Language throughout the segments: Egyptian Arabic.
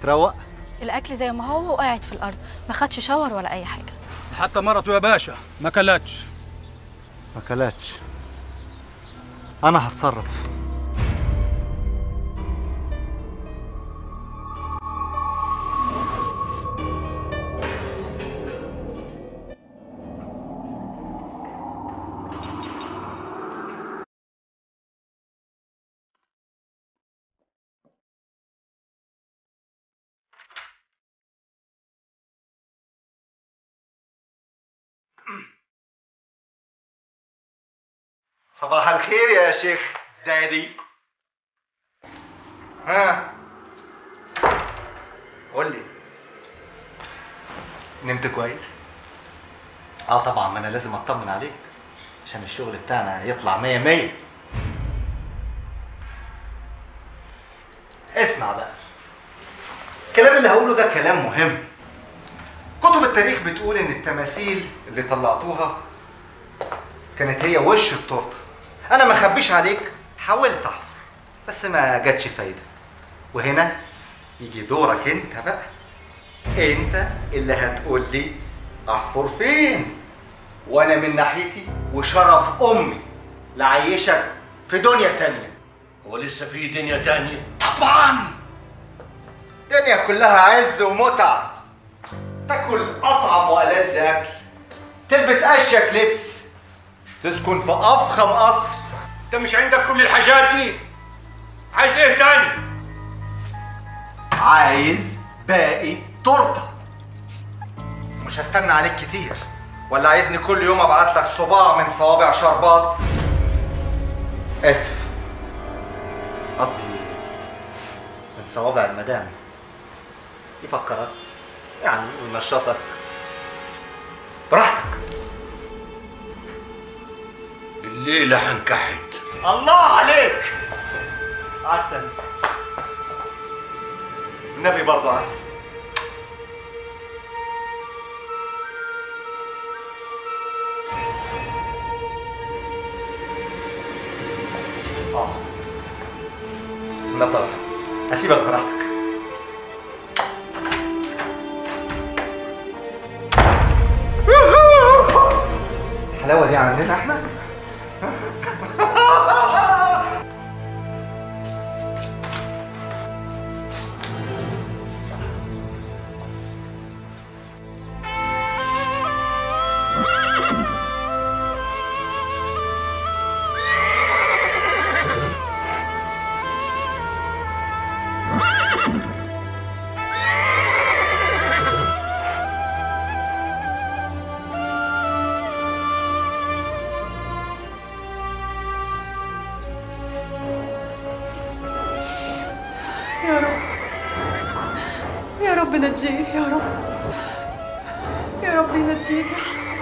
متروق الاكل زي ما هو وقاعد في الارض ما خدش شاور ولا اي حاجه حتى مرته يا باشا ما كلتش ما كلتش انا هتصرف صباح الخير يا شيخ دادي ها قول لي نمت كويس اه طبعا ما انا لازم اطمن عليك عشان الشغل بتاعنا يطلع مية مية اسمع بقى الكلام اللي هقوله ده كلام مهم كتب التاريخ بتقول ان التماثيل اللي طلعتوها كانت هي وش التورته انا ما اخبيش عليك حاولت احفر بس ما جاتش فايده وهنا يجي دورك انت بقى انت اللي هتقول لي احفر فين وانا من ناحيتي وشرف امي لعيشك في دنيا تانية هو لسه في دنيا تانية طبعا دنيا كلها عز ومتعة تاكل اطعم والذ اكل تلبس اشيك لبس تسكن في افخم قصر انت مش عندك كل الحاجات دي عايز ايه تاني عايز باقي تورته مش هستنى عليك كتير ولا عايزني كل يوم ابعت لك صباع من صوابع شربات اسف قصدي من صوابع المدام يفكرك يعني ينشطك براحتك الليلة هنكحت الله عليك عسل النبي برضه عسل اه نطر اسيبك براحتك الحلاوه دي عندنا احنا يا رب يا رب نجيه يا رب يا رب ينجيك يا حسن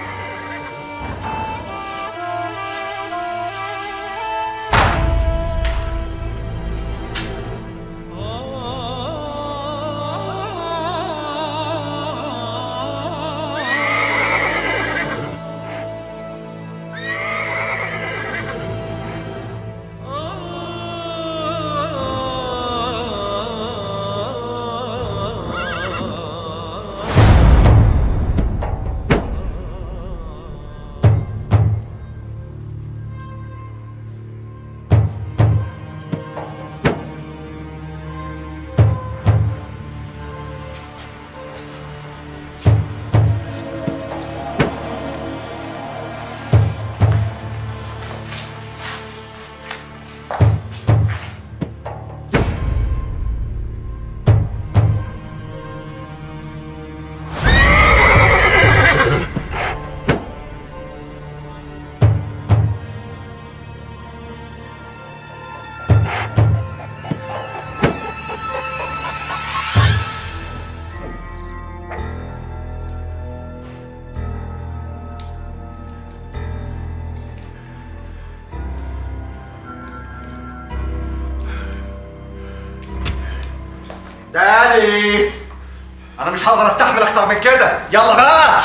داني انا مش هقدر استحمل اكتر من كده يلا بقى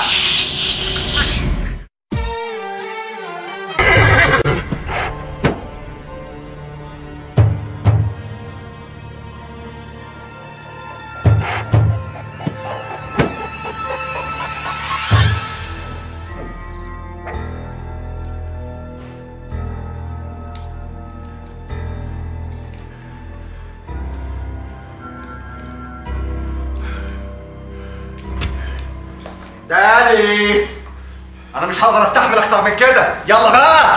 داني انا مش هقدر استحمل اكتر من كده يلا بقى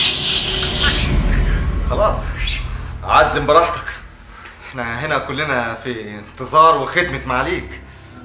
خلاص عزم براحتك احنا هنا كلنا في انتظار وخدمة معاليك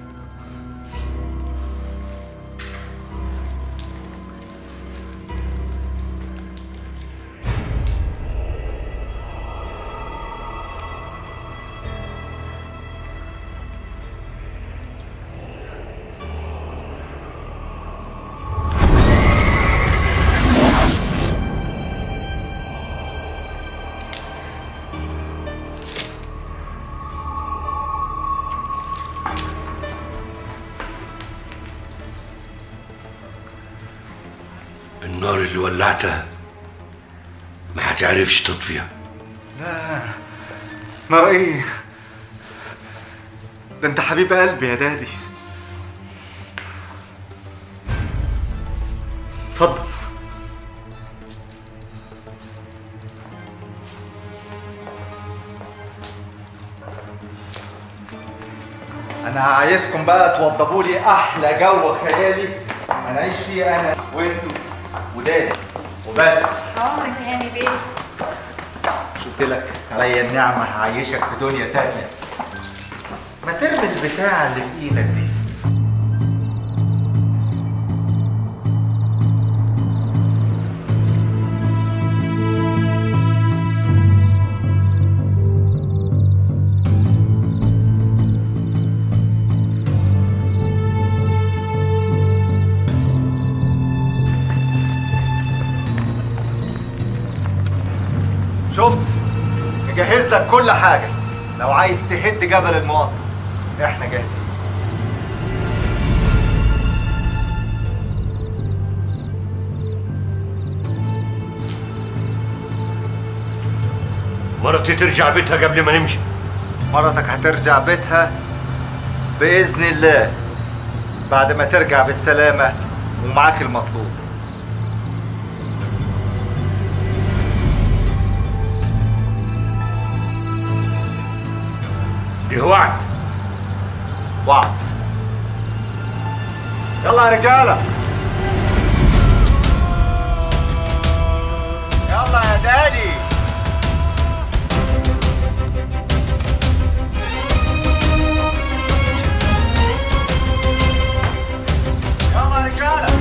النار اللي ولعتها ما هتعرفش تطفيها نار ايه ده انت حبيب قلبي يا دادي اتفضل انا عايزكم بقى توضبوا لي احلى جو خيالي هنعيش فيه انا وانتوا ودادي وبس عمرك يا هاني بيه قلت لك عليا النعمة هعيشك في دنيا تانية ما ترمي البتاع اللي في ايدك دي شفت نجهز لك كل حاجة لو عايز تهد جبل المقطم احنا جاهزين مرتي ترجع بيتها قبل ما نمشي مرتك هترجع بيتها بإذن الله بعد ما ترجع بالسلامة ومعاك المطلوب دي وعد وعد يلا يا رجالة يلا يا دادي يلا يا رجالة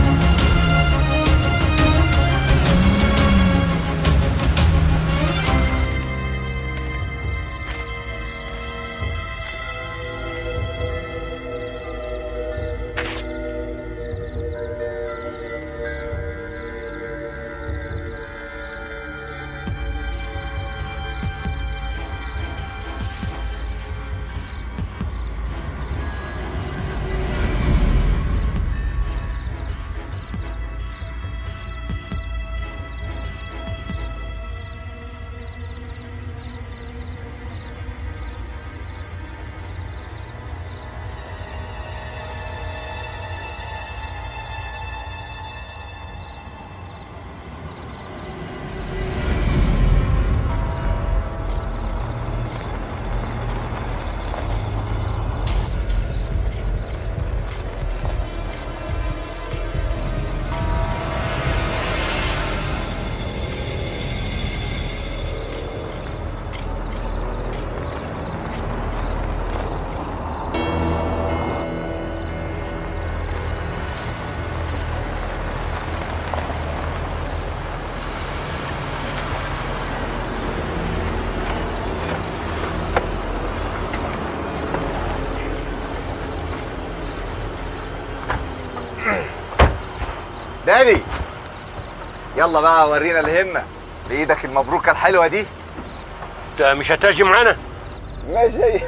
دادي يلا بقى ورينا الهمة بإيدك المبروكة الحلوة دي انت مش هتاجي معانا ماشي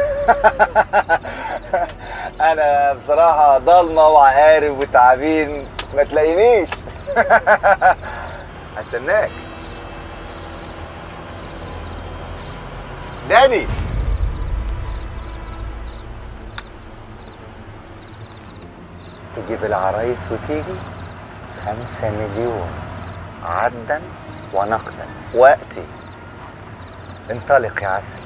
انا بصراحة ضلمة وعقارب وتعابين ما تلاقينيش هستناك داني تجيب العرايس وتيجي خمسة مليون عدا ونقدا وقتي انطلق يا عسل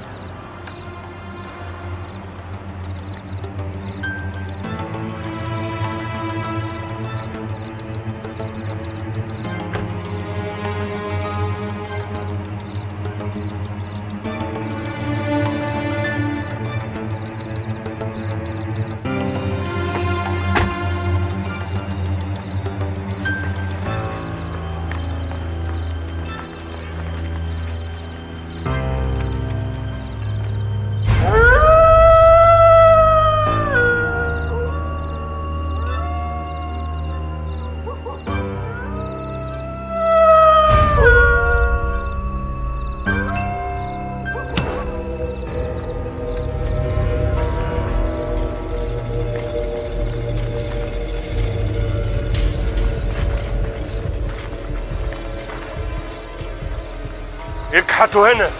اكحتوا هنا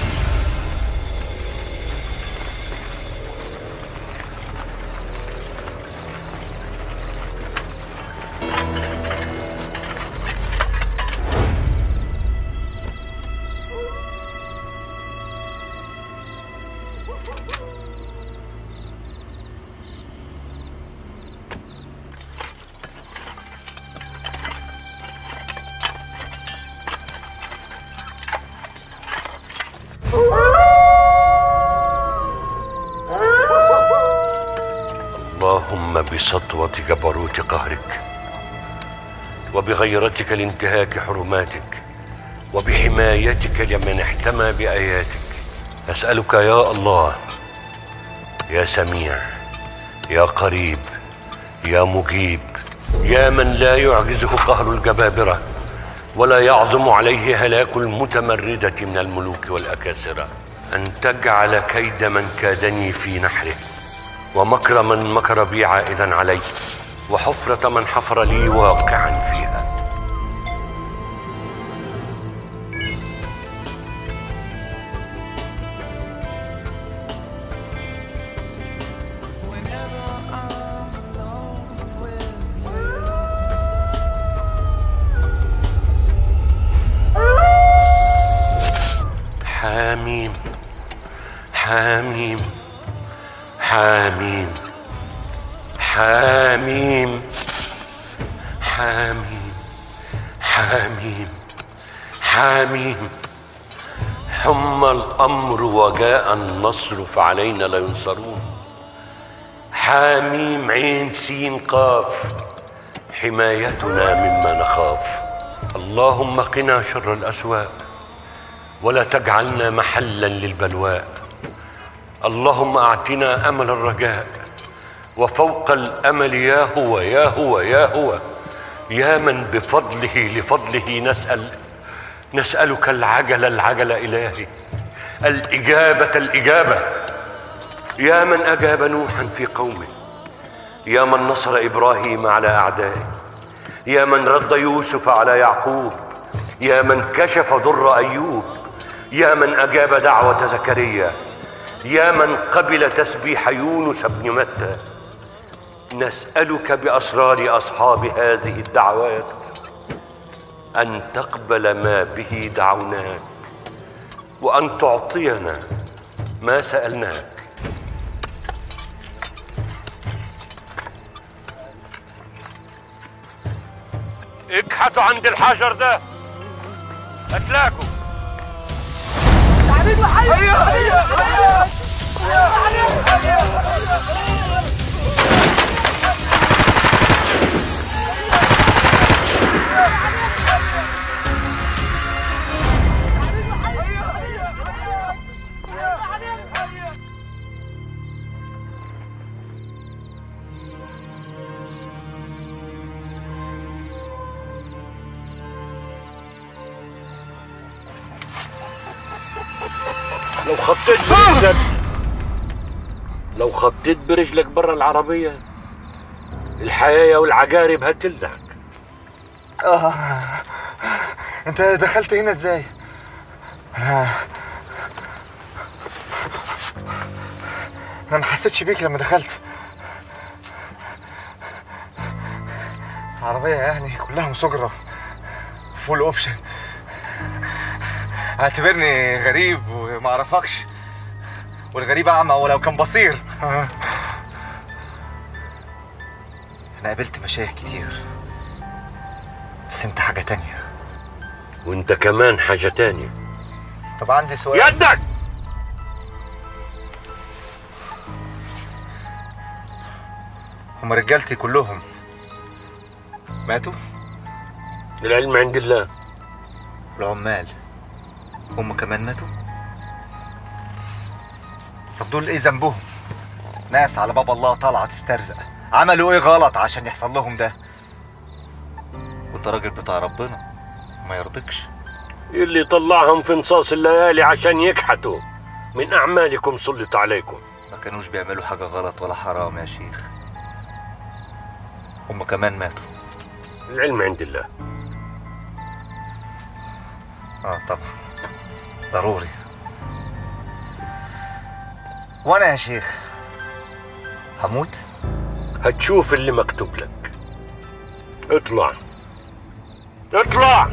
اللهم بسطوة جبروت قهرك وبغيرتك لانتهاك حرماتك وبحمايتك لمن احتمى بآياتك أسألك يا الله يا سميع يا قريب يا مجيب يا من لا يعجزه قهر الجبابرة ولا يعظم عليه هلاك المتمردة من الملوك والأكاسرة أن تجعل كيد من كادني في نحره ومكر من مكر بي عائدا علي وحفرة من حفر لي واقعا فيها حاميم حاميم حاميم حاميم حاميم حاميم حاميم حم الأمر وجاء النصر فعلينا لا ينصرون حاميم عين سين قاف حمايتنا مما نخاف اللهم قنا شر الأسواء ولا تجعلنا محلا للبلواء اللهم اعطنا امل الرجاء وفوق الامل يا هو يا هو يا هو يا من بفضله لفضله نسال نسالك العجل العجل الهي الاجابه الاجابه يا من اجاب نوحا في قومه يا من نصر ابراهيم على اعدائه يا من رد يوسف على يعقوب يا من كشف ضر ايوب يا من اجاب دعوه زكريا يا من قبل تسبيح يونس بن متى نسالك باسرار اصحاب هذه الدعوات ان تقبل ما به دعوناك وان تعطينا ما سالناك اكحتوا عند الحجر ده هتلاقوا لو خطيت برجلك لو خطيت برجلك برا العربية الحياة والعقارب هتلدعك آه. انت دخلت هنا ازاي؟ انا انا ما حسيتش بيك لما دخلت عربية يعني كلها مسجرة فول اوبشن اعتبرني غريب وما اعرفكش والغريب اعمى ولو كان بصير انا قابلت مشايخ كتير بس انت حاجة تانية وانت كمان حاجة تانية طب عندي سؤال يدك هم رجالتي كلهم ماتوا العلم عند الله العمال هم كمان ماتوا طب دول ايه ذنبهم ناس على باب الله طالعه تسترزق عملوا ايه غلط عشان يحصل لهم ده وانت راجل بتاع ربنا ما يرضيكش اللي طلعهم في نصاص الليالي عشان يكحتوا من أعمالكم سلط عليكم ما كانوش بيعملوا حاجه غلط ولا حرام يا شيخ هم كمان ماتوا العلم عند الله اه طبعا ضروري وانا يا شيخ هموت هتشوف اللي مكتوب لك اطلع اطلع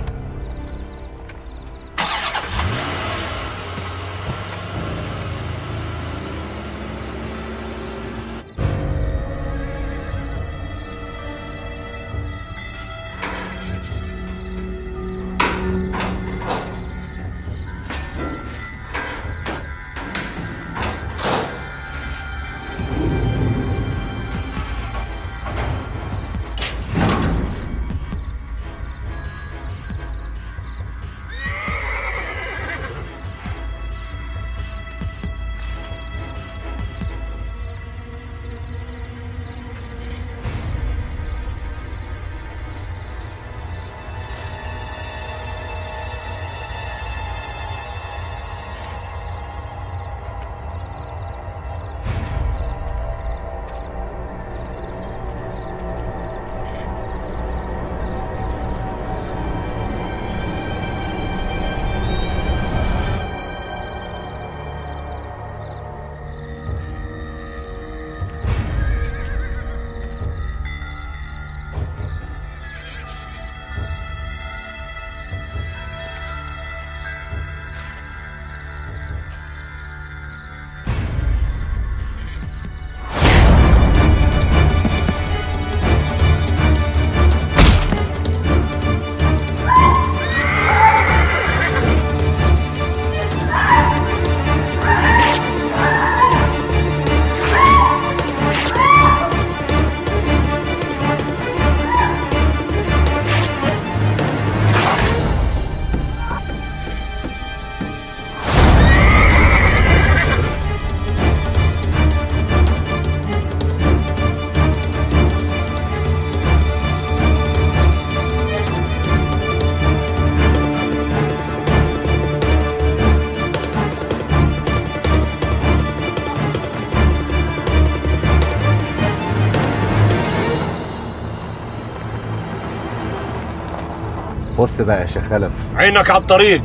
بص بقى يا شيخ خلف عينك على الطريق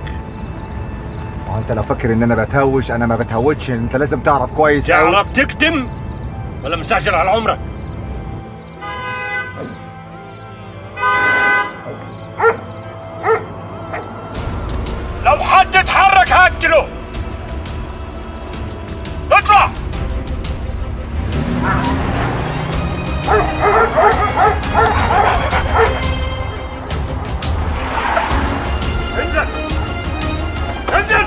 هو انت لو فاكر ان انا بتهوش انا ما بتهوتش انت لازم تعرف كويس أوي. تعرف تكتم ولا مستعجل على عمرك لو حد اتحرك هقتله اطلع انزل انزل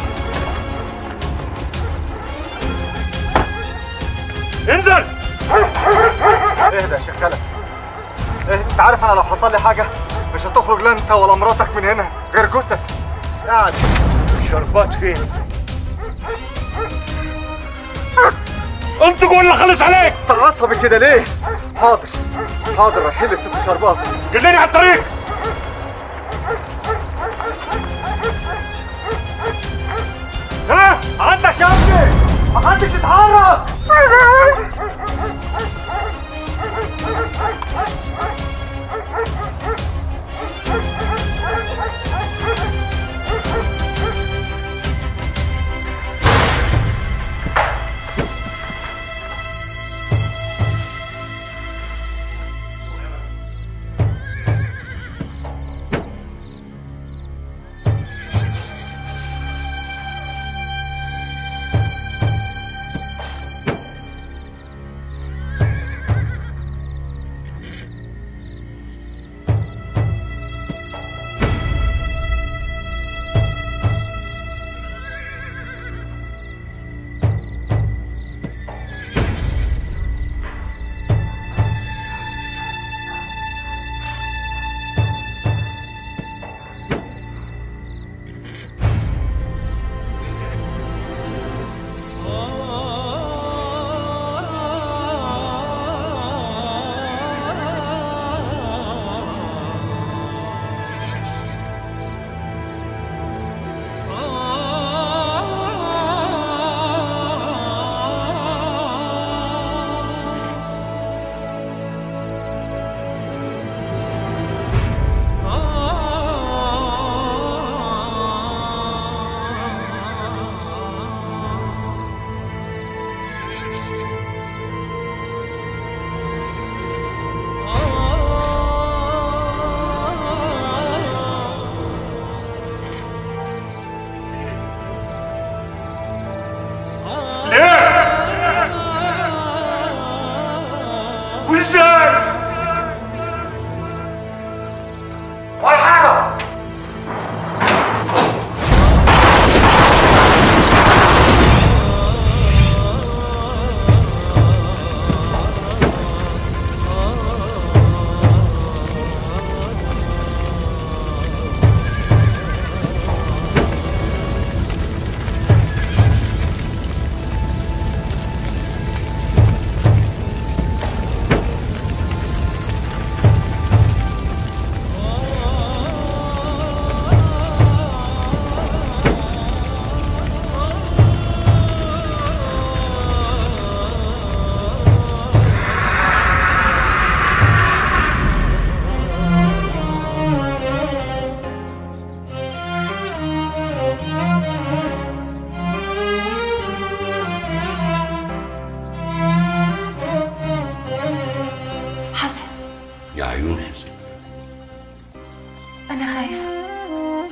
انزل اهدى يا شيخ خلف اهدى انت عارف انا لو حصل لي حاجه مش هتخرج لا انت ولا مراتك من هنا غير جثث قاعد الشربات فين انت قول اللي خلص عليك انت عصبي كده ليه حاضر حاضر رايحين لست شربات دلني على الطريق ها عندك يا ابني محدش يتحرك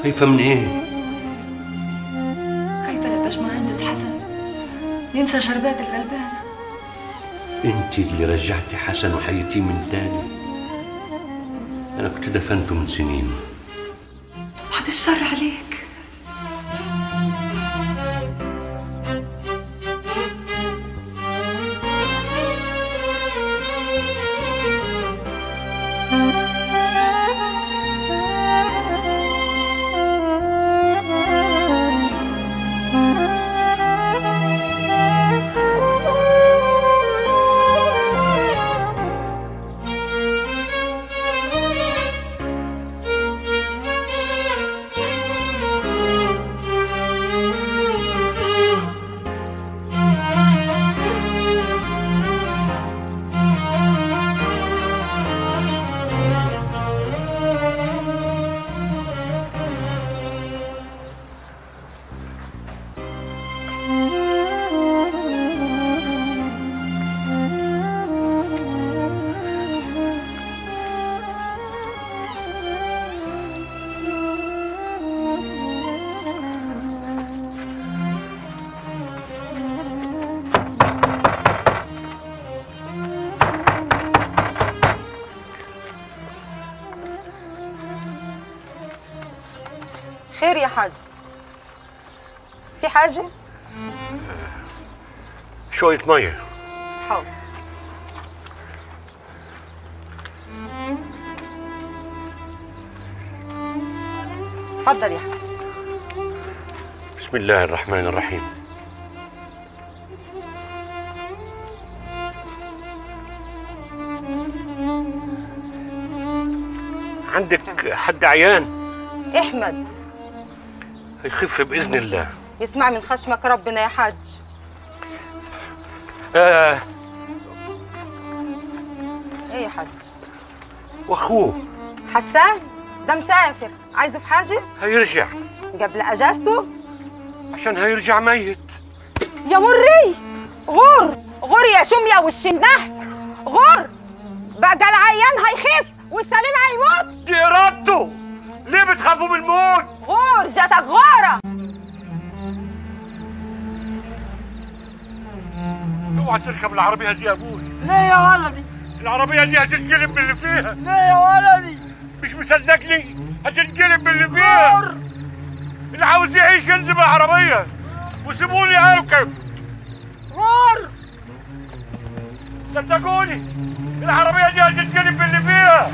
خايفة من ايه؟ خايفة للبشمهندس حسن ينسى شربات الغلبانة انت اللي رجعتي حسن وحيتيه من تاني انا كنت دفنته من سنين بعد الشر عليك خير يا حاج في حاجة؟ شوية مية حاضر تفضل يا حاج بسم الله الرحمن الرحيم عندك حد عيان احمد يخف بإذن الله يسمع من خشمك ربنا يا حاج آه ايه يا حاج وأخوه حسان ده مسافر عايزه في حاجة هيرجع قبل اجازته عشان هيرجع ميت يا مري غور غور يا شوم يا وش النحس غور بقى العيان هيخف والسليم هيموت دي إرادته ليه بتخافوا من الموت؟ غور جاتك غورة اوعى تركب العربية دي يا ابوي ليه يا ولدي؟ العربية دي هتنقلب باللي فيها ليه يا ولدي؟ مش مصدقني هتنقلب باللي فيها اللي عاوز يعيش ينزل بالعربية وسيبوني اركب غور صدقوني العربية دي هتنقلب باللي فيها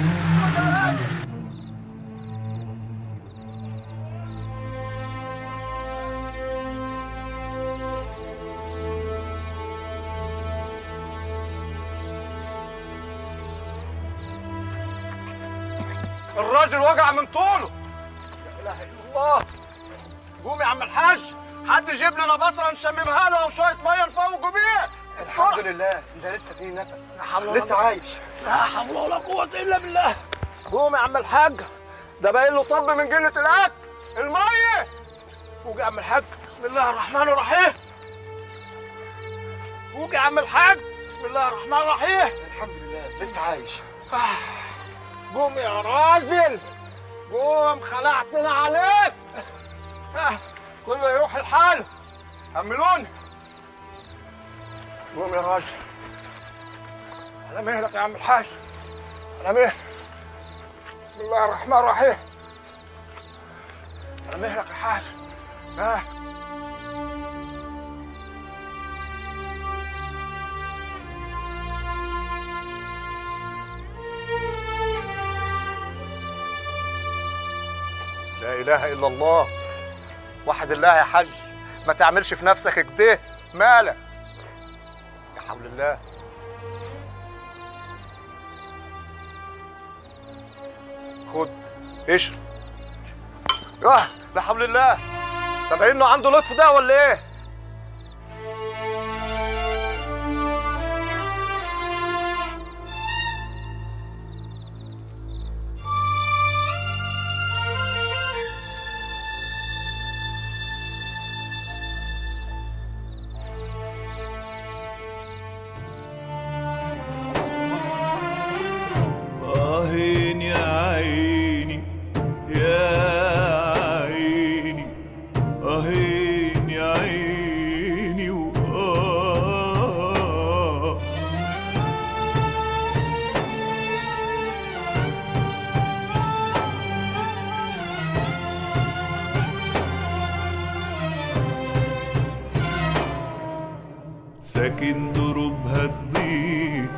الراجل وجع من طوله لا اله الا الله قوم يا عم الحاج حد يجيب لنا بصره نشممها له وشويه ميه نفوقوا بيها الحمد لله انت لسه فيه نفس لسه عايش لا حول ولا قوة إلا بالله قوم يا عم الحاج ده باين له طب من قله الاكل الميه فوق يا عم الحاج بسم الله الرحمن الرحيم فوق يا عم الحاج بسم الله الرحمن الرحيم الحمد لله لسه عايش قوم يا راجل قوم خلعتنا عليك آه، كله يروح لحاله حملوني قوم يا راجل على مهلك يا عم الحاج على مهلك بسم الله الرحمن الرحيم على مهلك يا حاج آه. لا اله الا الله وحد الله يا حاج ما تعملش في نفسك كده مالك يا حول الله خد اشرب اه لا حول الله طب انه عنده لطف ده ولا ايه آهين يا عيني يا ساكن دروبها تضيق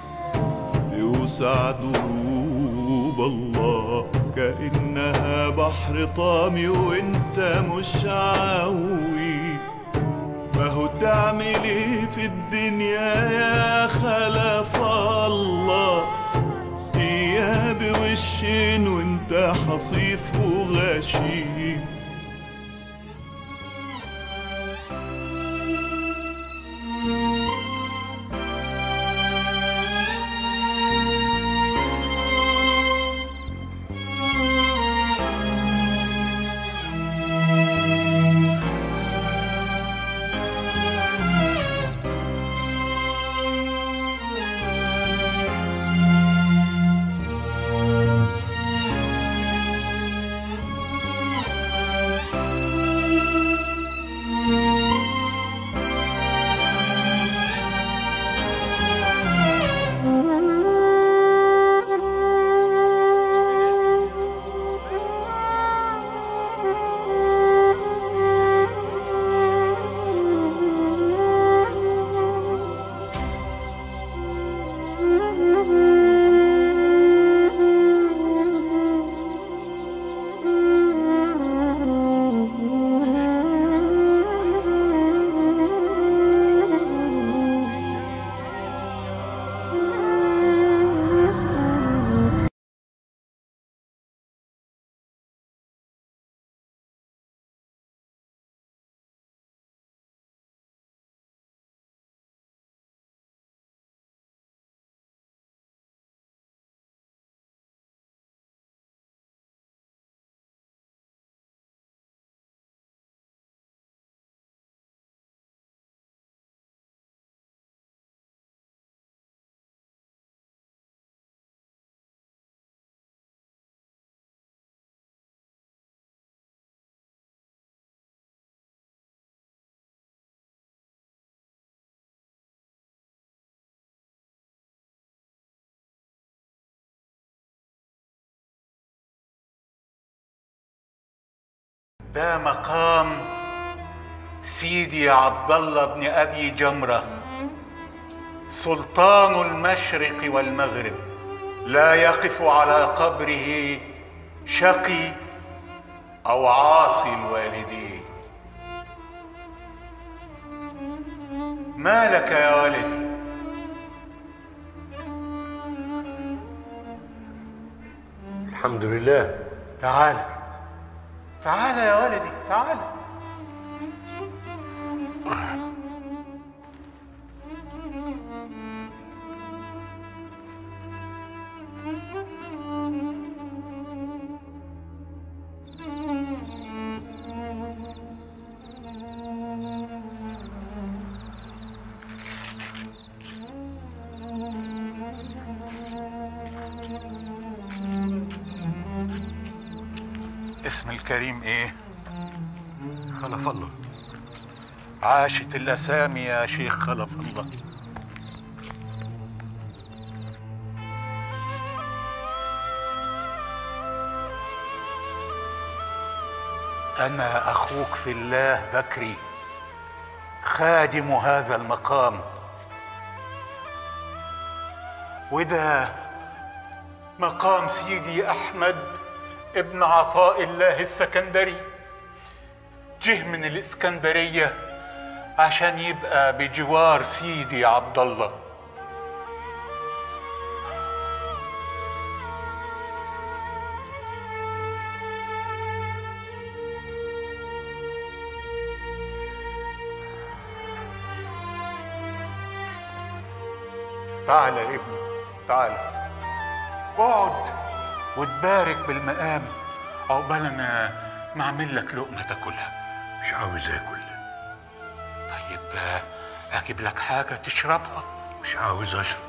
توسع دروب الله كأنها بحر طامي وانت مش عاوي ما هو تعمل ايه في الدنيا يا خلف الله اياه بوشين وانت حصيف وغشيم ده مقام سيدي عبد الله بن ابي جمره سلطان المشرق والمغرب لا يقف على قبره شقي او عاصي الوالدين ما لك يا ولدي الحمد لله تعال تعال يا ولدي تعال اسم الكريم ايه خلف الله عاشت الاسامي يا شيخ خلف الله انا اخوك في الله بكري خادم هذا المقام وده مقام سيدي احمد ابن عطاء الله السكندري جه من الاسكندريه عشان يبقى بجوار سيدي عبد الله تعال يا ابني تعال اقعد وتبارك بالمقام عقبال انا ما اعمل لك لقمه تاكلها مش عاوز اكل طيب آه، اجيب لك حاجه تشربها مش عاوز اشرب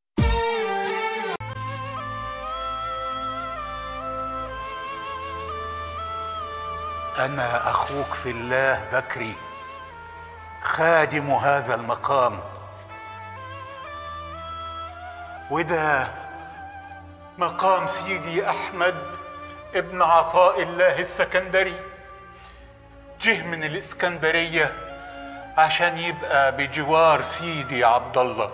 انا اخوك في الله بكري خادم هذا المقام وده مقام سيدي احمد ابن عطاء الله السكندري جه من الاسكندريه عشان يبقى بجوار سيدي عبد الله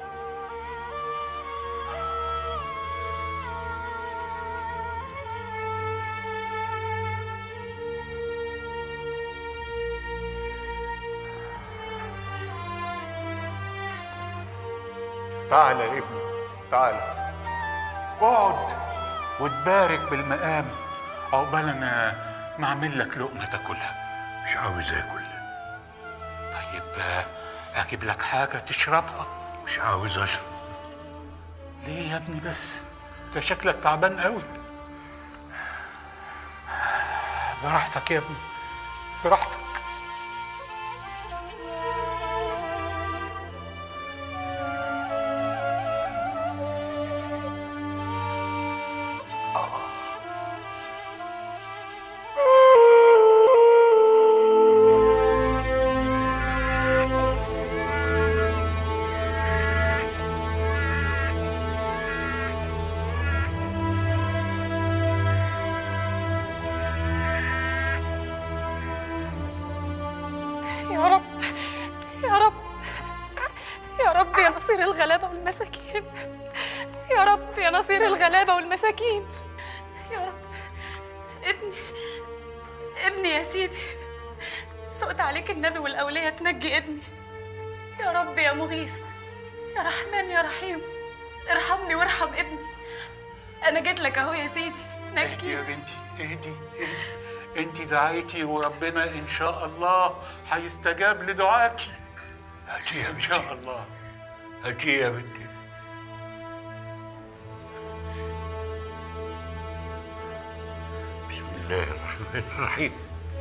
تعال يا ابني تعال اقعد وتبارك بالمقام عقبال انا ما اعمل لك لقمه تاكلها مش عاوز اكل طيب آه، اجيب لك حاجه تشربها مش عاوز اشرب ليه يا ابني بس انت شكلك تعبان قوي براحتك يا ابني براحتك يا رب يا رب يا رب يا نصير الغلابة والمساكين يا رب يا نصير الغلابة والمساكين يا رب ابني ابني يا سيدي سقط عليك النبي والأولياء تنجي ابني يا رب يا مغيث يا رحمن يا رحيم ارحمني وارحم ابني أنا جيت لك أهو يا سيدي اهدي نجي يا بنتي اهدي اهدي انت دعيتي وربنا ان شاء الله هيستجاب لدعاكي هاتي يا ان شاء الله هاتي يا بنتي بسم الله الرحمن الرحيم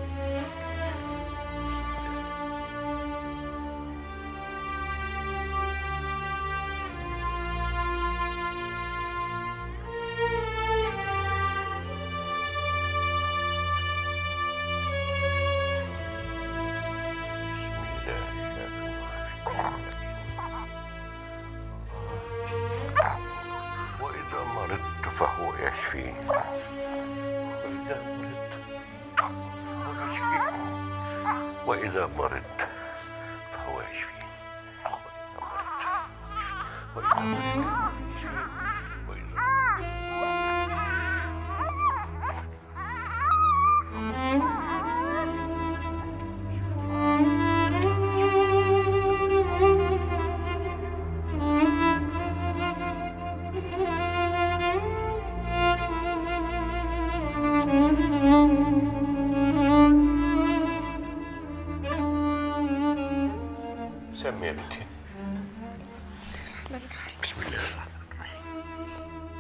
وإذا مرضت فهو يشفيني وإذا مرضت فهو يشفيني وإذا مرضت فهو يشفيني وإذا مرضت وإذا سمي يا بنتي بسم الله الرحمن الرحيم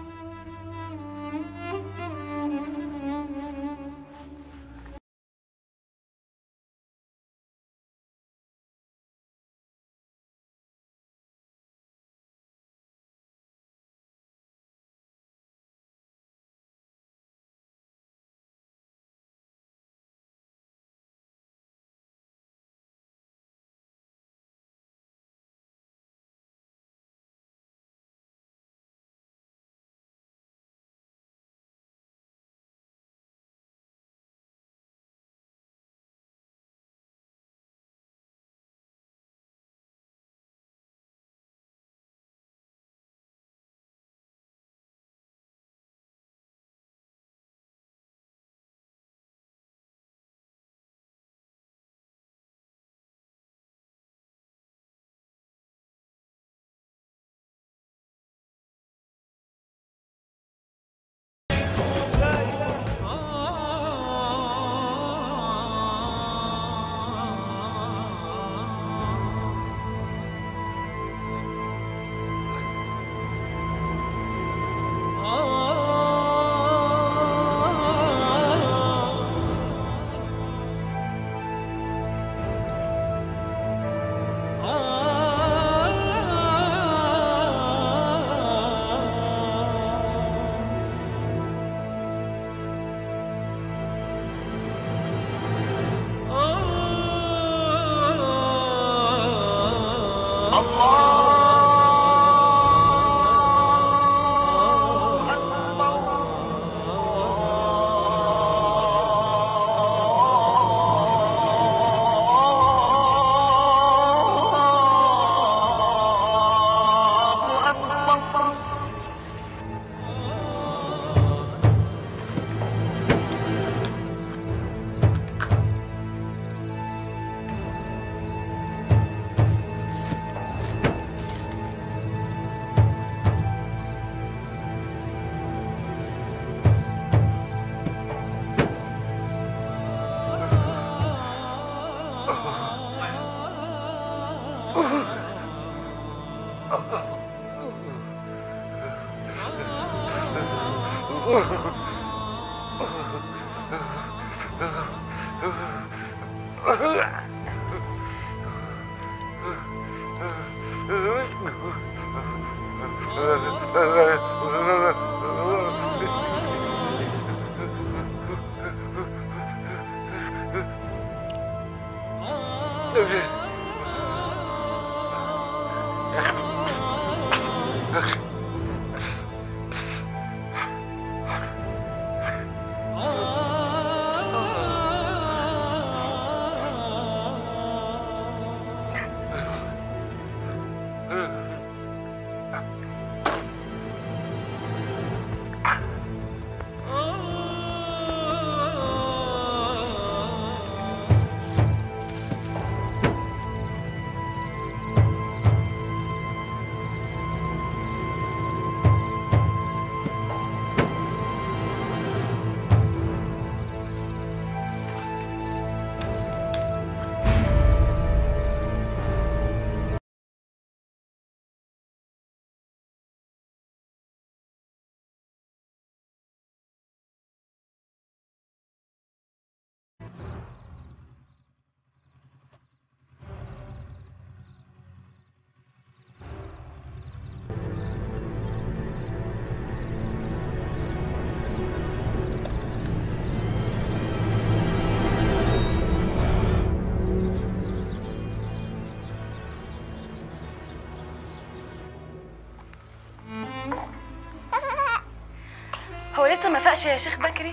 هو لسه ما فاقش يا شيخ بكري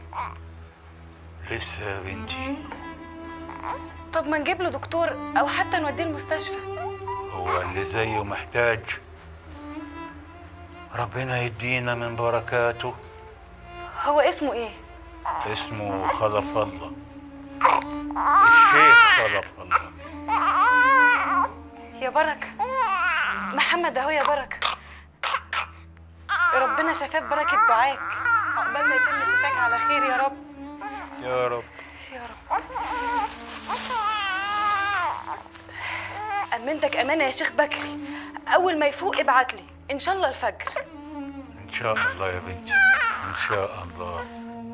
لسه يا بنتي طب ما نجيب له دكتور او حتى نوديه المستشفى هو اللي زيه محتاج ربنا يدينا من بركاته هو اسمه ايه اسمه خلف الله الشيخ خلف الله يا بركه محمد اهو يا بركه ربنا شفاك بركه دعاك عقبال ما يتم شفاك على خير يا رب يا رب يا رب أمنتك أمانة يا شيخ بكري أول ما يفوق ابعت لي إن شاء الله الفجر ان شاء الله يا بنتي ان شاء الله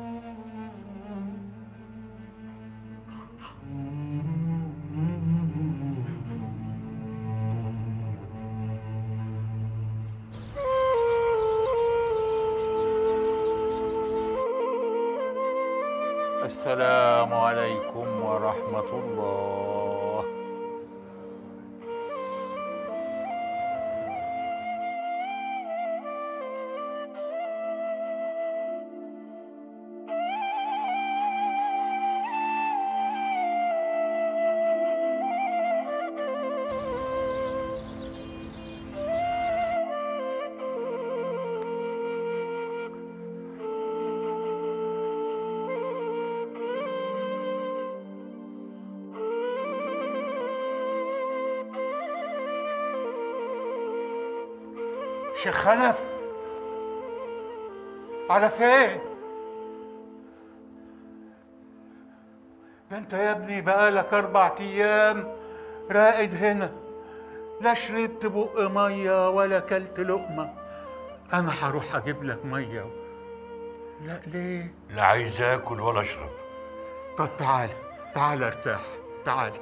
السلام عليكم ورحمة الله شيخ خلف على فين؟ ده انت يا ابني بقالك اربع ايام راقد هنا لا شربت بق ميه ولا كلت لقمه انا هروح اجيب لك ميه لا ليه؟ لا عايز اكل ولا اشرب طب تعالى تعالى ارتاح تعالى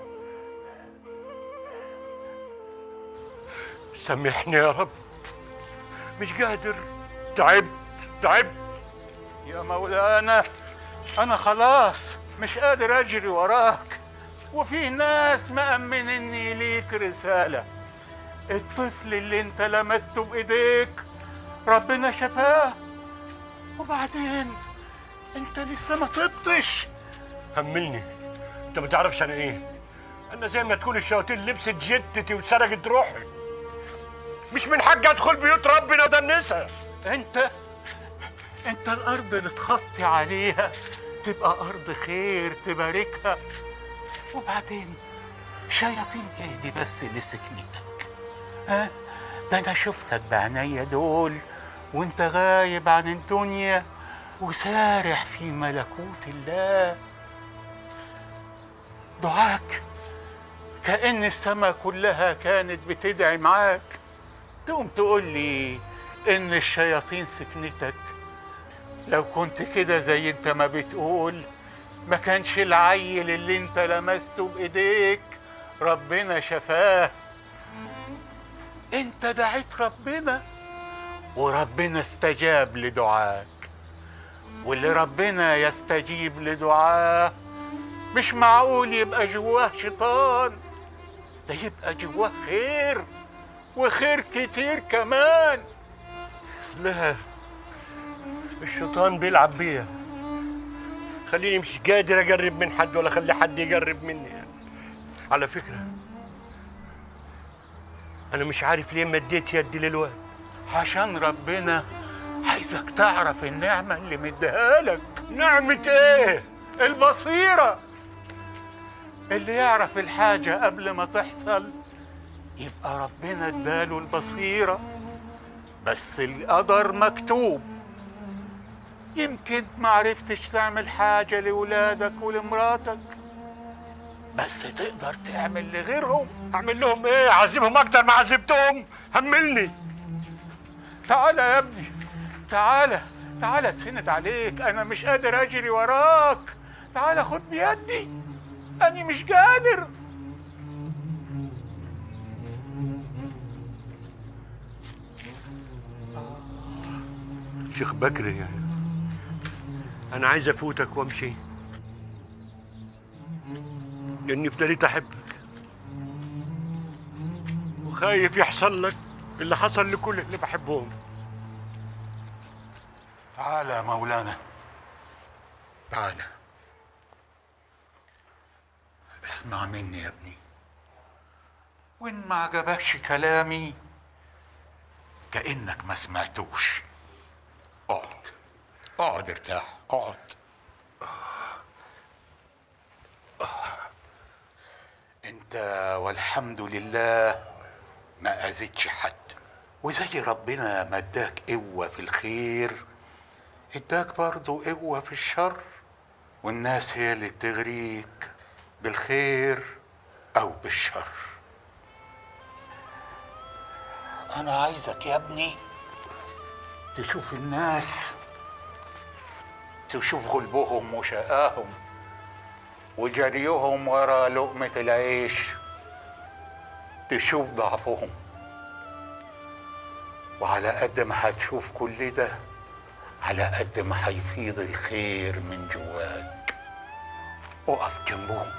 سامحني يا رب مش قادر تعبت تعبت يا مولانا انا خلاص مش قادر اجري وراك وفي ناس مأمنني ليك رسالة الطفل اللي انت لمسته بايديك ربنا شفاه وبعدين انت لسه ما طبتش هملني انت ما تعرفش انا ايه انا زي ما تكون الشياطين لبست جتتي وسرقت روحي مش من حقي ادخل بيوت ربنا ده النساء انت انت الارض اللي تخطي عليها تبقى ارض خير تباركها وبعدين شياطين ايه دي بس اللي سكنتك ها ده انا شفتك بعينيا دول وانت غايب عن الدنيا وسارح في ملكوت الله دعاك كأن السماء كلها كانت بتدعي معاك تقوم تقول لي ان الشياطين سكنتك لو كنت كده زي انت ما بتقول ما كانش العيل اللي انت لمسته بايديك ربنا شفاه انت دعيت ربنا وربنا استجاب لدعاك واللي ربنا يستجيب لدعاه مش معقول يبقى جواه شيطان ده يبقى جواه خير وخير كتير كمان لا الشيطان بيلعب بيا خليني مش قادر اقرب من حد ولا اخلي حد يقرب مني على فكره انا مش عارف ليه مديت يدي للواد عشان ربنا عايزك تعرف النعمة اللي مديها لك نعمة ايه؟ البصيرة اللي يعرف الحاجة قبل ما تحصل يبقى ربنا اداله البصيرة بس القدر مكتوب يمكن معرفتش تعمل حاجة لولادك ولمراتك بس تقدر تعمل لغيرهم اعمل لهم ايه؟ اعذبهم اكتر ما عذبتهم هملني تعالى يا ابني تعالى تعالى اتسند عليك انا مش قادر اجري وراك تعالى خد بيدي انا مش قادر شيخ بكري يعني انا عايز افوتك وامشي لاني ابتديت احبك وخايف يحصل لك اللي حصل لكل اللي بحبهم تعالى يا مولانا تعالى اسمع مني يا ابني وان ما عجبكش كلامي كانك ما سمعتوش اقعد اقعد ارتاح اقعد انت والحمد لله ما اذيتش حد وزي ربنا ما اداك قوه في الخير اداك برضه قوه في الشر والناس هي اللي بتغريك بالخير او بالشر انا عايزك يا ابني تشوف الناس تشوف غلبهم وشقاهم وجريهم ورا لقمة العيش تشوف ضعفهم وعلى قد ما هتشوف كل ده على قد ما هيفيض الخير من جواك اقف جنبهم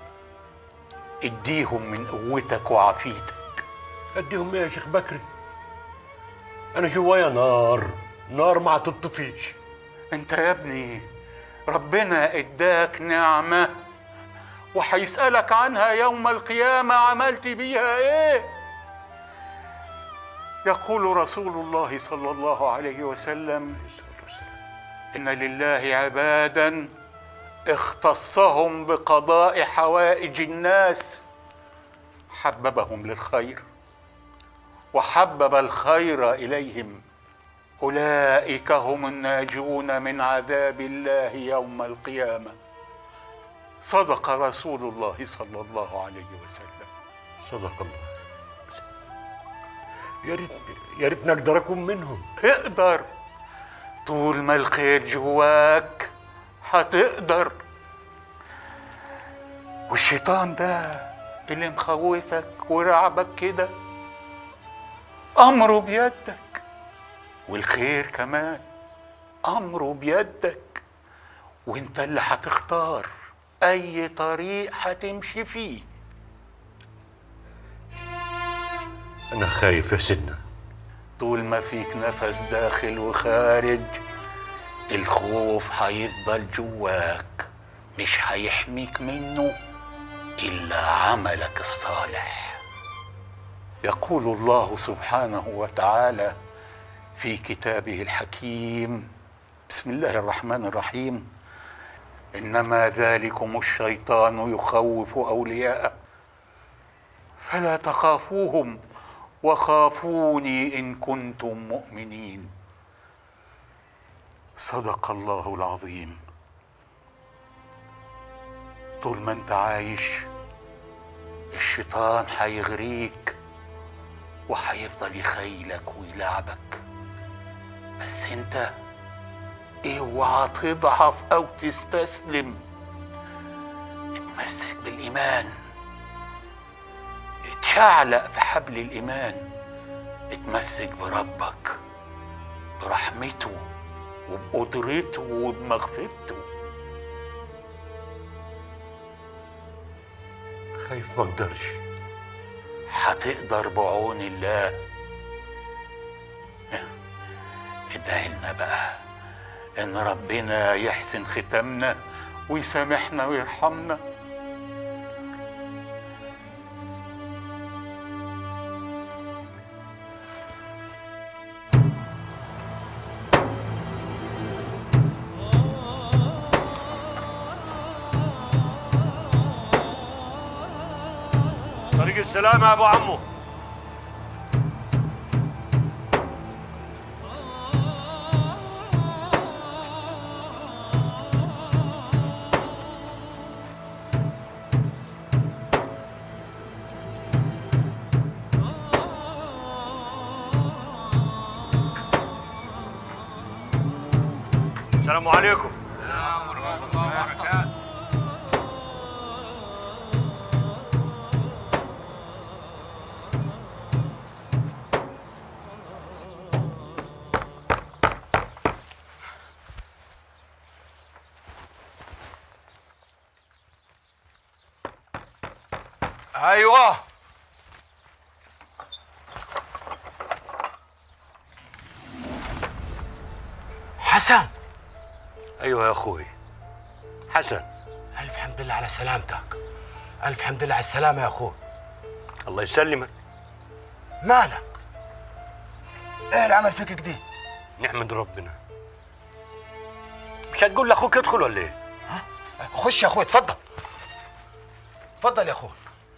اديهم من قوتك وعافيتك اديهم ايه يا شيخ بكري انا جوايا نار نار ما هتطفيش انت يا ابني ربنا اداك نعمة وهيسألك عنها يوم القيامة عملت بيها ايه يقول رسول الله صلى الله عليه وسلم ان لله عبادا اختصهم بقضاء حوائج الناس حببهم للخير وحبب الخير اليهم اولئك هم الناجون من عذاب الله يوم القيامه صدق رسول الله صلى الله عليه وسلم صدق الله يا ريت يا ريت نقدر اكون منهم تقدر طول ما الخير جواك هتقدر والشيطان ده اللي مخوفك ورعبك كده امره بيدك والخير كمان امره بيدك وانت اللي هتختار اي طريق هتمشي فيه انا خايف يا سيدنا طول ما فيك نفس داخل وخارج الخوف هيفضل جواك مش هيحميك منه الا عملك الصالح يقول الله سبحانه وتعالى في كتابه الحكيم بسم الله الرحمن الرحيم انما ذلكم الشيطان يخوف اولياءه فلا تخافوهم وخافوني ان كنتم مؤمنين صدق الله العظيم طول ما انت عايش الشيطان هيغريك وهيفضل يخيلك ويلعبك بس انت اوعى تضعف او تستسلم اتمسك بالايمان اتشعلق بحبل الايمان اتمسك بربك برحمته وبقدرته وبمغفرته خايف ما اقدرش هتقدر بعون الله ادعي لنا بقى ان ربنا يحسن ختامنا ويسامحنا ويرحمنا طريق السلامة يا ابو عمو السلام عليكم ايوه حسن ايوه يا اخوي حسن الف حمد لله على سلامتك الف حمد لله على السلامه يا اخوي الله يسلمك مالك ايه اللي عمل فيك كده نحمد ربنا مش هتقول لاخوك ادخل ولا ايه خش يا اخوي اتفضل اتفضل يا اخوي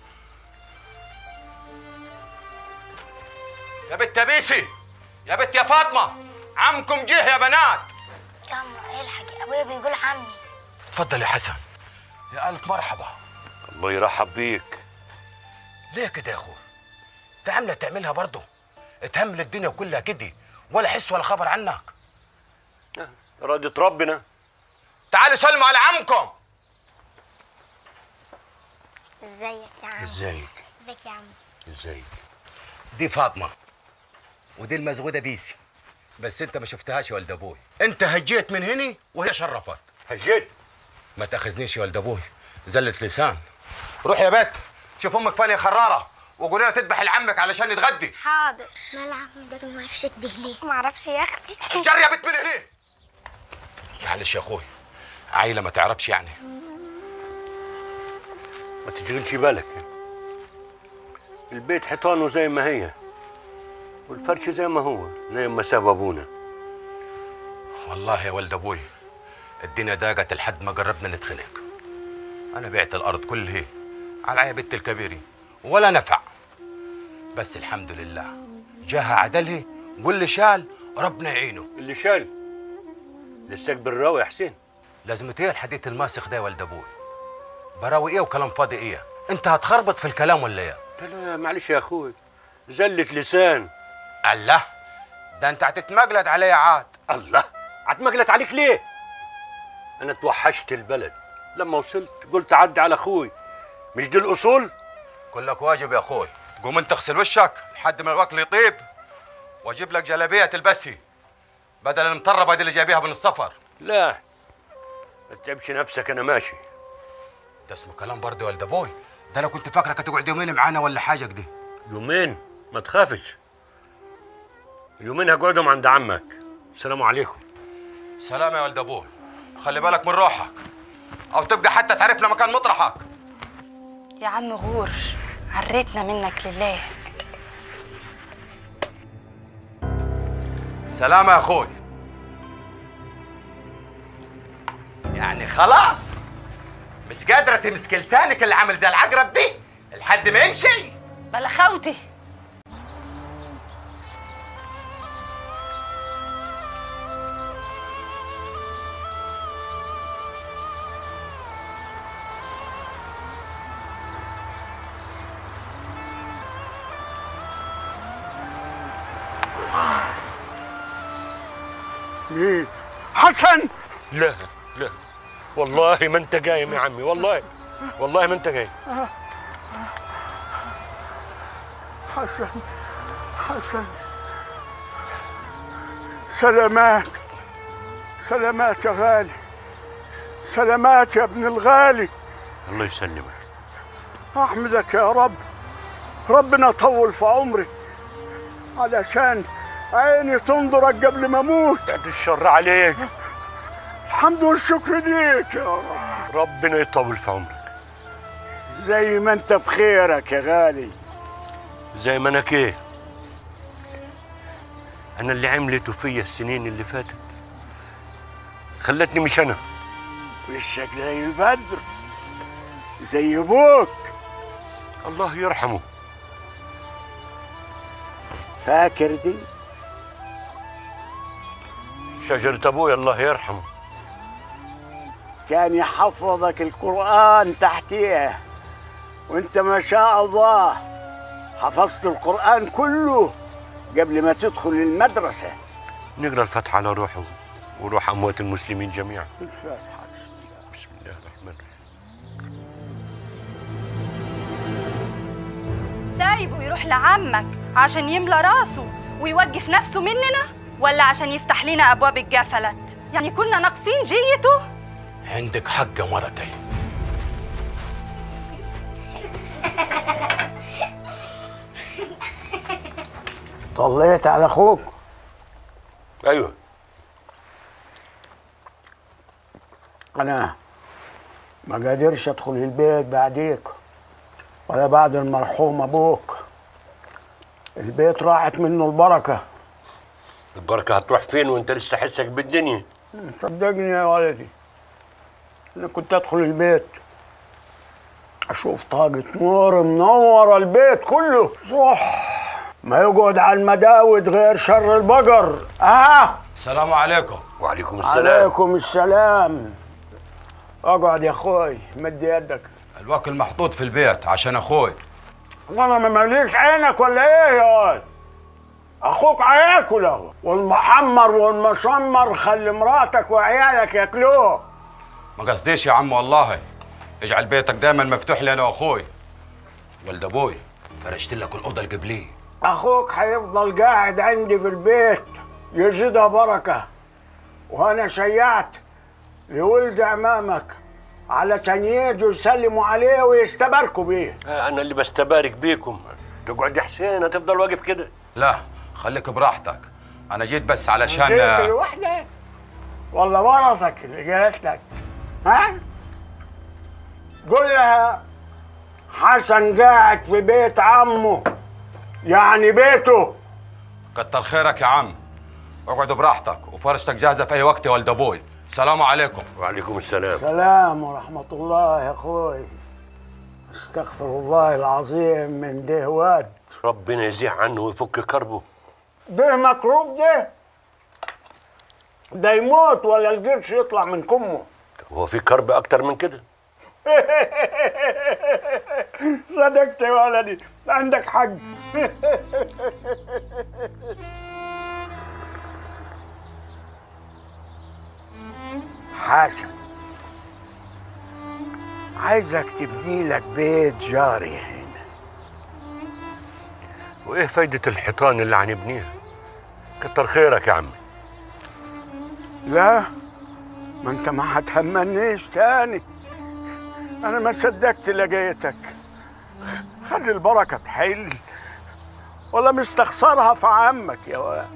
يا بت يا بيسي يا بت يا فاطمه عمكم جه يا بنات يا عم الحق ابويا بيقول عمي اتفضل يا حسن يا الف مرحبا الله يرحب بيك ليه كده يا اخوي انت عامله تعملها برضه تهمل الدنيا كلها كده ولا حس ولا خبر عنك إرادة ربنا تعالوا سلموا على عمكم ازيك يا عم ازيك ازيك يا عم ازيك دي فاطمه ودي المزغوده بيسي بس انت ما شفتهاش يا ولد ابوي انت هجيت من هنا وهي شرفت هجيت ما تاخذنيش يا ولد ابوي زلة لسان روح يا بت شوف امك فانية خراره وقولي لها تذبح لعمك علشان يتغدي حاضر لا العم ده ما عرفش كده ليه ما اعرفش يا اختي جري يا بت من هنا معلش يا اخوي عيله ما تعرفش يعني ما تشغلش بالك البيت حيطانه زي ما هي والفرش زي ما هو زي ما ساب ابونا والله يا ولد ابوي الدنيا ضاقت لحد ما قربنا نتخنق انا بعت الارض كلها على عيا بنت الكبيري ولا نفع بس الحمد لله جاها عدلها واللي شال ربنا يعينه اللي شال لساك بالراوي يا حسين لازم ايه الحديث الماسخ ده يا ولد ابوي براوي ايه وكلام فاضي ايه انت هتخربط في الكلام ولا ايه لا لا معلش يا اخوي زلة لسان الله ده انت هتتمجلد عليا عاد الله هتمجلت عليك ليه انا توحشت البلد لما وصلت قلت عدي على اخوي مش دي الاصول كلك واجب يا اخوي قوم انت اغسل وشك لحد ما الوكل يطيب واجيب لك جلابيه تلبسها بدل المطربه دي اللي جايبيها من السفر لا ما تتعبش نفسك انا ماشي ده اسمه كلام برضه يا ولد ابوي ده انا كنت فاكرك هتقعد يومين معانا ولا حاجه كده يومين ما تخافش يومين هقعدهم عند عمك السلام عليكم سلام يا ولد ابوي خلي بالك من روحك او تبقى حتى تعرفنا مكان مطرحك يا عم غور عريتنا منك لله سلام يا اخوي يعني خلاص مش قادرة تمسك لسانك اللي عامل زي العقرب دي لحد ما يمشي بلا خوتي مين حسن لا لا والله ما انت قايم يا عمي والله والله ما انت قايم حسن حسن سلامات سلامات يا غالي سلامات يا ابن الغالي الله يسلمك احمدك يا رب ربنا طول في عمري علشان عيني تنظرك قبل ما اموت بعد الشر عليك الحمد والشكر ليك يا رب ربنا يطول في عمرك زي ما انت بخيرك يا غالي زي ما انا كيه انا اللي عملته فيا السنين اللي فاتت خلتني مش انا وشك زي البدر زي ابوك الله يرحمه فاكر دي شجرة ابويا الله يرحمه كان يحفظك القرآن تحتيها وانت ما شاء الله حفظت القرآن كله قبل ما تدخل المدرسة نقرا الفتح على روحه وروح اموات المسلمين جميعا الفاتحة بسم الله الرحمن الرحيم سايبه يروح لعمك عشان يملى راسه ويوقف نفسه مننا ولا عشان يفتح لنا ابواب الجفلت يعني كنا ناقصين جيته عندك حق يا مرتي طليت على اخوك ايوه انا ما قادرش ادخل البيت بعديك ولا بعد المرحوم ابوك البيت راحت منه البركه البركه هتروح فين وانت لسه حسك بالدنيا صدقني يا ولدي انا كنت ادخل البيت اشوف طاقة نور منورة البيت كله صح ما يقعد على المداود غير شر البقر اه السلام عليكم وعليكم السلام عليكم السلام اقعد يا اخوي مد يدك الوكل محطوط في البيت عشان اخوي وانا ما ماليش عينك ولا ايه يا ولد اخوك هياكل اهو والمحمر والمشمر خلي مراتك وعيالك ياكلوه ما قصديش يا عم والله اجعل بيتك دايما مفتوح لي انا واخوي ولد ابوي فرشت لك الاوضه القبليه اخوك هيفضل قاعد عندي في البيت يزيدها بركه وانا شيعت لولد امامك علشان يجوا يسلموا عليه ويستباركوا بيه آه انا اللي بستبارك بيكم تقعد يا حسين هتفضل واقف كده لا خليك براحتك انا جيت بس جيت علشان لوحدك ولا مرتك اللي جات لك ها قول لها حسن قاعد في بيت عمه يعني بيته كتر خيرك يا عم اقعد براحتك وفرشتك جاهزه في اي وقت يا ولد ابوي سلام عليكم وعليكم السلام سلام ورحمة الله يا اخوي استغفر الله العظيم من ده واد ربنا يزيح عنه ويفك كربه ده مكروب ده ده يموت ولا القرش يطلع من كمه هو في كرب اكتر من كده صدقت يا ولدي عندك حق حاشا عايزك تبني لك بيت جاري هنا وايه فايدة الحيطان اللي هنبنيها كتر خيرك يا عمي لا ما انت ما هتهمنيش تاني انا ما صدقت لقيتك خلي البركه تحل ولا مستخسرها في عمك يا ولد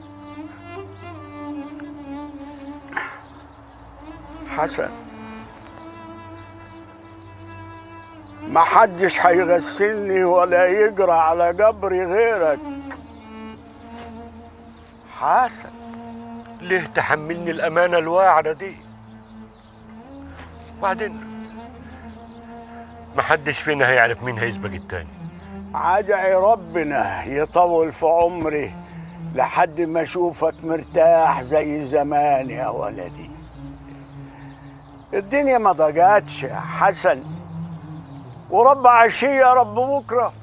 حسن ما حدش هيغسلني ولا يجرى على قبري غيرك حسن ليه تحملني الامانة الواعرة دي وبعدين ما حدش فينا هيعرف مين هيسبق التاني عدعي ربنا يطول في عمري لحد ما اشوفك مرتاح زي زمان يا ولدي الدنيا ما ضاقتش يا حسن ورب عشية رب بكرة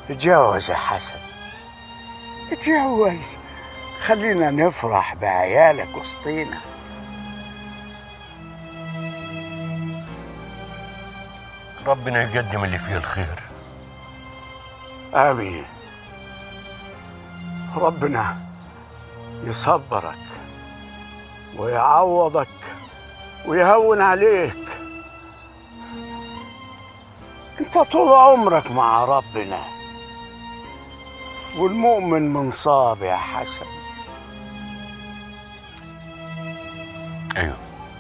اتجوز يا حسن اتجوز خلينا نفرح بعيالك وسطينا ربنا يقدم اللي فيه الخير آمين ربنا يصبرك ويعوضك ويهون عليك انت طول عمرك مع ربنا والمؤمن منصاب يا حسن ايوه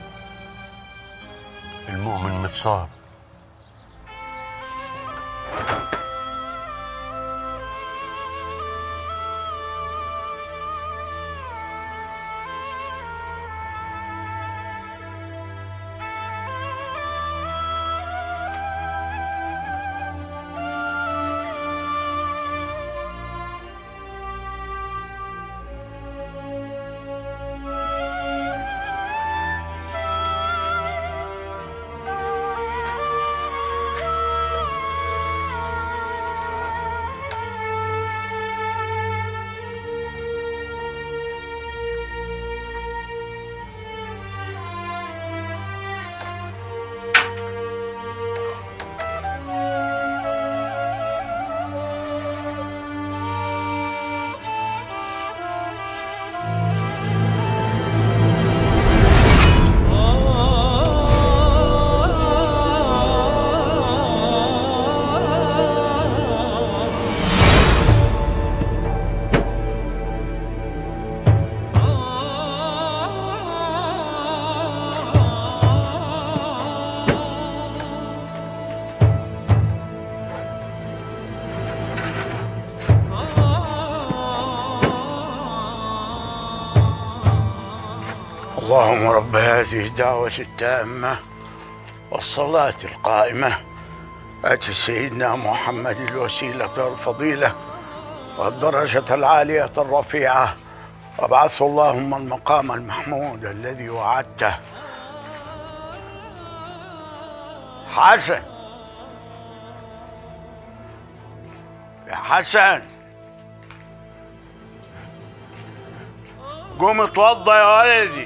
المؤمن متصاب اللهم رب هذه الدعوة التامة والصلاة القائمة آت سيدنا محمد الوسيلة والفضيلة والدرجة العالية الرفيعة وابعثه اللهم المقام المحمود الذي وعدته حسن يا حسن قوم اتوضى يا ولدي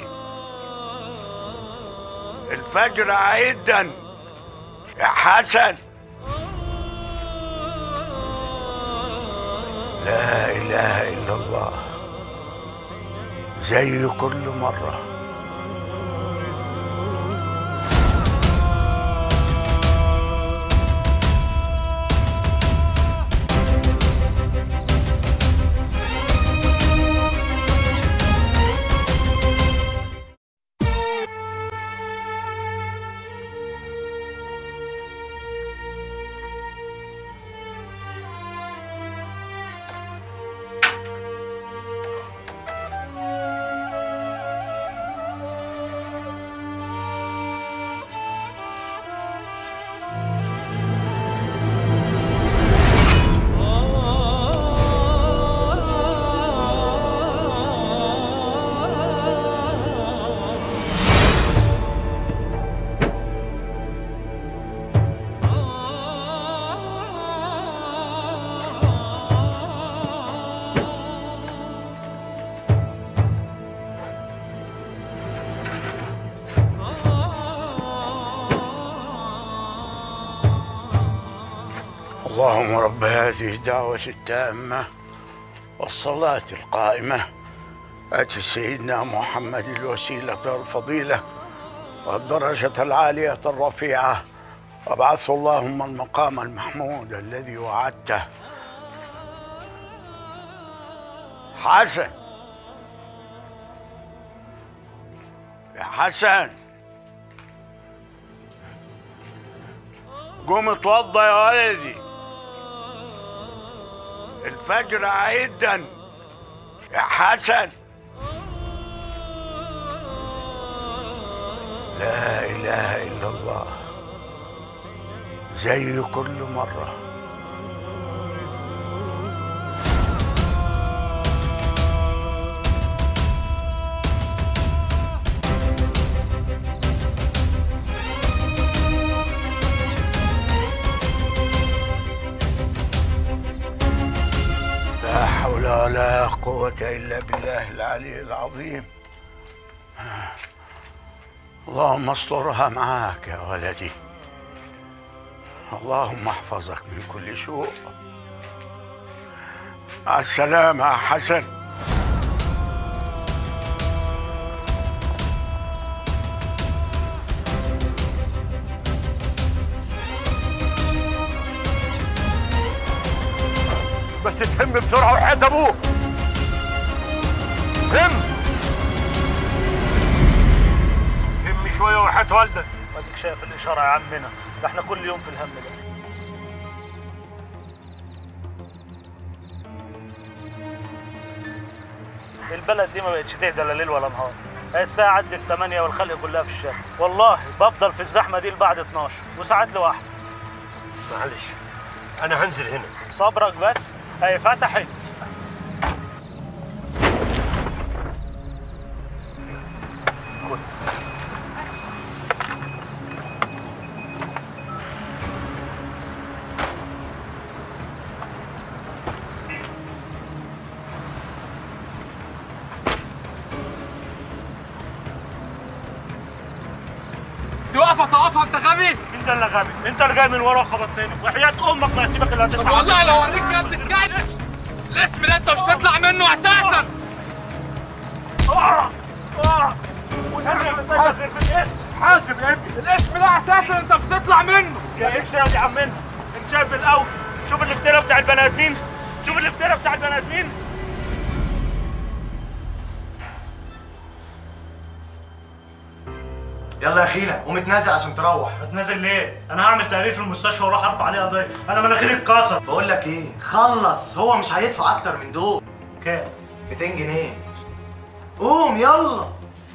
الفجر عيدا يا حسن لا اله الا الله زي كل مره اللهم رب هذه الدعوة التامة والصلاة القائمة آت سيدنا محمد الوسيلة والفضيلة والدرجة العالية الرفيعة وابعثه اللهم المقام المحمود الذي وعدته حسن يا حسن قوم اتوضى يا ولدي الفجر عيدا يا حسن لا اله الا الله زي كل مره قوة إلا بالله العلي العظيم اللهم استرها معاك يا ولدي اللهم احفظك من كل سوء مع السلامة يا حسن بس تهم بسرعة وحياة أبوك هم هم شوية وحياة والدك اديك شايف الاشاره يا عمنا ده احنا كل يوم في الهم ده البلد دي ما بقتش تهدى لا ليل ولا نهار هي الساعة عدت 8 والخلق كلها في الشارع والله بفضل في الزحمة دي لبعد 12 وساعات لوحدي معلش أنا هنزل هنا صبرك بس هي فتحت دي واقفه طوافها انت غبي مين ده اللي غبي انت اللي جاي من ورا خبطتني وحياة امك ما هسيبك الا طب هتسمع والله لو اوريك بجد الجاي الاسم اللي انت مش تطلع منه اساسا اه اه حاسب حاسب يا ابني الاسم ده اساسا انت مش تطلع منه يا ايش يا عمنا انت شايف الاول شوف الافتراء بتاع البني ادمين شوف الافتراء بتاع البني ادمين يلا يا اخينا قوم اتنازل عشان تروح هتنازل ليه؟ انا هعمل تقرير في المستشفى واروح ارفع عليه قضيه، انا مناخيري اتكسر. بقول لك ايه خلص هو مش هيدفع اكتر من دول كام؟ 200 جنيه قوم يلا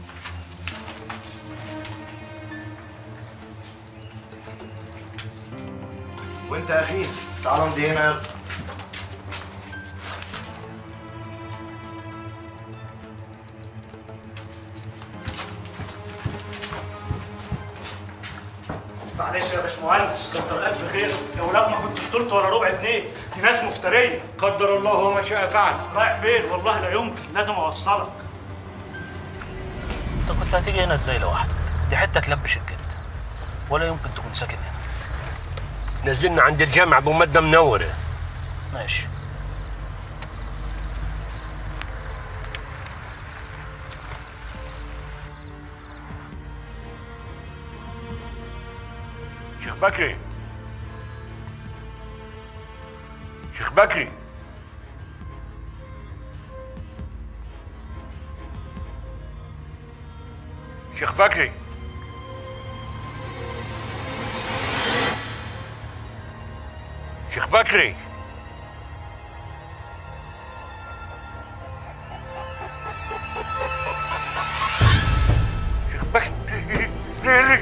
وانت يا اخي تعالى امضي هنا يلا معلش يا باشمهندس كتر الف خير يا ولاد ما كنتش طلت ولا ربع جنيه دي ناس مفتريه قدر الله وما شاء فعل رايح فين والله لا يمكن لازم اوصلك انت كنت هتيجي هنا ازاي لوحدك دي حته تلبش الجد ولا يمكن تكون ساكن هنا نزلنا عند الجامع ابو مده منوره ماشي شيخ بكري شيخ بكري شيخ بكري شيخ بكري شيخ بكري ليلي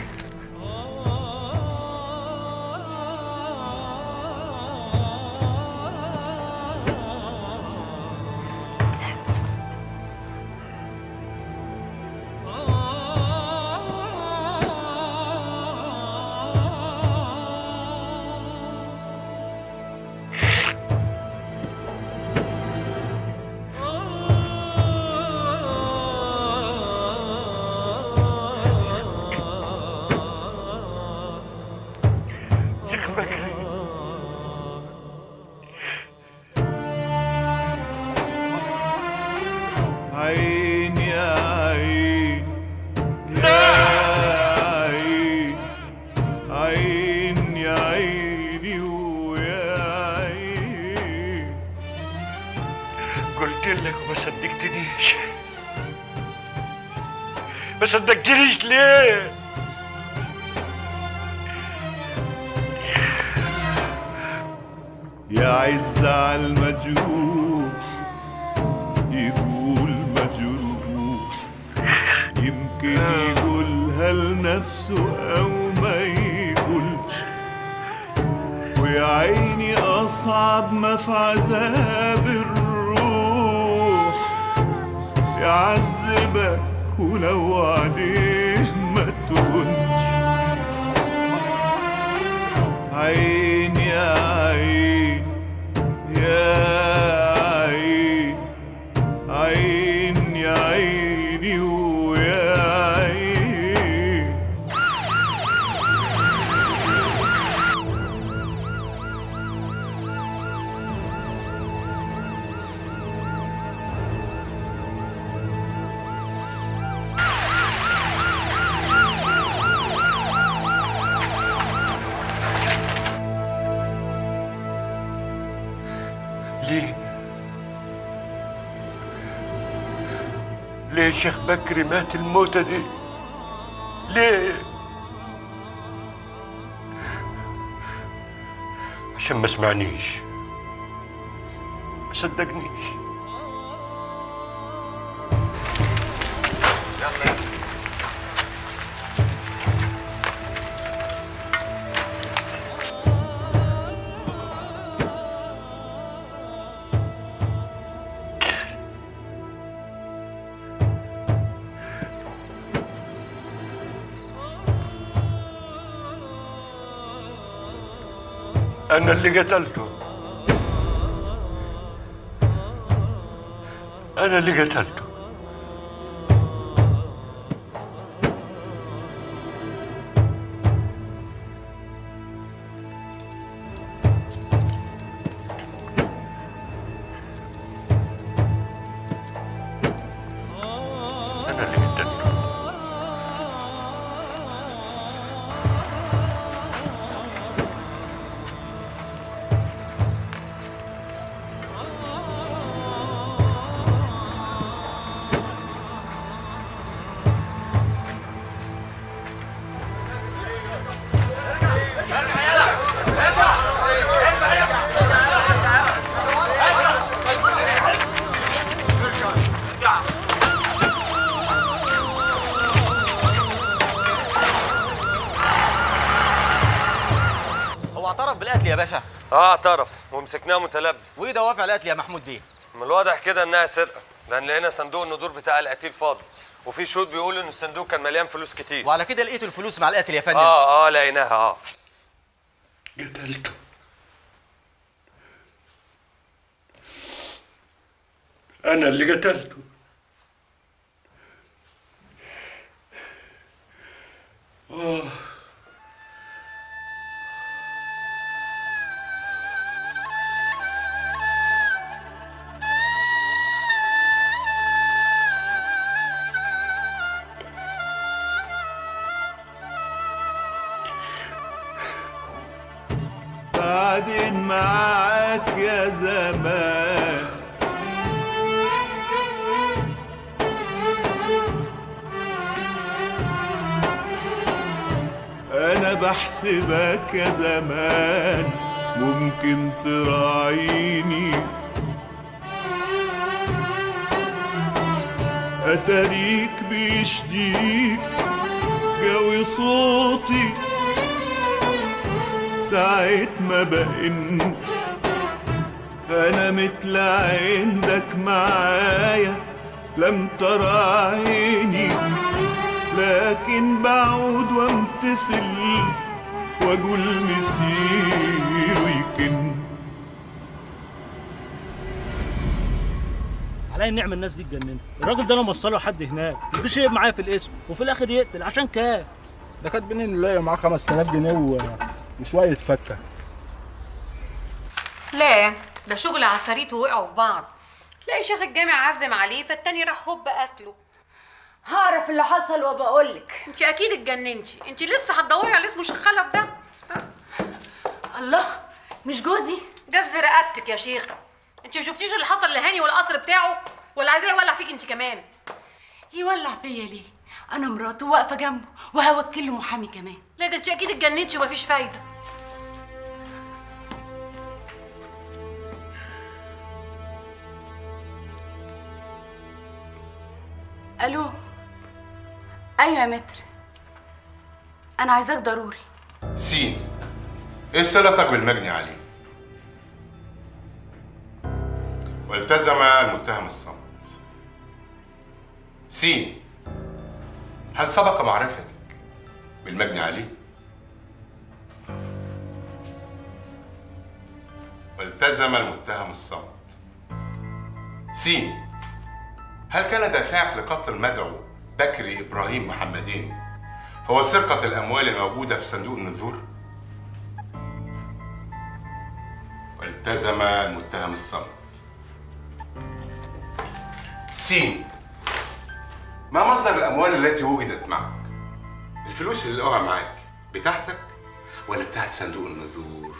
شيخ بكري عين يا عين يا عين عين يا عيني ويا عين قلت لك وما صدقتنيش ما صدقتنيش ليه يا عز على المجروح يقول مجروح يمكن يقولها لنفسه او ما يقولش ويا عيني اصعب ما في عذاب الروح يعذبك ولو عليه ما تهونش عين يا عين يا عين عين يا عيني ويا عين ليه ليه شيخ بكري مات الموتة دي ليه عشان ما سمعنيش ما صدقنيش أنا اللي قتلته أنا اللي قتلته أنا اللي قتلته هو اعترف بالقتل يا باشا اه اعترف ومسكناه متلبس وايه دوافع القتل يا محمود بيه من الواضح كده انها سرقه لان لقينا صندوق الندور بتاع القتيل فاضي وفي شهود بيقولوا ان الصندوق كان مليان فلوس كتير وعلى كده لقيتوا الفلوس مع القتل يا فندم اه اه لقيناها اه قتلته أنا اللي قتلته آه بعدين معاك يا زمان انا بحسبك يا زمان ممكن تراعيني اتاريك بيشديك جوي صوتي ساعة ما بقن أنا مثل عندك معايا لم ترى عيني لكن بعود وامتثل واقول مسير ويكن علي النعمة الناس دي اتجننت الراجل ده انا موصله لحد هناك مفيش يبقى معايا في الاسم وفي الاخر يقتل عشان كام ده كاتبين انه لاقي معاه 5000 جنيه و... وشويه فكه لا ده شغل عفاريت ووقعوا في بعض تلاقي شيخ الجامع عزم عليه فالتاني راح هوب قتله هعرف اللي حصل وبقولك انت اكيد اتجننتي انت لسه هتدوري على اسمه شيخ خلف ده الله مش جوزي جز رقبتك يا شيخ انت ما شفتيش اللي حصل لهاني والقصر بتاعه ولا عايزاه يولع فيك انت كمان يولع فيا ليه انا مراته واقفه جنبه وهوكل له محامي كمان لا ده انت اكيد اتجننتي ومفيش فايده الو ايوه يا متر انا عايزاك ضروري سين ايه صلتك بالمجني عليه والتزم المتهم الصمت سين هل سبق معرفتك بالمجني عليه والتزم المتهم الصمت سين هل كان دافعك لقتل المدعو بكري ابراهيم محمدين هو سرقة الأموال الموجودة في صندوق النذور؟ والتزم المتهم الصمت. سين ما مصدر الأموال التي وجدت معك؟ الفلوس اللي لقوها معاك بتاعتك ولا بتاعت صندوق النذور؟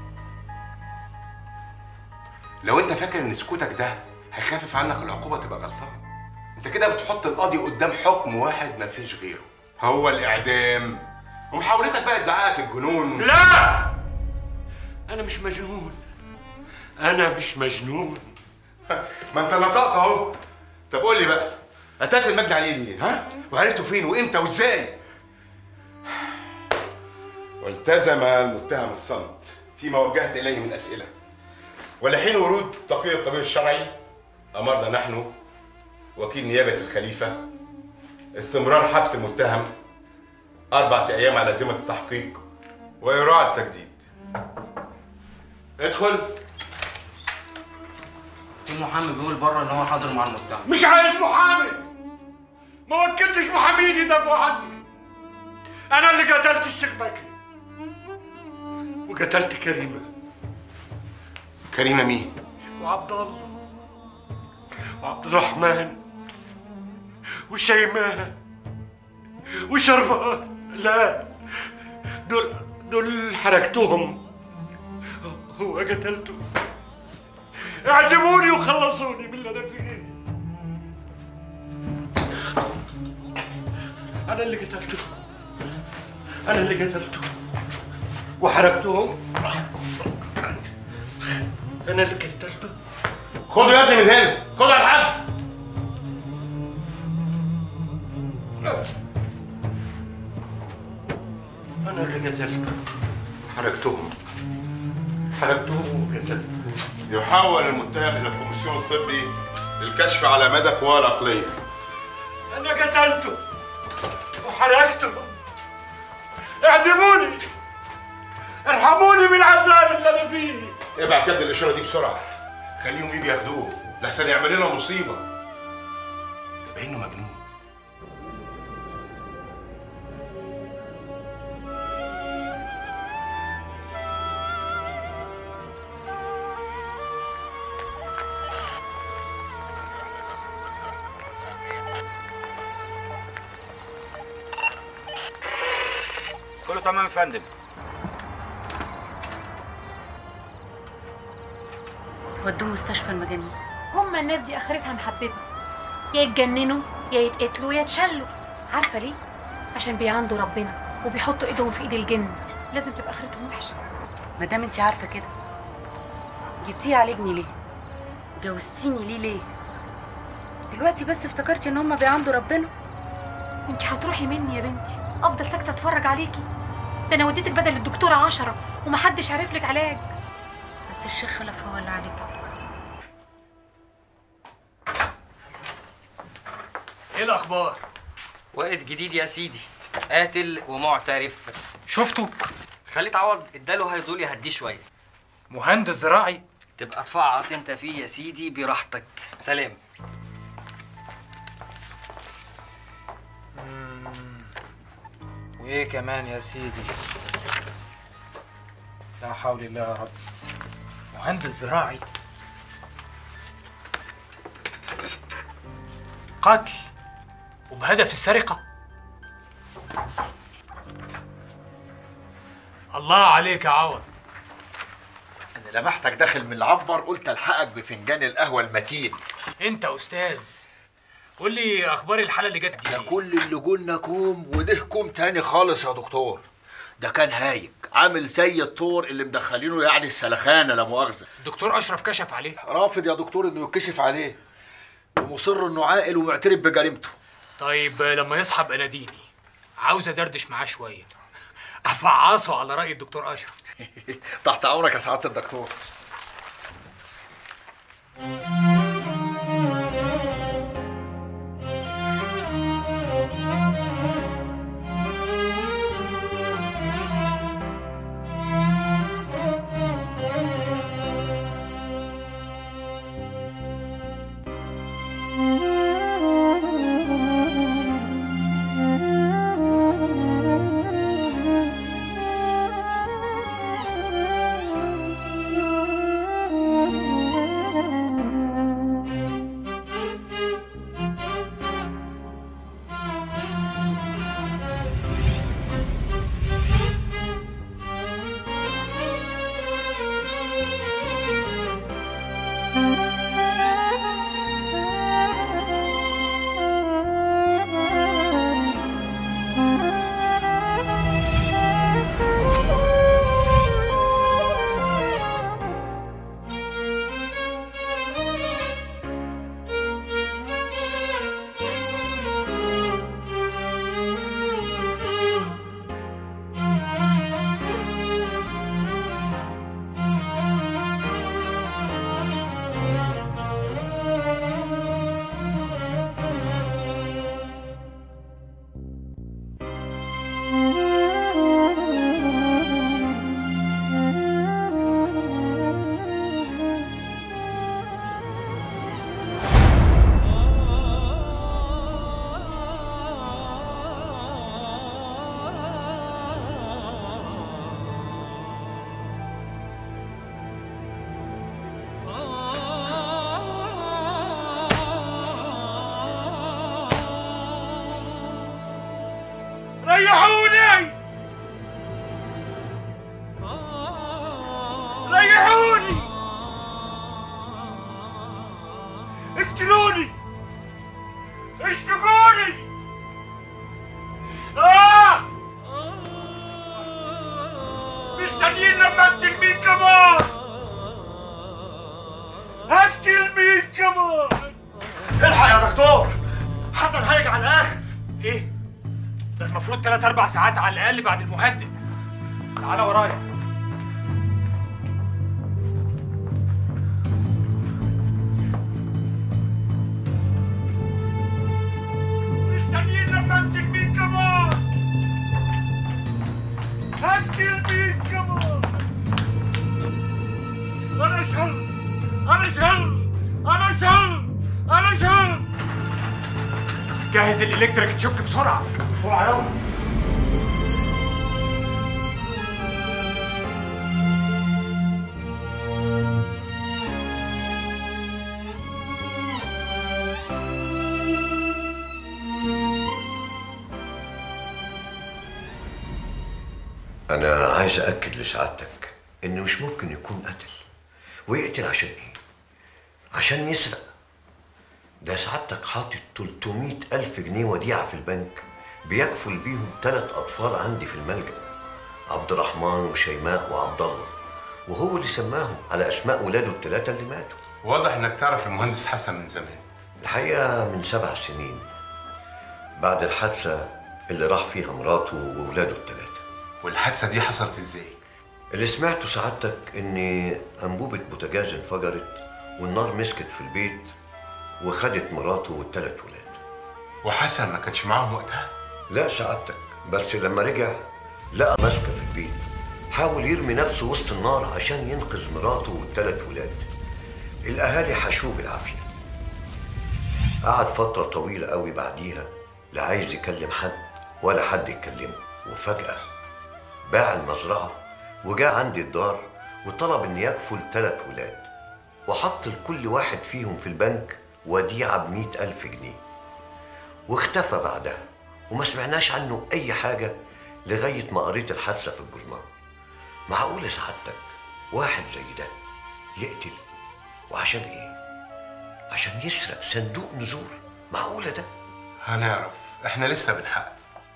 لو انت فاكر ان سكوتك ده هيخفف عنك العقوبة تبقى غلطان. انت كده بتحط القاضي قدام حكم واحد مفيش غيره. هو الإعدام. ومحاولتك بقى ادعائك الجنون لا انا مش مجنون انا مش مجنون ما انت نطقت اهو طب قول لي بقى قتلت المجني عليه ليه ها وعرفته فين وامتى وازاي والتزم المتهم الصمت فيما وجهت اليه من اسئله ولحين ورود تقرير الطبيب الشرعي امرنا نحن وكيل نيابه الخليفه استمرار حبس المتهم اربعه ايام على ذمه التحقيق وايراء التجديد ادخل في محامي بيقول بره ان هو حاضر مع المتهم مش عايز محامي ما وكلتش محامين يدافعوا عني انا اللي قتلت الشيخ بكري وقتلت كريمه كريمه مين وعبد الله وعبد الرحمن وشيماء وشربات لا دول دول حرقتهم هو قتلته اعدموني وخلصوني من اللي انا فيه انا اللي قتلته انا اللي قتلته وحرقتهم انا اللي قتلته خده يا ابني من هنا خده على الحبس انا اللي قتلته حرقتهم حرقتهم وقتلته يحول المتهم الى الكوميسيون الطبي للكشف على مدى قواه العقليه انا قتلته وحرقته اعدموني ارحموني من العذاب اللي انا فيه ابعت يد الاشاره دي بسرعه خليهم يجي ياخدوه لحسن يعمل لنا مصيبه تبقى انه مجنون كله تمام يا فندم ودوه مستشفى المجانين هما الناس دي اخرتها محببه يا يتجننوا يا يتقتلوا يا يتشلوا عارفه ليه عشان بيعندوا ربنا وبيحطوا ايدهم في ايد الجن لازم تبقى اخرتهم وحشه ما دام انت عارفه كده جبتيه يعالجني ليه جوزتيني ليه ليه دلوقتي بس افتكرتي ان هما بيعندوا ربنا انت هتروحي مني يا بنتي افضل ساكته اتفرج عليكي ده انا وديتك بدل الدكتوره عشرة ومحدش عارف لك علاج بس الشيخ خلف هو اللي عليك ايه الاخبار وقت جديد يا سيدي قاتل ومعترف شفته خليت عوض اداله هيدول يهديه شويه مهندس زراعي تبقى تفعص انت فيه يا سيدي براحتك سلام وايه كمان يا سيدي لا حول الله يا رب مهندس زراعي قتل وبهدف السرقة الله عليك يا عوض انا لمحتك داخل من العنبر قلت الحقك بفنجان القهوه المتين انت استاذ قول لي اخبار الحاله اللي جت دي ده كل اللي قلنا كوم وده كوم تاني خالص يا دكتور ده كان هايج عامل زي الطور اللي مدخلينه يعني السلخانه لا مؤاخذه الدكتور اشرف كشف عليه رافض يا دكتور انه يتكشف عليه ومصر انه عاقل ومعترف بجريمته طيب لما يصحى ابقى ناديني عاوز ادردش معاه شويه افعصه على راي الدكتور اشرف تحت امرك يا سعاده الدكتور Thank you. دكتور حسن هيجي على الاخر ايه ده المفروض 3 4 ساعات على الاقل بعد المهدئ تعالى ورايا مستنيين لما انزل بيك كمان هنزل بيك كمان انا شل انا شل انا شل انا شل جهز الالكتريك تشوك بسرعه بسرعه يلا أنا عايز أأكد لسعادتك إن مش ممكن يكون قتل ويقتل عشان إيه؟ عشان يسرق ده سعادتك حاطط 300 ألف جنيه وديعة في البنك بيكفل بيهم ثلاث أطفال عندي في الملجأ عبد الرحمن وشيماء وعبد الله وهو اللي سماهم على أسماء ولاده الثلاثة اللي ماتوا واضح انك تعرف المهندس حسن من زمان الحقيقة من سبع سنين بعد الحادثة اللي راح فيها مراته وولاده الثلاثة والحادثة دي حصلت ازاي؟ اللي سمعته سعادتك ان انبوبة بوتاجاز انفجرت والنار مسكت في البيت وخدت مراته والثلاث ولاد وحسن ما كانش معاهم وقتها؟ لا سعادتك بس لما رجع لقى ماسكة في البيت حاول يرمي نفسه وسط النار عشان ينقذ مراته والثلاث ولاد الاهالي حشوه بالعافية قعد فترة طويلة قوي بعديها لا عايز يكلم حد ولا حد يكلمه وفجأة باع المزرعة وجاء عندي الدار وطلب إن يكفل ثلاث ولاد وحط لكل واحد فيهم في البنك وديعة بمئة ألف جنيه واختفى بعدها وما سمعناش عنه أي حاجة لغاية ما قريت الحادثة في الجورنال معقولة سعادتك واحد زي ده يقتل وعشان إيه؟ عشان يسرق صندوق نزور معقولة ده؟ هنعرف احنا لسه بنحقق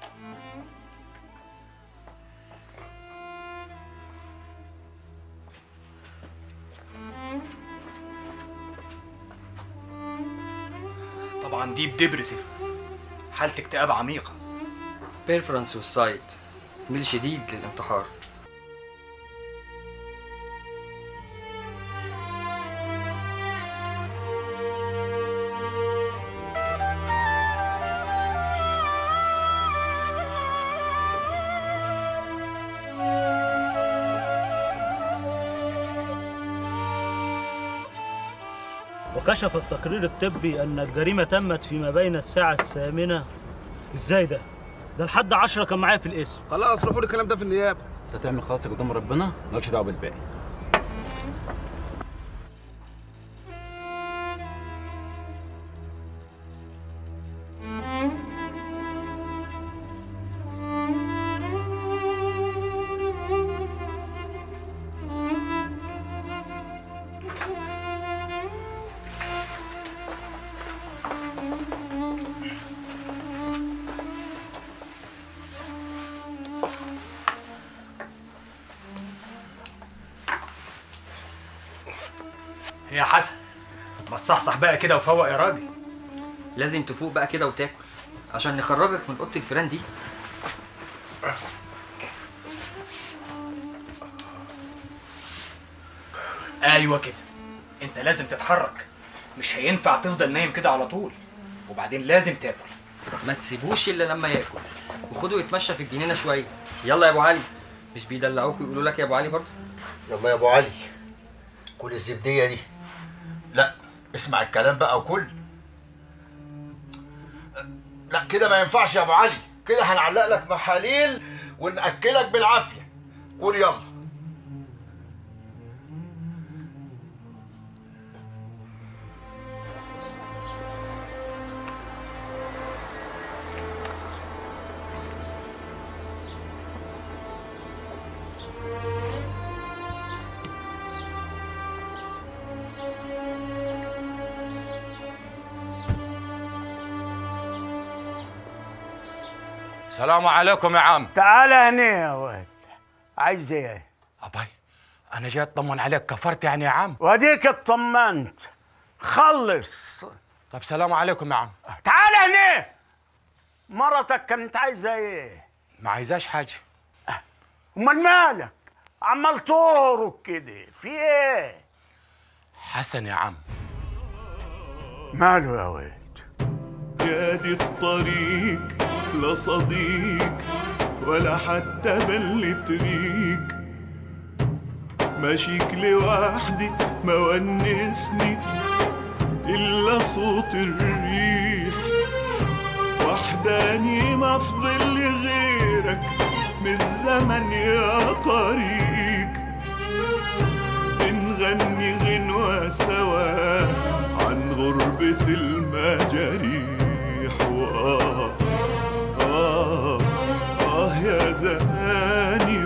طبعا دي بدبرسيف حالة اكتئاب عميقة بيرفرنس سوسايد ميل شديد للانتحار وكشف التقرير الطبي أن الجريمة تمت فيما بين الساعة الثامنة إزاي ده؟ ده لحد عشرة كان معايا في الاسم خلاص روحوا الكلام ده في النيابه انت تعمل خلاص قدام ربنا مالكش دعوه بالباقي يا حسن ما تصحصح بقى كده وفوق يا راجل لازم تفوق بقى كده وتاكل عشان نخرجك من اوضه الفيران دي ايوه كده انت لازم تتحرك مش هينفع تفضل نايم كده على طول وبعدين لازم تاكل ما تسيبوش الا لما ياكل وخده يتمشى في الجنينه شويه يلا يا ابو علي مش بيدلعوك ويقولوا لك يا ابو علي برضه يلا يا ابو علي كل الزبديه دي لا اسمع الكلام بقى وكل لا كده ما ينفعش يا ابو علي كده هنعلق لك محاليل وناكلك بالعافيه قول يلا السلام عليكم يا عم تعال هنا يا ولد عايز ايه؟ أباي أنا جاي أطمن عليك كفرت يعني يا عم واديك اطمنت خلص طب سلام عليكم يا عم تعال هنا مرتك كانت عايزه ايه ما عايزاش حاجه امال مالك عمال تهرج كده في ايه حسن يا عم ماله يا واد يا دي الطريق لا صديق ولا حتى بلة ريق ماشيك لوحدي ما ونسني إلا صوت الريح وحداني ما فضل لي غيرك من الزمن يا طريق بنغني غنوة سوا عن غربة المجاريح وآه آه آه يا زماني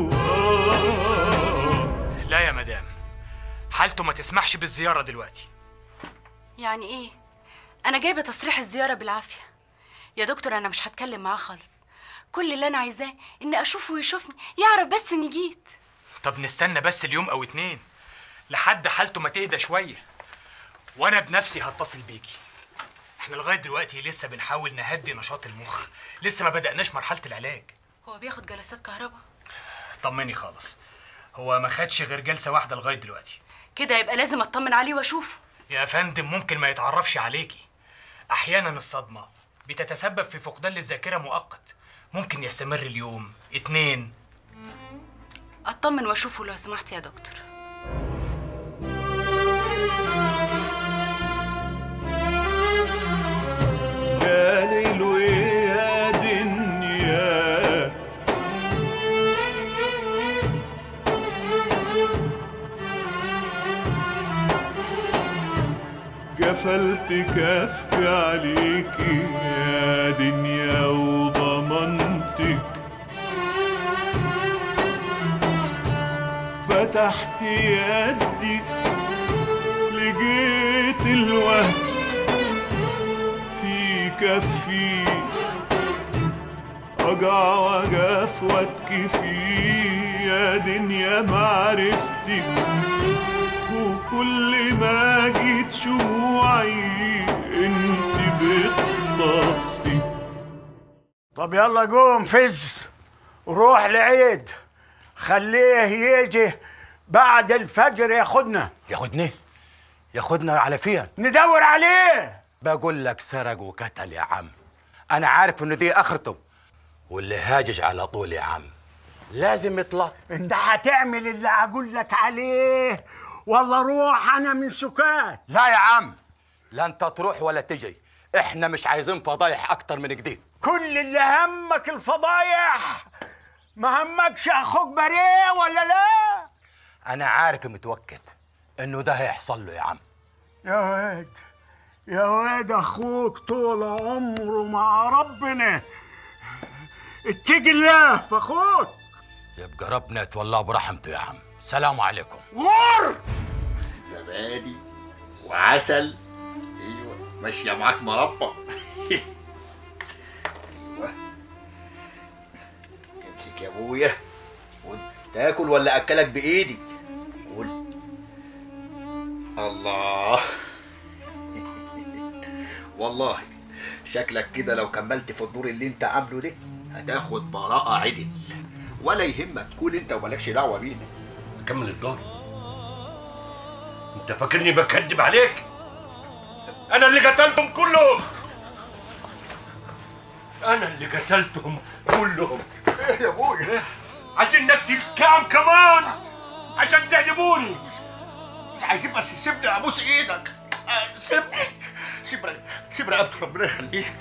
وآه لا يا مدام حالته ما تسمحش بالزيارة دلوقتي يعني ايه انا جايبه تصريح الزياره بالعافيه يا دكتور انا مش هتكلم معاه خالص كل اللي انا عايزاه اني اشوفه ويشوفني يعرف بس اني جيت طب نستنى بس اليوم او اتنين لحد حالته ما تهدى شوية وانا بنفسي هتصل بيكي احنا لغاية دلوقتي لسه بنحاول نهدي نشاط المخ لسه ما بدأناش مرحلة العلاج هو بياخد جلسات كهرباء طمني خالص هو ما خدش غير جلسة واحدة لغاية دلوقتي كده يبقى لازم اطمن عليه واشوفه يا فندم ممكن ما يتعرفش عليكي احيانا الصدمة بتتسبب في فقدان للذاكرة مؤقت ممكن يستمر اليوم اتنين اطمن واشوفه لو سمحت يا دكتور يا ليل ويا دنيا قفلت كفي عليكي يا دنيا وضمنتك فتحت يدي لقيت الوهم في كفي أقع وأقف وأبكي فيه يا دنيا معرفتك وكل ما جيت شموعي انت بتطفي طب يلا قوم فز وروح لعيد خليه يجي بعد الفجر ياخدنا ياخدني ياخدنا على فين ندور عليه بقول لك سرق وقتل يا عم انا عارف انه دي اخرته واللي هاجج على طول يا عم لازم يطلع انت هتعمل اللي اقول لك عليه والله روح انا من سكات لا يا عم لا انت تروح ولا تجي احنا مش عايزين فضايح اكتر من كده كل اللي همك الفضايح ما همكش اخوك بريء ولا لا انا عارف متوكد انه ده هيحصل له يا عم يا واد يا واد اخوك طول عمره مع ربنا اتقي الله في اخوك يبقى ربنا يتولاه برحمته يا عم سلام عليكم غور زبادي وعسل ايوه ماشيه معاك مربى ايوه امسك يا ابويا خد تاكل ولا اكلك بايدي قول الله والله شكلك كده لو كملت في الدور اللي انت عامله ده هتاخد براءة عدل ولا يهمك كل انت ومالكش دعوة بينا كمل الدور انت فاكرني بكذب عليك انا اللي قتلتهم كلهم انا اللي قتلتهم كلهم ايه يا ابويا عشان نقتل كام كمان عشان تعجبوني مش عايزين بس سيبني ابوس ايدك آه، سيبني سيب رق- سيب رقبتي ربنا يخليك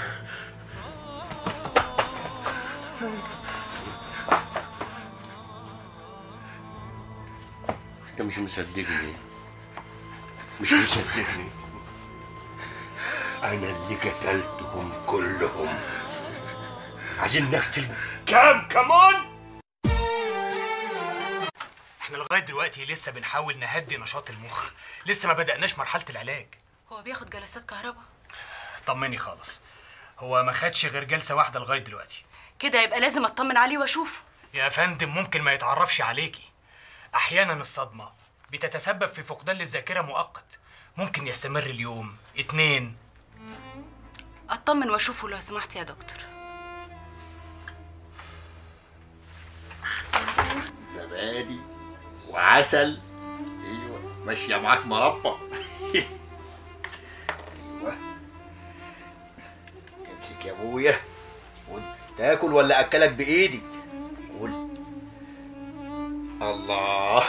انت مش مصدقني مش مصدقني انا اللي قتلتهم كلهم عايزين نقتل كام كمان احنا لغاية دلوقتي لسه بنحاول نهدي نشاط المخ لسه ما بدأناش مرحلة العلاج هو بياخد جلسات كهرباء طمني خالص هو ما خدش غير جلسة واحدة لغاية دلوقتي كده يبقى لازم اطمن عليه واشوفه يا فندم ممكن ما يتعرفش عليكي احيانا الصدمة بتتسبب في فقدان للذاكرة مؤقت ممكن يستمر اليوم اتنين اطمن واشوفه لو سمحت يا دكتور زبادي وعسل ايوه ماشيه معاك مربى ايوه امسك يا ابويا قول تاكل ولا اكلك بايدي قول الله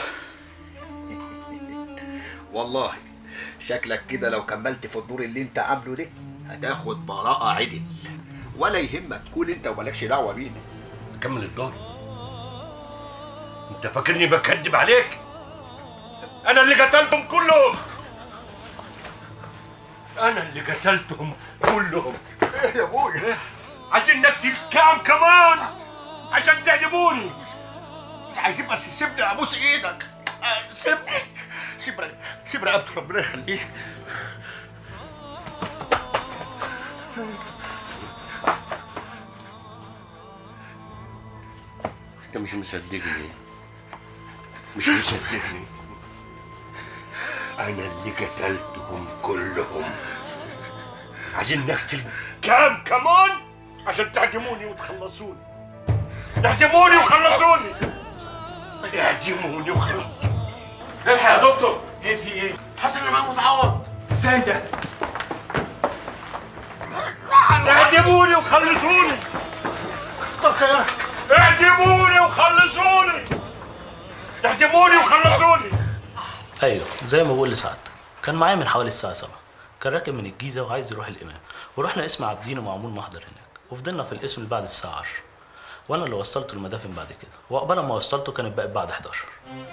والله شكلك كده لو كملت في الدور اللي انت عامله ده هتاخد براءة عدل ولا يهمك كل انت ومالكش دعوة بينا كمل الدور انت فاكرني بكذب عليك انا اللي قتلتهم كلهم انا اللي قتلتهم كلهم ايه يا ابويا عشان نقتل كام كمان عشان تعجبوني مش عايزين بس سيبني ابوس ايدك آه، سيبني سيب رق- سيب رقبتي ربنا يخليك انت مش مصدقني مش مصدقني انا اللي قتلتهم كلهم عايزين نقتل كام كمان عشان تعدموني وتخلصوني اعدموني وخلصوني اعدموني وخلصوني الحق يا دكتور ايه في ايه حسن امام متعور ازاي ده اعدموني وخلصوني كتر خيرك اعدموني وخلصوني اعدموني وخلصوني ايوه زي ما بقول لسعادتك كان معايا من حوالي الساعه 7 كان راكب من الجيزه وعايز يروح الامام ورحنا اسم عابدين ومعمول محضر هناك وفضلنا في الاسم لبعد الساعه 10 وانا اللي وصلته المدافن بعد كده وقبل ما وصلته كانت بقت بعد 11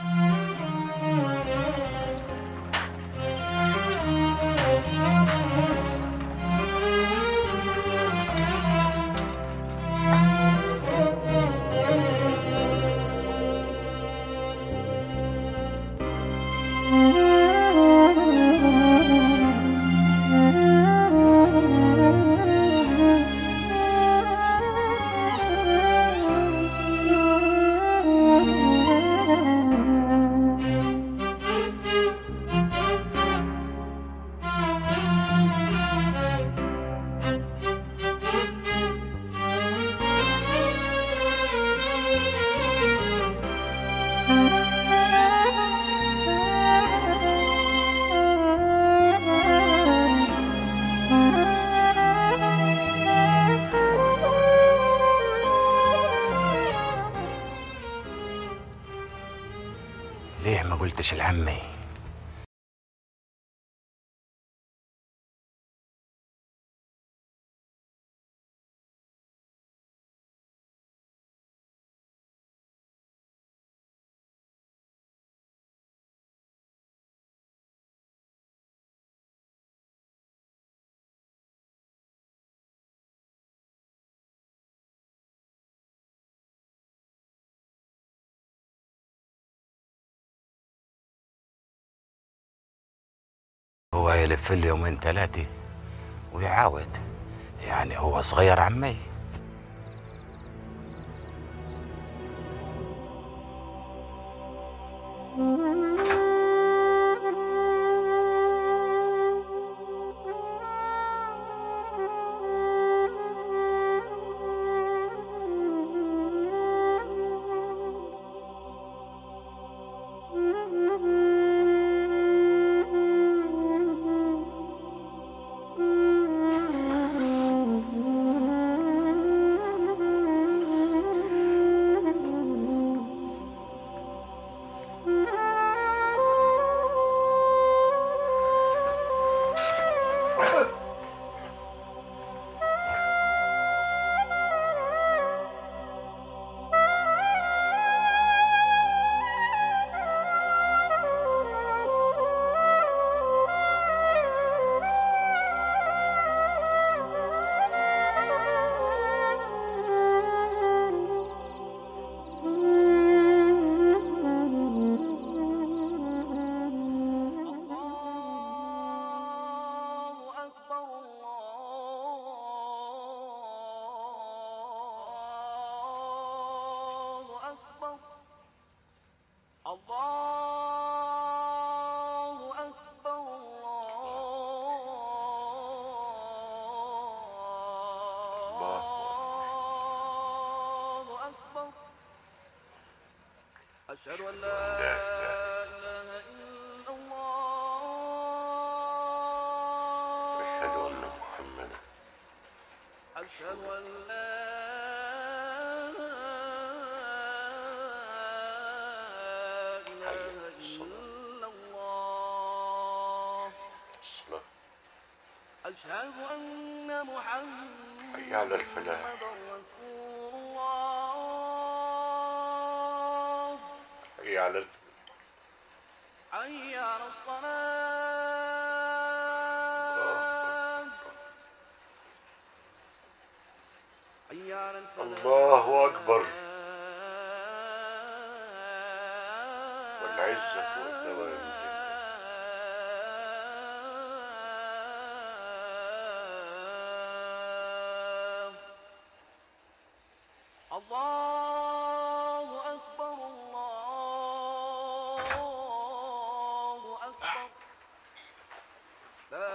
ليه ما قلتش لعمي هو هيلف لي يومين ثلاثة ويعاود يعني هو صغير عمي أشهد أن لا إله إلا الله أشهد أن محمدا أشهد أن لا إله إلا الله الصلاة أشهد أن محمدا حي على الفلاح رسول الله حي على الفلاح حي على الصلاة حي على الفلاح الله أكبر والعزة والدوام الله أكبر الله أكبر لا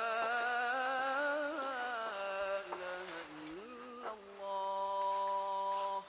إله إلا الله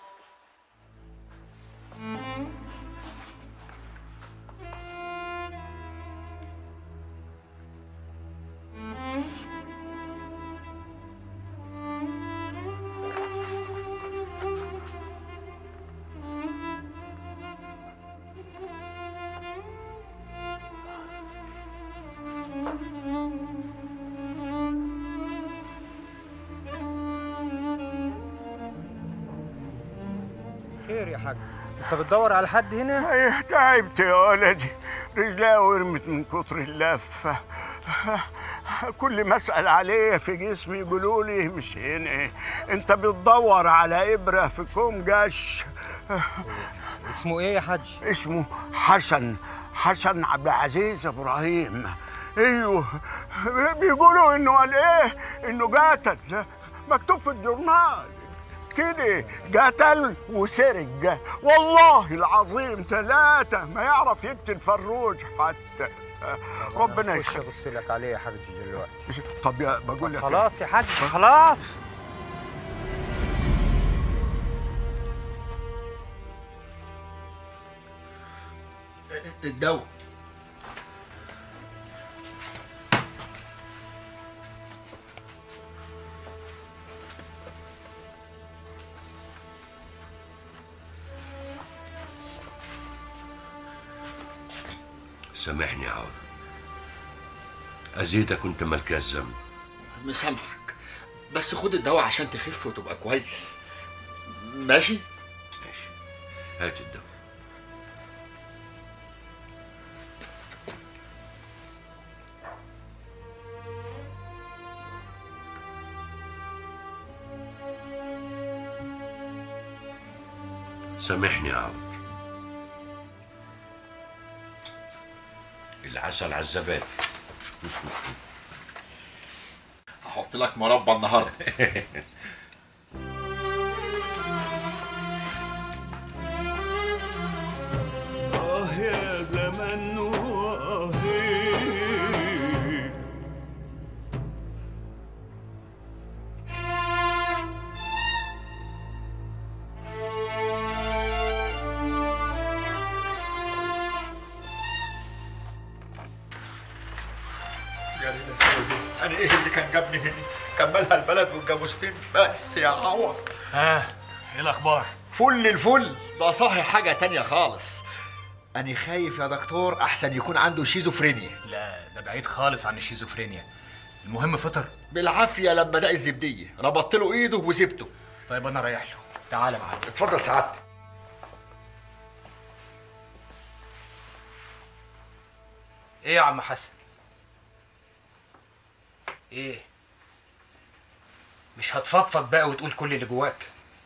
خير يا حاج انت بتدور على حد هنا ايه تعبت يا ولدي رجلي ورمت من كتر اللفة كل ما اسال عليه في جسمي يقولوا لي مش هنا انت بتدور على ابره في كوم جش اسمه ايه يا حاج اسمه حسن حسن عبد العزيز ابراهيم ايوه بيقولوا انه قال ايه انه قتل مكتوب في الجورنال كده قتل وسرق والله العظيم ثلاثة ما يعرف يقتل فروج حتى ربنا خش يخليك ابص لك عليه يا حاج دلوقتي طب يا بقول لك خلاص يا حاج خلاص الدواء سامحني يا عوض أزيدك وأنت مالك الذنب مسامحك بس خد الدواء عشان تخف وتبقى كويس ماشي ماشي هات الدواء سامحني يا عوض العسل على الزبادي هحط لك مربى النهارده آه يا زمن وآهي يا ليلى سودي انا ايه اللي كان جابني هنا كملها البلد والجاموستين بس يا عوض ها ايه الاخبار فل الفل ده صاحي حاجه تانية خالص انا خايف يا دكتور احسن يكون عنده شيزوفرينيا لا ده بعيد خالص عن الشيزوفرينيا المهم فطر بالعافيه لما دق الزبديه ربطت له ايده وسبته طيب انا رايح له تعالى معايا اتفضل سعادتك ايه يا عم حسن ايه مش هتفضفض بقى وتقول كل اللي جواك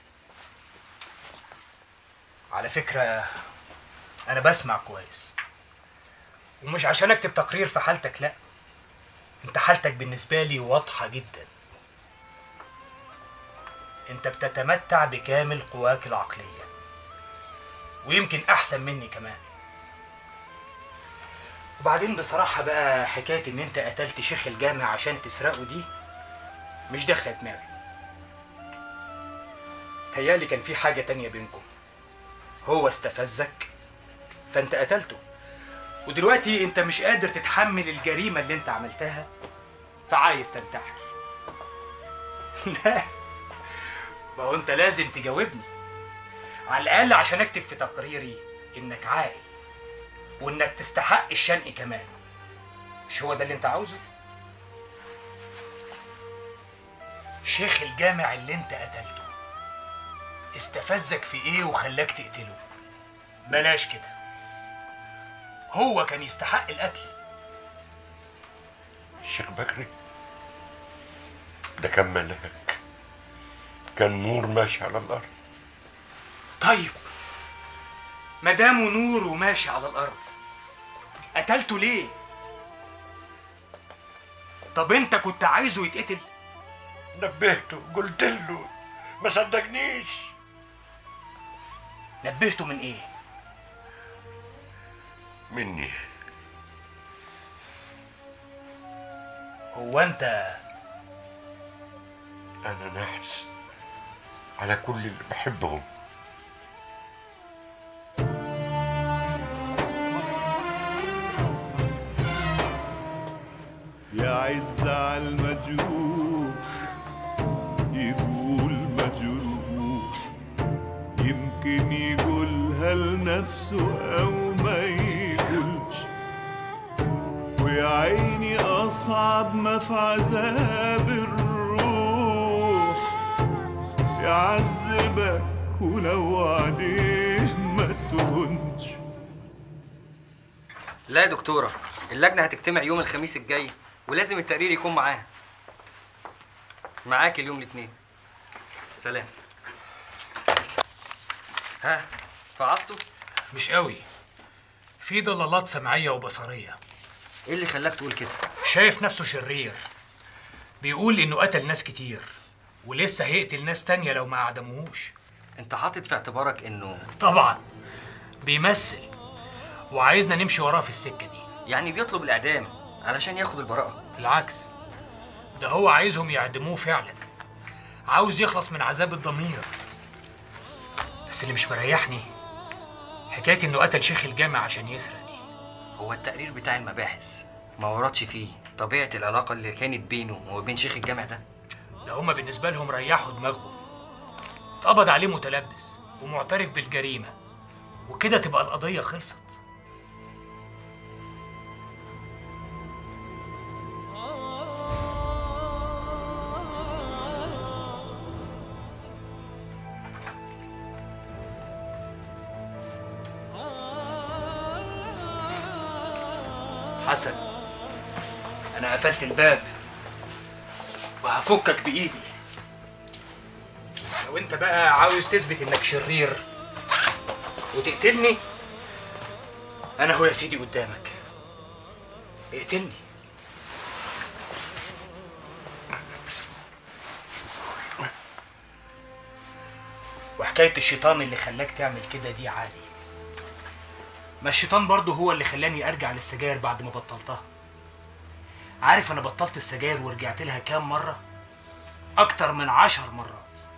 على فكرة أنا بسمع كويس ومش عشان أكتب تقرير في حالتك لأ أنت حالتك بالنسبة لي واضحة جدا أنت بتتمتع بكامل قواك العقلية ويمكن أحسن مني كمان وبعدين بصراحة بقى حكاية إن أنت قتلت شيخ الجامع عشان تسرقه دي مش داخلة دماغي تهيالي كان في حاجة تانية بينكم هو استفزك فانت قتلته ودلوقتي انت مش قادر تتحمل الجريمه اللي انت عملتها فعايز تنتحر لا ما هو انت لازم تجاوبني على الاقل عشان اكتب في تقريري انك عاقل وانك تستحق الشنق كمان مش هو ده اللي انت عاوزه شيخ الجامع اللي انت قتلته استفزك في ايه وخلاك تقتله بلاش كده هو كان يستحق القتل الشيخ بكري ده كان ملاك كان نور ماشي على الارض طيب مدامه نور وماشي على الارض قتلته ليه طب انت كنت عايزه يتقتل نبهته قلت له ما صدقنيش نبهته من ايه مني هو انت انا نحس على كل اللي بحبهم يا عز على المجروح يقول مجروح يمكن يقولها لنفسه أو ما يقولش ويا عيني أصعب ما في عذاب الروح يعذبك ولو عليه ما تهونش لا يا دكتورة اللجنة هتجتمع يوم الخميس الجاي ولازم التقرير يكون معاها معاك اليوم الاثنين سلام ها فعصته؟ مش قوي في ضلالات سمعيه وبصريه ايه اللي خلاك تقول كده شايف نفسه شرير بيقول انه قتل ناس كتير ولسه هيقتل ناس تانية لو ما اعدموهوش انت حاطط في اعتبارك انه طبعا بيمثل وعايزنا نمشي وراه في السكه دي يعني بيطلب الاعدام علشان ياخد البراءة بالعكس ده هو عايزهم يعدموه فعلا عاوز يخلص من عذاب الضمير بس اللي مش مريحني حكايه انه قتل شيخ الجامع عشان يسرق دي هو التقرير بتاع المباحث ما وردش فيه طبيعة العلاقة اللي كانت بينه وبين شيخ الجامع ده ده هما بالنسبه لهم ريحوا دماغهم اتقبض عليه متلبس ومعترف بالجريمه وكده تبقى القضيه خلصت حسن انا قفلت الباب وهفكك بايدي لو انت بقى عاوز تثبت انك شرير وتقتلني انا هو يا سيدي قدامك اقتلني وحكاية الشيطان اللي خلاك تعمل كده دي عادي ما الشيطان برضه هو اللي خلاني ارجع للسجاير بعد ما بطلتها عارف انا بطلت السجاير ورجعت لها كام مرة اكتر من عشر مرات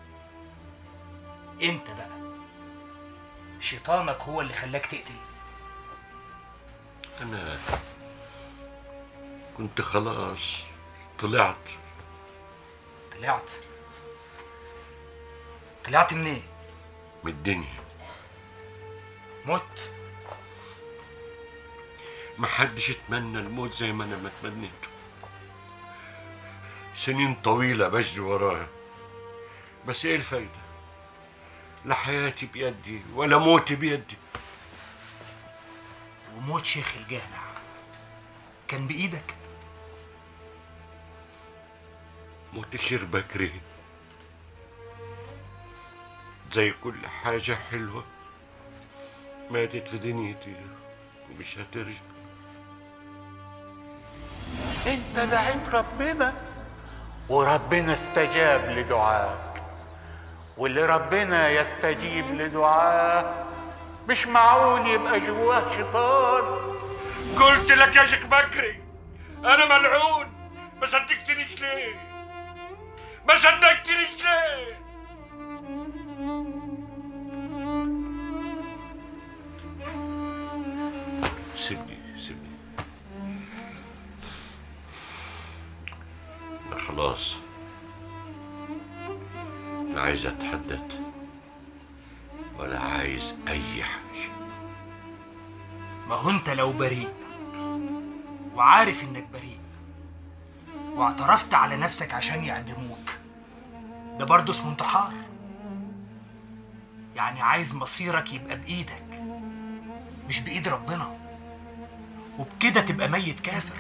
انت بقى شيطانك هو اللي خلاك تقتل انا كنت خلاص طلعت طلعت طلعت منين من الدنيا مت محدش يتمنى الموت زي ما انا ما تمنيته سنين طويلة بجري وراها بس ايه الفايدة لا حياتي بيدي ولا موتي بيدي وموت شيخ الجامع كان بايدك موت الشيخ بكري زي كل حاجة حلوة ماتت في دنيتي ومش هترجع انت دعيت ربنا وربنا استجاب لدعاك واللي ربنا يستجيب لدعاه مش معقول يبقى جواه شيطان قلت لك يا شيخ بكري انا ملعون ما صدقتنيش ليه ما صدقتنيش ليه لا عايز اتحدث ولا عايز اي حاجه ما هو انت لو بريء وعارف انك بريء واعترفت على نفسك عشان يعدموك ده برضه اسمه انتحار يعني عايز مصيرك يبقى بايدك مش بايد ربنا وبكده تبقى ميت كافر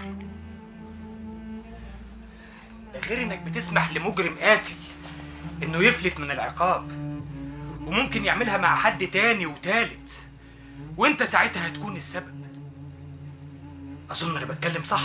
ده غير انك بتسمح لمجرم قاتل انه يفلت من العقاب وممكن يعملها مع حد تاني وتالت وانت ساعتها هتكون السبب اظن انا بتكلم صح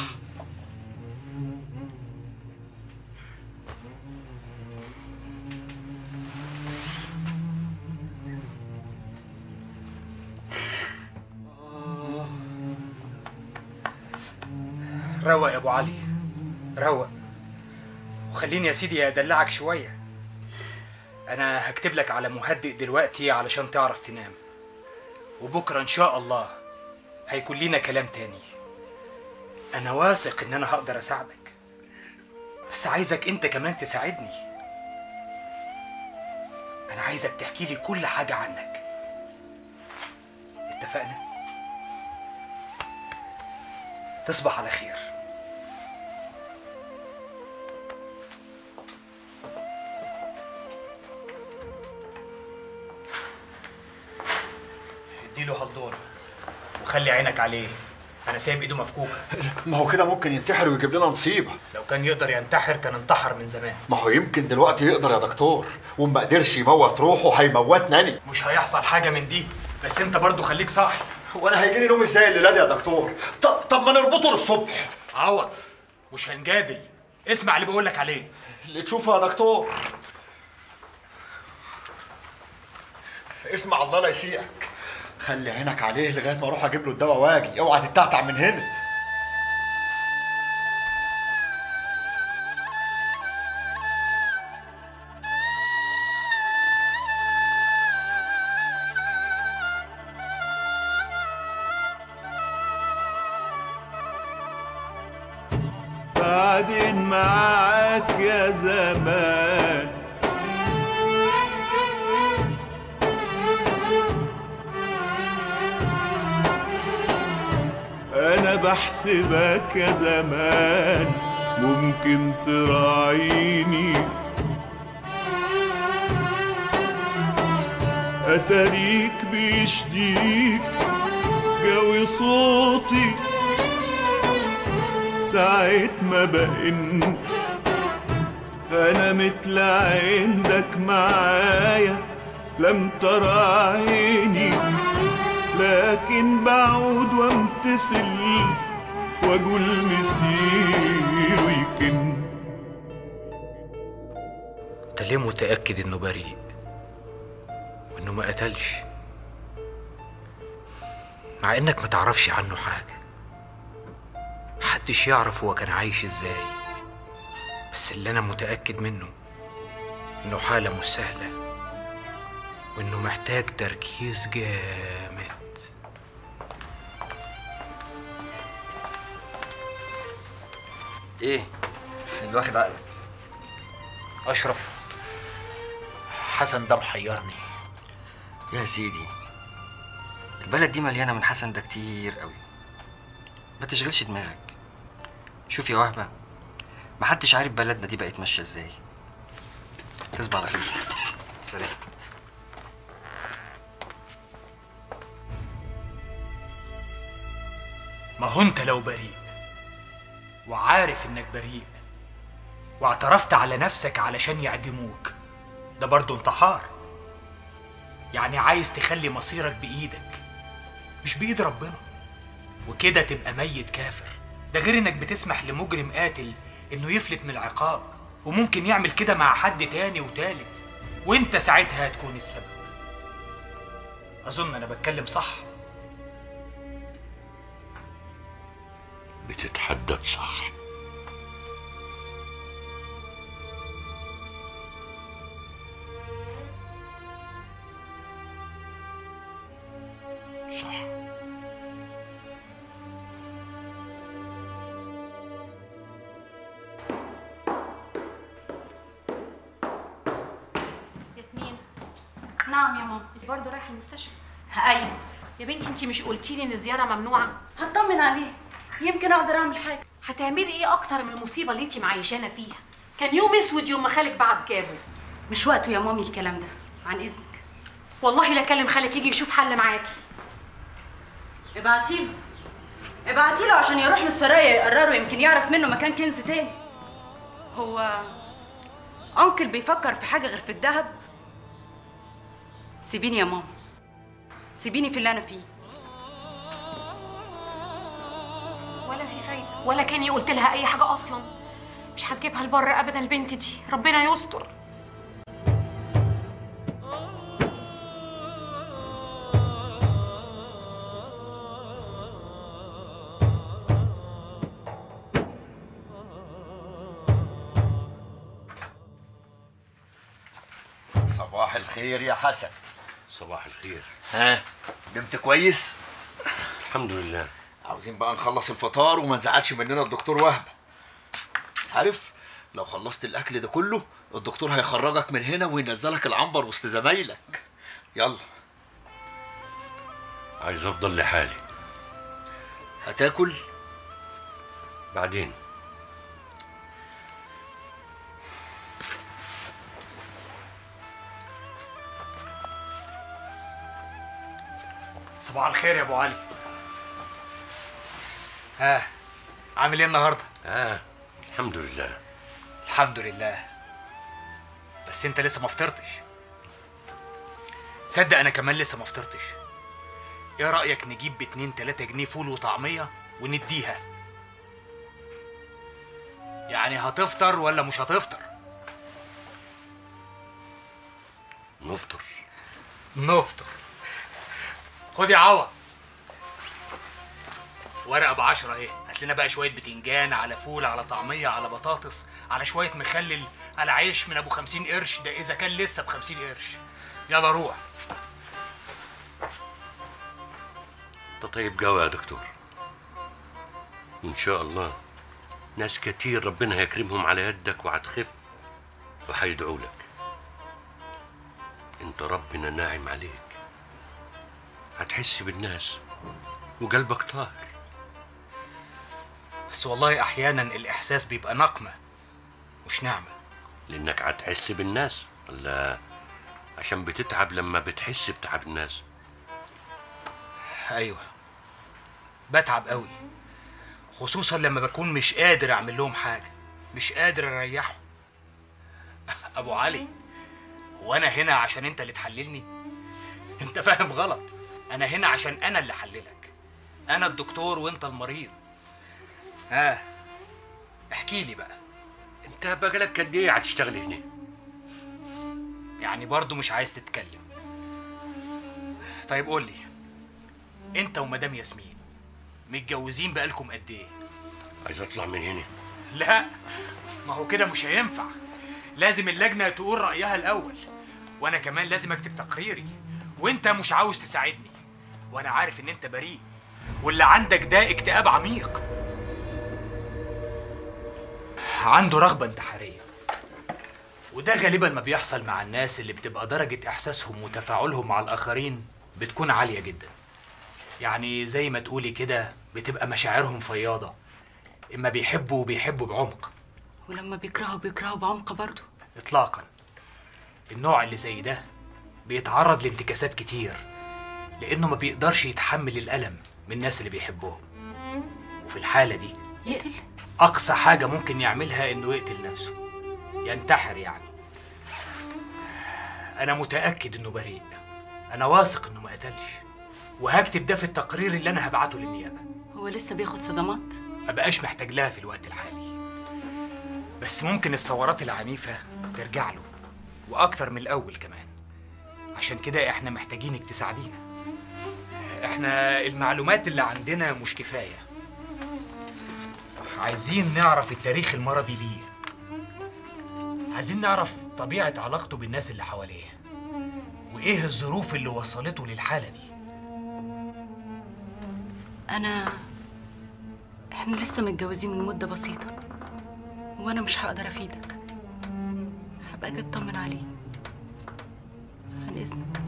روق يا ابو علي روق وخليني يا سيدي ادلعك شويه انا هكتب لك على مهدئ دلوقتي علشان تعرف تنام وبكره ان شاء الله هيكون لينا كلام تاني انا واثق ان انا هقدر اساعدك بس عايزك انت كمان تساعدني انا عايزك تحكي لي كل حاجه عنك اتفقنا تصبح على خير اديله هالدور وخلي عينك عليه انا سايب ايده مفكوكه ما هو كده ممكن ينتحر ويجيب لنا نصيبه لو كان يقدر ينتحر كان انتحر من زمان ما هو يمكن دلوقتي يقدر يا دكتور وما قدرش يموت روحه هيموتنا انا مش هيحصل حاجه من دي بس انت برضو خليك صاحي وانا هيجيلي نوم ازاي الليله دي يا دكتور طب طب ما نربطه للصبح عوض مش هنجادل اسمع اللي بقولك عليه اللي تشوفه يا دكتور اسمع الله لا يسيئك خلي عينك عليه لغايه ما اروح اجيب له الدواء واجي اوعى تتعتع من هنا بعدين معاك يا زمان انا بحسبك يا زمان ممكن تراعيني اتاريك بيشديك جوي صوتي ساعة ما بقن أنا مثل عندك معايا لم ترى عيني لكن بعود وامتثل واقول مسير ويكن انت ليه متاكد انه بريء وانه ما قتلش مع انك ما تعرفش عنه حاجه محدش يعرف هو كان عايش ازاي بس اللي انا متاكد منه انه حاله مش سهله وانه محتاج تركيز جامد ايه اللي واخد عقلك اشرف حسن ده محيرني يا سيدي البلد دي مليانه من حسن ده كتير قوي ما تشغلش دماغك شوف يا وهبه محدش عارف بلدنا دي بقت ماشيه ازاي تصبح على خير سلام ما هو انت لو بريء وعارف انك بريء واعترفت على نفسك علشان يعدموك ده برضه انتحار يعني عايز تخلي مصيرك بايدك مش بايد ربنا وكده تبقى ميت كافر ده غير انك بتسمح لمجرم قاتل انه يفلت من العقاب وممكن يعمل كده مع حد تاني وتالت وانت ساعتها هتكون السبب اظن انا بتكلم صح بتتحدث صح صح نعم يا ماما انت برضه رايحه المستشفى ايوه يا بنتي انت مش قلتي لي ان الزياره ممنوعه هطمن عليه يمكن اقدر اعمل حاجه هتعملي ايه اكتر من المصيبه اللي انت معيشانا فيها كان يوم اسود يوم ما خالك بعت جابه مش وقته يا مامي الكلام ده عن اذنك والله لا اكلم خالك يجي يشوف حل معاكي ابعتيله ابعتيله عشان يروح للسرايا يقرره يمكن يعرف منه مكان كنز تاني هو انكل بيفكر في حاجه غير في الذهب سيبيني يا ماما سيبيني في اللي انا فيه ولا في فايده ولا كاني قلت لها اي حاجه اصلا مش هتجيبها لبره ابدا البنت دي ربنا يستر صباح الخير يا حسن صباح الخير ها نمت كويس الحمد لله عاوزين بقى نخلص الفطار وما نزعلش مننا الدكتور وهب عارف لو خلصت الاكل ده كله الدكتور هيخرجك من هنا وينزلك العنبر وسط زمايلك يلا عايز افضل لحالي هتاكل بعدين صباح الخير يا ابو علي ها عامل ايه النهارده اه الحمد لله الحمد لله بس انت لسه ما فطرتش تصدق انا كمان لسه ما فطرتش ايه رايك نجيب باتنين تلاتة جنيه فول وطعميه ونديها يعني هتفطر ولا مش هتفطر نفطر نفطر خد يا عوض ورقه بعشرة اهي هات لنا بقى شويه بتنجان على فول على طعميه على بطاطس على شويه مخلل على عيش من ابو خمسين قرش ده اذا كان لسه بخمسين قرش يلا روح انت طيب قوي يا دكتور ان شاء الله ناس كتير ربنا هيكرمهم على يدك وهتخف وهيدعوا لك انت ربنا ناعم عليك هتحس بالناس وقلبك طاهر بس والله احيانا الاحساس بيبقى نقمه مش نعمه لانك هتحس بالناس ولا عشان بتتعب لما بتحس بتعب الناس ايوه بتعب قوي خصوصا لما بكون مش قادر اعمل لهم حاجه مش قادر اريحهم ابو علي وانا هنا عشان انت اللي تحللني انت فاهم غلط انا هنا عشان انا اللي احللك انا الدكتور وانت المريض ها احكي لي بقى انت بقالك قد ايه هتشتغل هنا يعني برضو مش عايز تتكلم طيب قول لي انت ومدام ياسمين متجوزين بقالكم قد ايه عايز اطلع من هنا لا ما هو كده مش هينفع لازم اللجنه تقول رايها الاول وانا كمان لازم اكتب تقريري وانت مش عاوز تساعدني وانا عارف ان انت بريء واللي عندك ده اكتئاب عميق عنده رغبه انتحاريه وده غالبا ما بيحصل مع الناس اللي بتبقى درجه احساسهم وتفاعلهم مع الاخرين بتكون عاليه جدا يعني زي ما تقولي كده بتبقى مشاعرهم فياضه اما بيحبوا بيحبوا بعمق ولما بيكرهوا بيكرهوا بعمق برضه اطلاقا النوع اللي زي ده بيتعرض لانتكاسات كتير لانه ما بيقدرش يتحمل الالم من الناس اللي بيحبهم وفي الحاله دي يقتل اقصى حاجه ممكن يعملها انه يقتل نفسه ينتحر يعني انا متاكد انه بريء انا واثق انه ما قتلش وهكتب ده في التقرير اللي انا هبعته للنيابه هو لسه بياخد صدمات ما بقاش محتاج لها في الوقت الحالي بس ممكن الثورات العنيفة ترجع له وأكتر من الأول كمان عشان كده إحنا محتاجينك تساعدينا إحنا المعلومات اللي عندنا مش كفاية عايزين نعرف التاريخ المرضي ليه عايزين نعرف طبيعة علاقته بالناس اللي حواليه وإيه الظروف اللي وصلته للحالة دي انا احنا لسه متجوزين من مده بسيطه وانا مش هقدر افيدك هبقى اجي اطمن عليه اذنك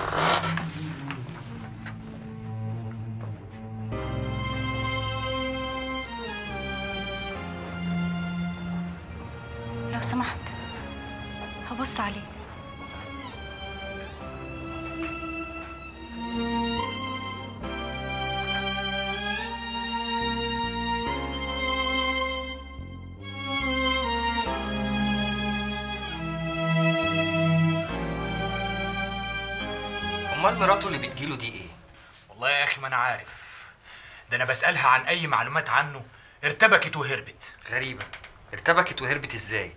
لو سمحت هبص عليه امال مراته اللي بتجيله دي ايه والله يا اخي ما انا عارف ده انا بسالها عن اي معلومات عنه ارتبكت وهربت غريبه ارتبكت وهربت ازاي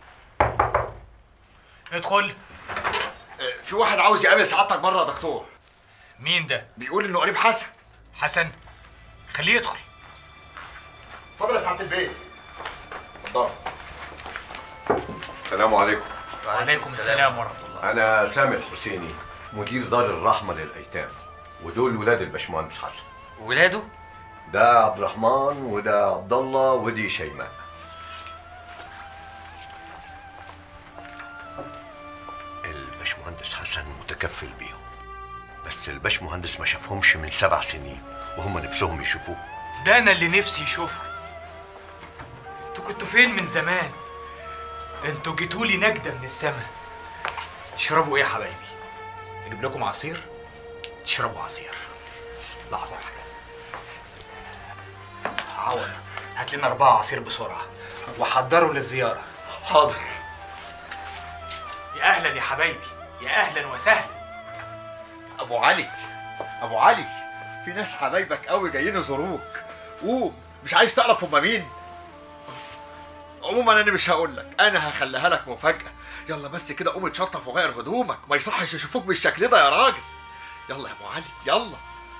ادخل في واحد عاوز يقابل سعادتك بره يا دكتور مين ده بيقول انه قريب حسن حسن خليه يدخل اتفضل يا سعاده البيت اتفضل السلام عليكم وعليكم السلام ورحمه الله أنا سامي الحسيني مدير دار الرحمة للأيتام ودول ولاد الباشمهندس حسن ولاده؟ ده عبد الرحمن وده عبد الله ودي شيماء الباشمهندس حسن متكفل بيهم بس الباشمهندس ما شافهمش من سبع سنين وهم نفسهم يشوفوه ده انا اللي نفسي يشوفه انتوا كنتوا فين من زمان ده انتوا جيتولي نجدة من السما تشربوا ايه يا حبايبي اجيب لكم عصير تشربوا عصير لحظة واحدة عوض هات لنا أربعة عصير بسرعة وحضروا للزيارة حاضر يا أهلا يا حبايبي يا أهلا وسهلا ابو علي ابو علي في ناس حبايبك قوي جايين يزوروك قوم مش عايز تعرف هما مين عموما انا مش هقول لك انا هخليها لك مفاجاه يلا بس كده قوم اتشطف وغير هدومك ما يصحش يشوفوك بالشكل ده يا راجل يلا يا ابو علي يلا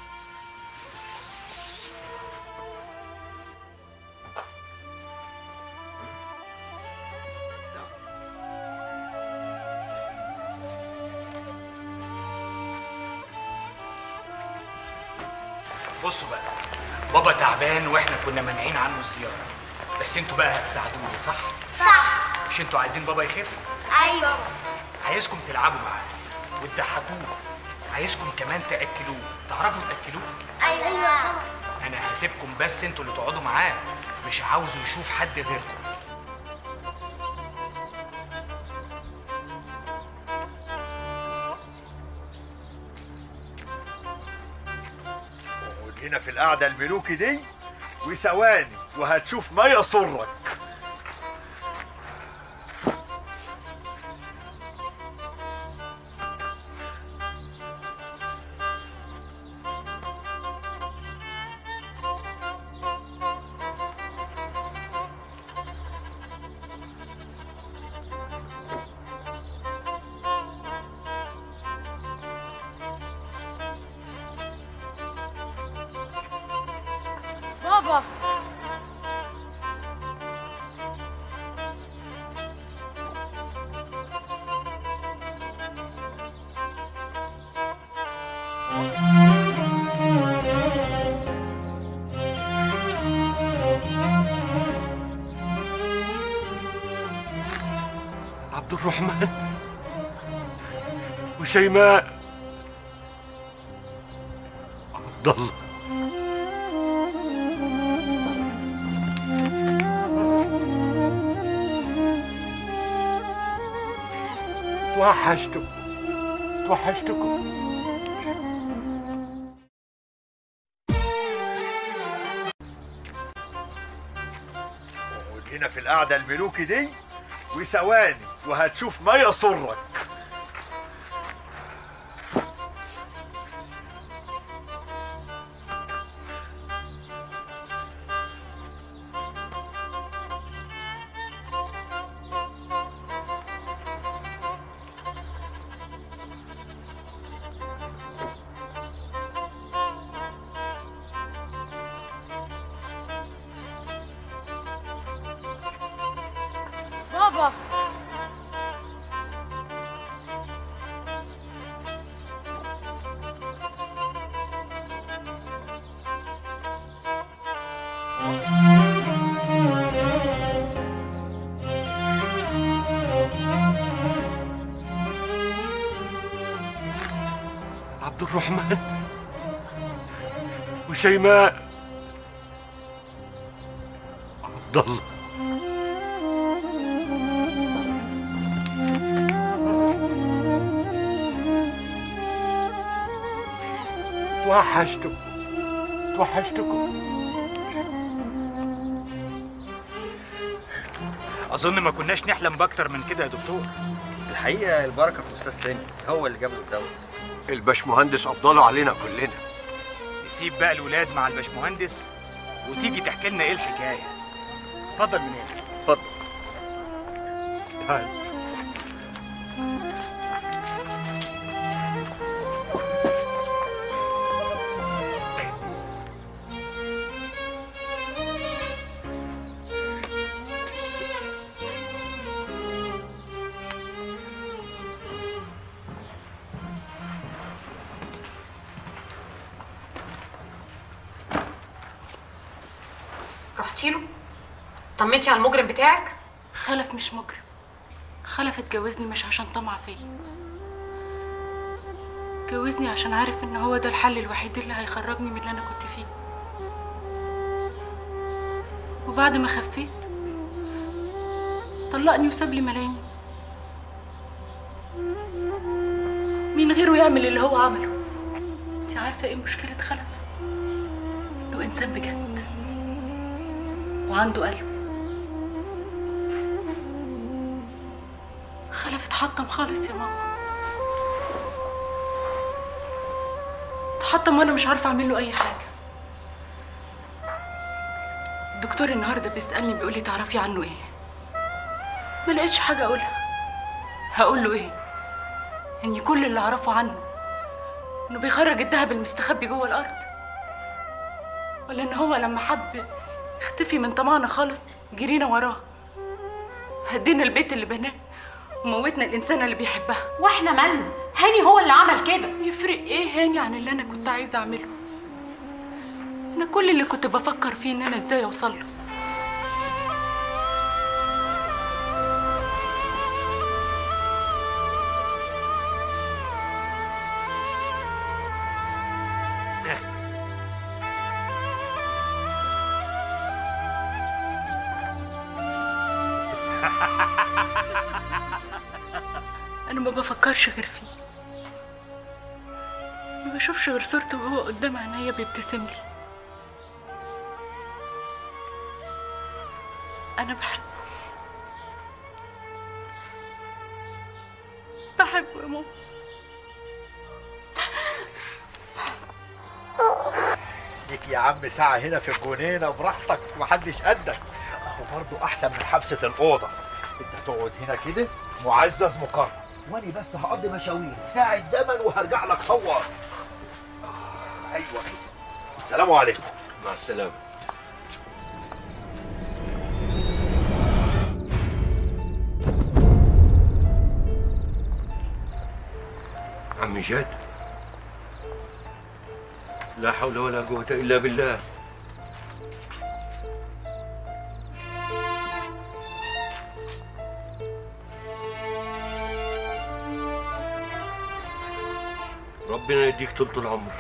بصوا بقى بابا تعبان واحنا كنا مانعين عنه الزيارة بس انتوا بقى هتساعدوني صح؟ صح مش انتوا عايزين بابا يخف؟ ايوه عايزكم تلعبوا معاه وتضحكوه عايزكم كمان تاكلوه تعرفوا تاكلوه ايوه انا هسيبكم بس انتوا اللي تقعدوا معاه مش عاوزه يشوف حد غيركم اقعد هنا في القعده الملوكي دي وثواني وهتشوف ما يسرك بابا عبد الرحمن وشيماء عبد الله توحشتكم توحشتكم اقعد هنا في القعده الملوكي دي وثواني وهتشوف ما يسرك بابا عبد الرحمن وشيماء عبد الله توحشتكم توحشتكم اظن ما كناش نحلم باكتر من كده يا دكتور الحقيقه البركه في الاستاذ سامي هو اللي جاب له الدواء الباشمهندس افضله علينا كلنا نسيب بقى الولاد مع الباشمهندس وتيجي تحكي لنا ايه الحكايه اتفضل منين اتفضل تعال رحتي له طمنتي على المجرم بتاعك خلف مش مجرم خلف اتجوزني مش عشان طمع فيا اتجوزني عشان عارف ان هو ده الحل الوحيد اللي هيخرجني من اللي انا كنت فيه وبعد ما خفيت طلقني وساب لي ملايين مين غيره يعمل اللي هو عمله انت عارفه ايه مشكله خلف انه انسان بجد وعنده قلب خلف اتحطم خالص يا ماما اتحطم وانا مش عارفه اعمل له اي حاجه الدكتور النهارده بيسالني بيقول لي تعرفي عنه ايه ما لقيتش حاجه اقولها هقول له ايه اني كل اللي اعرفه عنه انه بيخرج الذهب المستخبي جوه الارض ولا ان هو لما حب اختفي من طمعنا خالص جرينا وراه هدينا البيت اللي بناه وموتنا الانسانه اللي بيحبها واحنا مالنا هاني هو اللي عمل كده يفرق ايه هاني عن اللي انا كنت عايزه اعمله انا كل اللي كنت بفكر فيه ان انا ازاي اوصل له انا ما بفكرش غير فيه ما بشوفش غير صورته وهو قدام عينيا بيبتسم لي انا بحبه بحبه يا ماما ليك يا عم ساعة هنا في الجنينة براحتك محدش قدك اهو برضه أحسن من حبسة الأوضة أنت تقعد هنا كده معزز مكرم وأنا بس هقضي مشاوير ساعة زمن وهرجع لك فور آه، أيوه كده السلام عليكم مع السلامة عمي جاد لا حول ولا قوة إلا بالله ربنا يديك طول العمر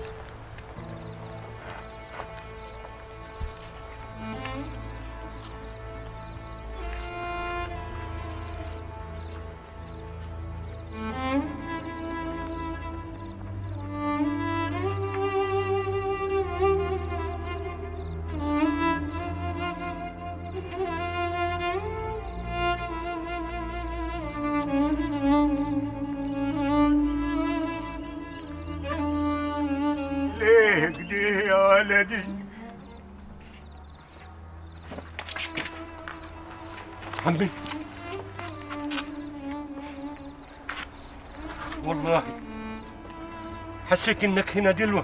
ليه كده يا ولدي عمي والله حسيت انك هنا دلوك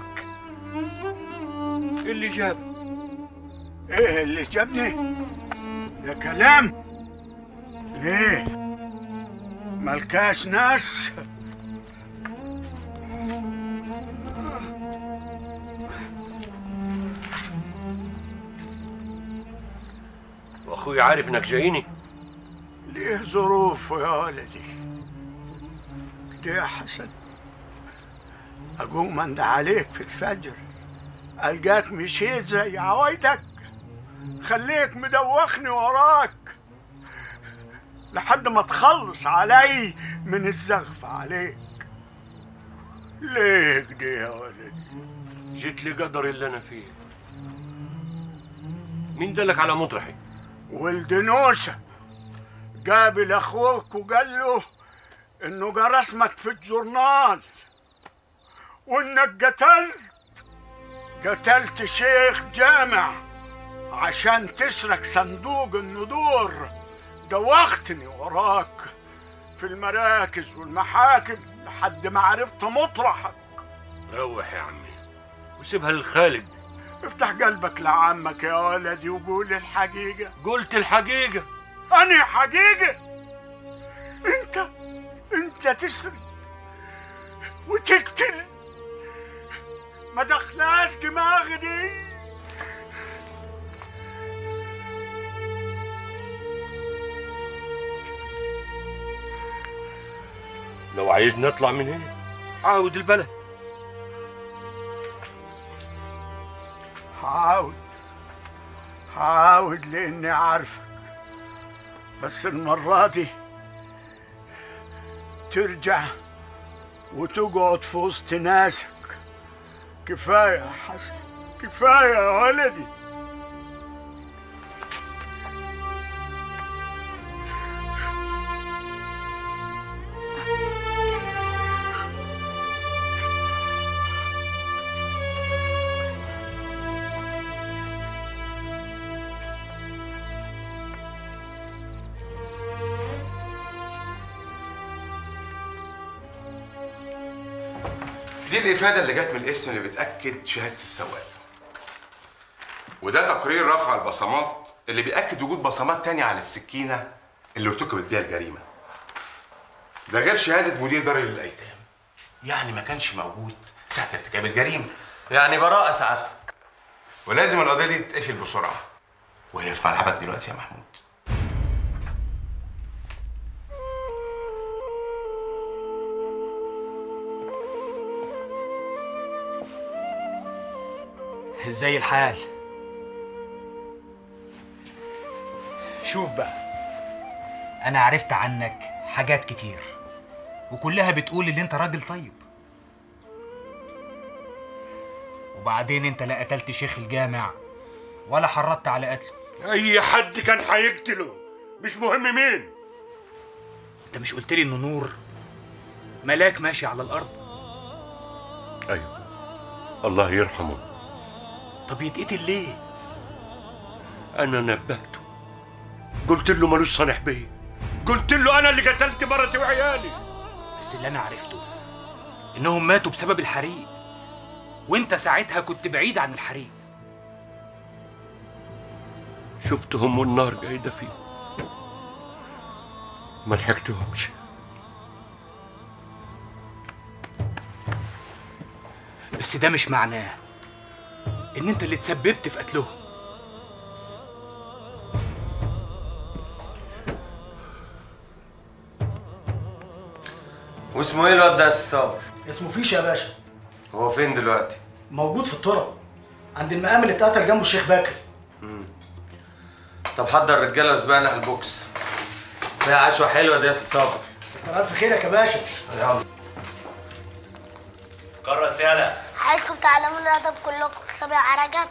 إيه اللي جاب ايه اللي جابني ده كلام ليه ملكاش ناس واخوي عارف انك جايني ليه ظروف يا ولدي كده يا حسن اقوم اند عليك في الفجر القاك مشيت زي عوايدك خليك مدوخني وراك لحد ما تخلص علي من الزغف عليك ليه كده يا ولدي جيت لقدر اللي انا فيه مين دلك على مطرحي ولد نوسة قابل اخوك وقال له انه قرا اسمك في الجورنال وانك قتلت قتلت شيخ جامع عشان تسرق صندوق النذور دوختني وراك في المراكز والمحاكم لحد ما عرفت مطرحك روح يا عمي وسيبها للخالق افتح قلبك لعمك يا ولدي وقول الحقيقة قلت الحقيقة أنا حقيقة أنت أنت تسرق وتقتل ما دخلاش دماغي دي لو عايز نطلع من هنا عاود البلد هعاود هعاود لاني عارفك بس المرة دي ترجع وتقعد في وسط ناسك كفاية يا حسن كفاية يا ولدي دي الإفادة اللي جت من الاسم اللي بتأكد شهادة السواق وده تقرير رفع البصمات اللي بيأكد وجود بصمات تانية على السكينة اللي ارتكبت بيها الجريمة ده غير شهادة مدير دار الأيتام يعني ما كانش موجود ساعة ارتكاب الجريمة يعني براءة سعادتك ولازم القضية دي تتقفل بسرعة وهي في ملعبك دلوقتي يا محمود ازاي الحال شوف بقى انا عرفت عنك حاجات كتير وكلها بتقول ان انت راجل طيب وبعدين انت لا قتلت شيخ الجامع ولا حرضت على قتله اي حد كان هيقتله مش مهم مين انت مش قلت لي انه نور ملاك ماشي على الارض ايوه الله يرحمه طب يتقتل ليه انا نبهته قلت له ملوش صالح بيا قلت له انا اللي قتلت مرتي وعيالي بس اللي انا عرفته انهم ماتوا بسبب الحريق وانت ساعتها كنت بعيد عن الحريق شفتهم والنار قايده فيه ما لحقتهمش بس ده مش معناه ان انت اللي تسببت في قتلهم واسمه ايه الواد ده يا أستاذ صابر؟ اسمه فيش يا باشا هو فين دلوقتي؟ موجود في الطرق عند المقام اللي اتقتل جنبه الشيخ باكر طب حضر الرجاله واسبقنا على البوكس فيها عشوه حلوه دي يا أستاذ صابر كتر الف خيرك يا باشا يلا كرس يالا عايزكم تعلموا الادب كلكم سبع عرجات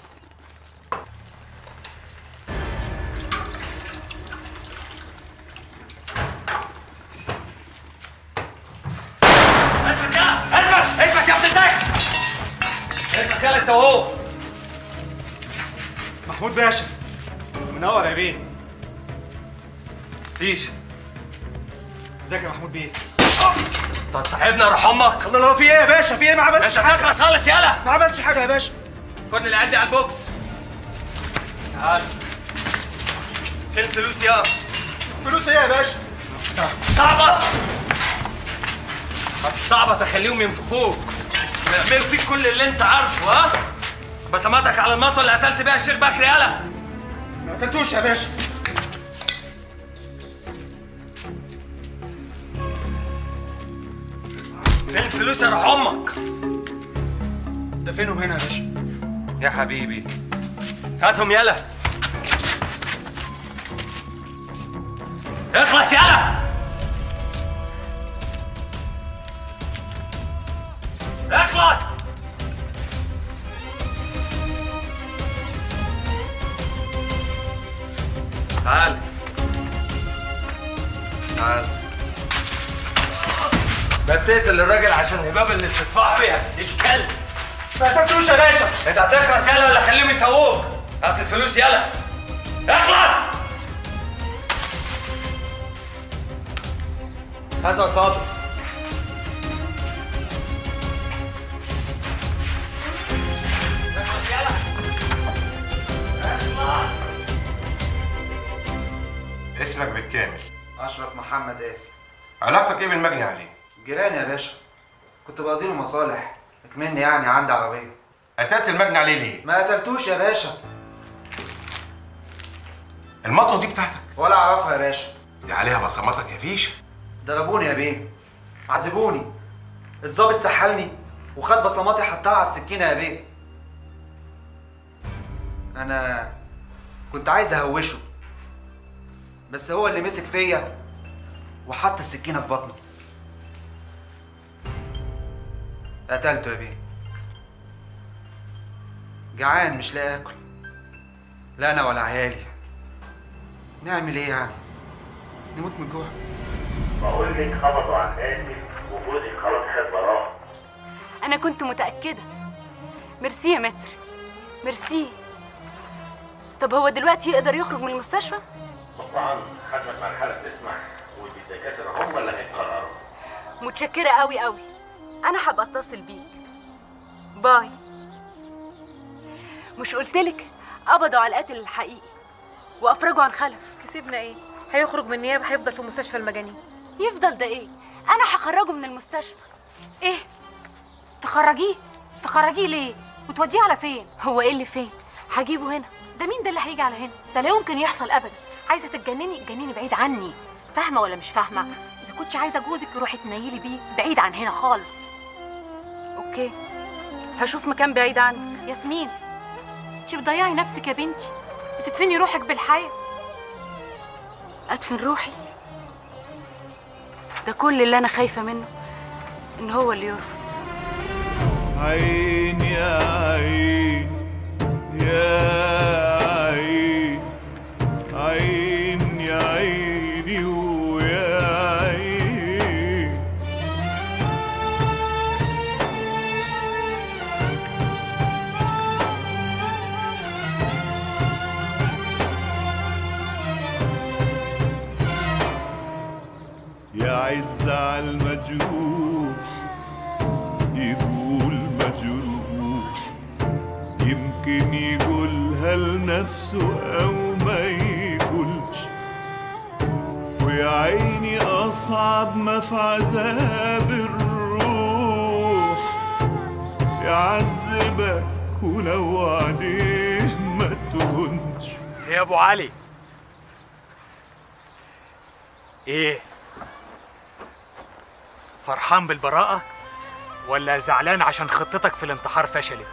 اثبت يا اثبت اثبت يا ابن الدايخ اثبت يالا انت وهو محمود باشا منور يا بيه فيش ازيك يا محمود بيه انت هتصاحبنا روح امك الله الله في ايه يا باشا في ايه ما عملتش انت تخلص خالص يالا ما عملتش حاجه يا باشا كل اللي عندي على البوكس تعال فين الفلوس يا فلوس ايه يا باشا استعبط هتستعبط اخليهم ينفخوك ويعملوا فيك كل اللي انت عارفه ها بصماتك على المطوه اللي قتلت بيها الشيخ بكري يالا ما قتلتوش يا باشا فين الفلوس يا روح امك دفنهم هنا يا باشا يا حبيبي هاتهم يلا اخلص يلا اخلص تعال تعال بتقتل الراجل عشان الهباب اللي بتدفع بيها الكلب ما تاكلوش يا باشا انت هتخلص يلا ولا خليهم يسووك هات الفلوس يلا اخلص هات يا صادق اخلص يلا اخلص اسمك بالكامل اشرف محمد قاسم علاقتك ايه بالمجني عليه جيراني يا باشا كنت بقضي له مصالح اكمني يعني عندي عربيه قتلت المجني عليه ليه ما قتلتوش يا باشا المطوه دي بتاعتك ولا اعرفها يا باشا دي عليها بصماتك يا فيش ضربوني يا بيه عذبوني الظابط سحلني وخد بصماتي حطها على السكينه يا بيه انا كنت عايز اهوشه بس هو اللي مسك فيا وحط السكينه في بطنه قتلته يا بيه جعان مش لاقي اكل لا انا ولا عيالي نعمل ايه يعني نموت من الجوع بقول لك خبطوا عن قلبي وجوزي خلاص خد براءة انا كنت متاكده ميرسي يا متر ميرسي طب هو دلوقتي يقدر يخرج من المستشفى طبعا حسب ما الحالة تسمح والدكاترة هم اللي هيقرروا متشكره قوي قوي انا هبقى اتصل بيك باي مش قلتلك قبضوا على القاتل الحقيقي وافرجوا عن خلف كسبنا ايه هيخرج من النيابه هيفضل في مستشفى المجانين يفضل ده ايه انا هخرجه من المستشفى ايه تخرجيه تخرجيه ليه وتوديه على فين هو ايه اللي فين هجيبه هنا ده مين ده اللي هيجي على هنا ده لا يمكن يحصل ابدا عايزه تتجنني اتجنني بعيد عني فاهمه ولا مش فاهمه اذا كنتش عايزه جوزك روحي تنيلي بيه بعيد عن هنا خالص اوكي هشوف مكان بعيد عنك ياسمين انت بتضيعي نفسك يا بنتي بتدفني روحك بالحياه ادفن روحي ده كل اللي انا خايفه منه ان هو اللي يرفض عين يا عين يا عين عين يا عيني ويا عين يا عز على المجروح يقول مجروح يمكن يقولها لنفسه أو ما يقولش ويا عيني أصعب ما في عذاب الروح يعذبك ولو عليه ما تهونش يا ابو علي ايه فرحان بالبراءة ولا زعلان عشان خطتك في الانتحار فشلت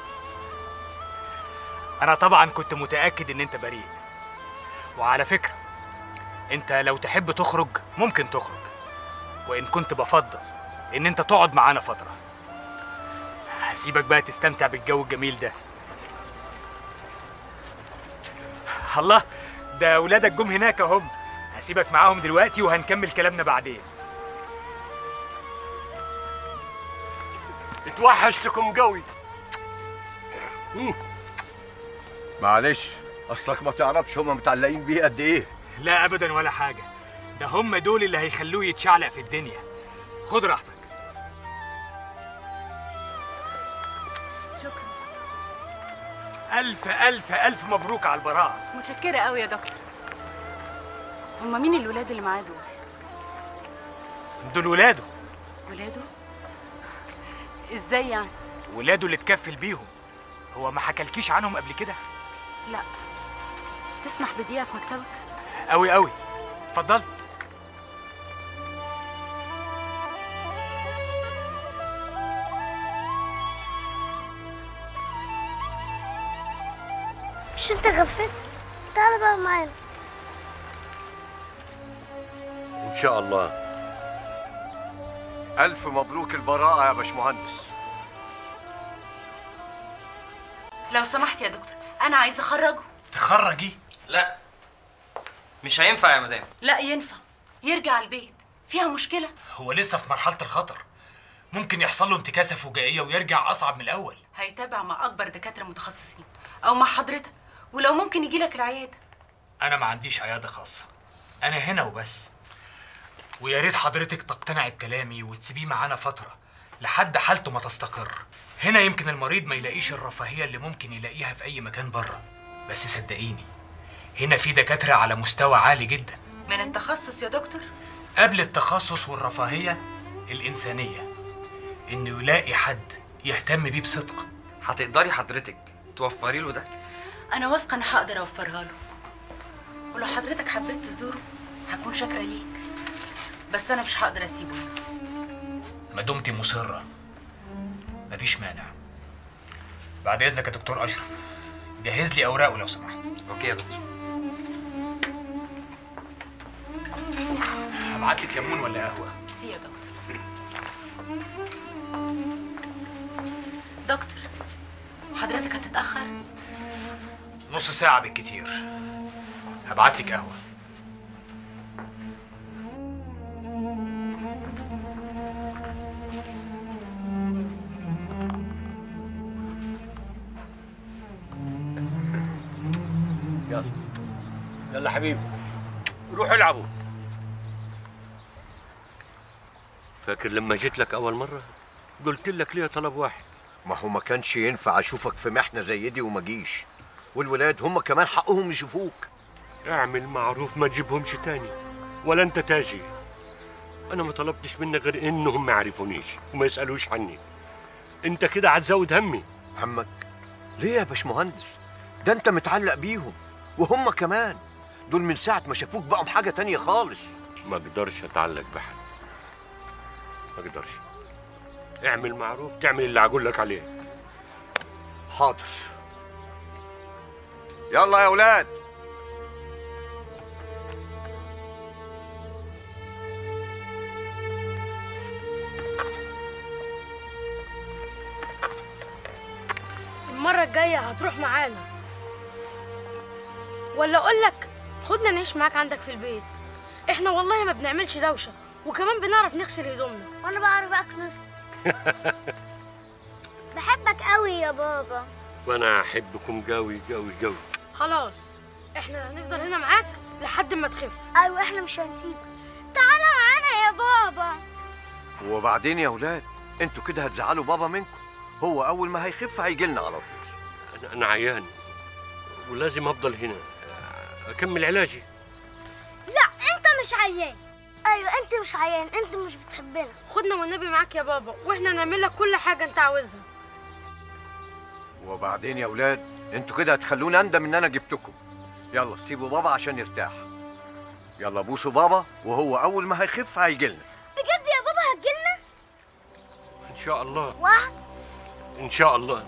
انا طبعا كنت متأكد ان انت بريء وعلى فكرة انت لو تحب تخرج ممكن تخرج وان كنت بفضل ان انت تقعد معانا فترة هسيبك بقى تستمتع بالجو الجميل ده الله ده ولادك جم هناك اهم هسيبك معاهم دلوقتي وهنكمل كلامنا بعدين اتوحشتكم قوي معلش اصلك ما تعرفش هما متعلقين بيه قد ايه لا ابدا ولا حاجه ده هم دول اللي هيخلوه يتشعلق في الدنيا خد راحتك شكرا الف الف الف مبروك على البراءه متشكره قوي يا دكتور هما مين الولاد اللي معاه دول دول ولاده ولاده ازاي يعني ولاده اللي اتكفل بيهم هو ما حكالكيش عنهم قبل كده لا تسمح بدقيقه في مكتبك قوي قوي اتفضل مش انت غفيت تعال بقى معانا ان شاء الله الف مبروك البراءه يا باشمهندس لو سمحت يا دكتور انا عايزه اخرجه تخرجي لا مش هينفع يا مدام لا ينفع يرجع البيت فيها مشكله هو لسه في مرحله الخطر ممكن يحصل له انتكاسه فجائيه ويرجع اصعب من الاول هيتابع مع اكبر دكاتره متخصصين او مع حضرتك ولو ممكن يجي لك العياده انا ما عنديش عياده خاصه انا هنا وبس ويا ريت حضرتك تقتنعي بكلامي وتسيبيه معانا فتره لحد حالته ما تستقر هنا يمكن المريض ما يلاقيش الرفاهيه اللي ممكن يلاقيها في اي مكان بره بس صدقيني هنا في دكاتره على مستوى عالي جدا من التخصص يا دكتور قبل التخصص والرفاهيه الانسانيه انه يلاقي حد يهتم بيه بصدق هتقدري حضرتك توفري له ده انا واثقه ان هقدر اوفرها له ولو حضرتك حبيت تزوره هكون شاكره ليك بس انا مش هقدر اسيبه ما دمت مصره مفيش مانع بعد اذنك يا دكتور اشرف جهز لي اوراقه لو سمحت اوكي يا دكتور هبعت لك ليمون ولا قهوه ميرسي يا دكتور دكتور حضرتك هتتاخر نص ساعه بالكتير هبعت لك قهوه يلا يلا حبيبي روحوا العبوا فاكر لما جيت لك اول مره قلت لك ليه طلب واحد ما هو ما كانش ينفع اشوفك في محنه زي دي وما جيش والولاد هم كمان حقهم يشوفوك اعمل معروف ما تجيبهمش تاني ولا انت تاجي انا ما طلبتش منك غير انهم ما يعرفونيش وما يسالوش عني انت كده هتزود همي همك ليه يا باشمهندس ده انت متعلق بيهم وهم كمان دول من ساعه ما شافوك بقوا حاجه تانية خالص ما اقدرش اتعلق بحد ما اقدرش اعمل معروف تعمل اللي هقول لك عليه حاضر يلا يا ولاد المرة الجاية هتروح معانا ولا اقول لك خدنا نعيش معاك عندك في البيت احنا والله ما بنعملش دوشة وكمان بنعرف نغسل هدومنا وانا بعرف اكنس بحبك قوي يا بابا وانا احبكم قوي قوي قوي خلاص احنا هنفضل هنا معاك لحد ما تخف ايوه احنا مش هنسيبك تعالى معانا يا بابا وبعدين يا ولاد انتوا كده هتزعلوا بابا منكم هو اول ما هيخف هيجي لنا على طول انا انا عيان ولازم افضل هنا اكمل علاجي لا انت مش عيان ايوه انت مش عيان انت مش بتحبنا خدنا والنبي معاك يا بابا واحنا نعمل لك كل حاجة انت عاوزها وبعدين يا ولاد انتوا كده هتخلوني اندم ان انا جبتكم يلا سيبوا بابا عشان يرتاح يلا بوسوا بابا وهو اول ما هيخف هيجي لنا بجد يا بابا هتجيلنا ان شاء الله وعد ان شاء الله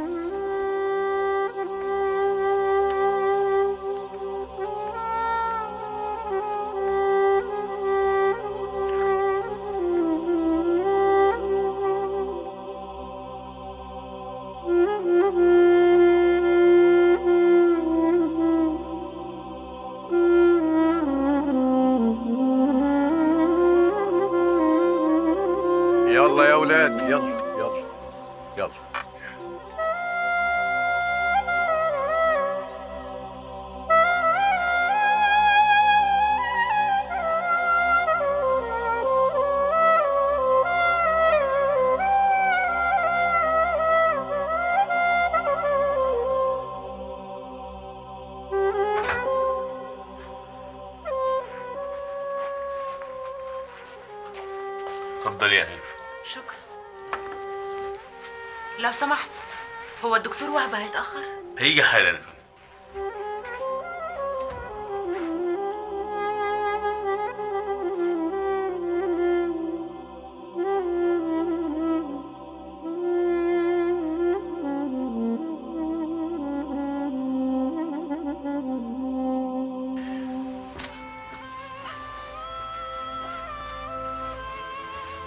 يلا يا ولاد يلا يلا يلا اتفضلي يا هند شكرا لو سمحت هو الدكتور وهبه هيتاخر هيجي حالا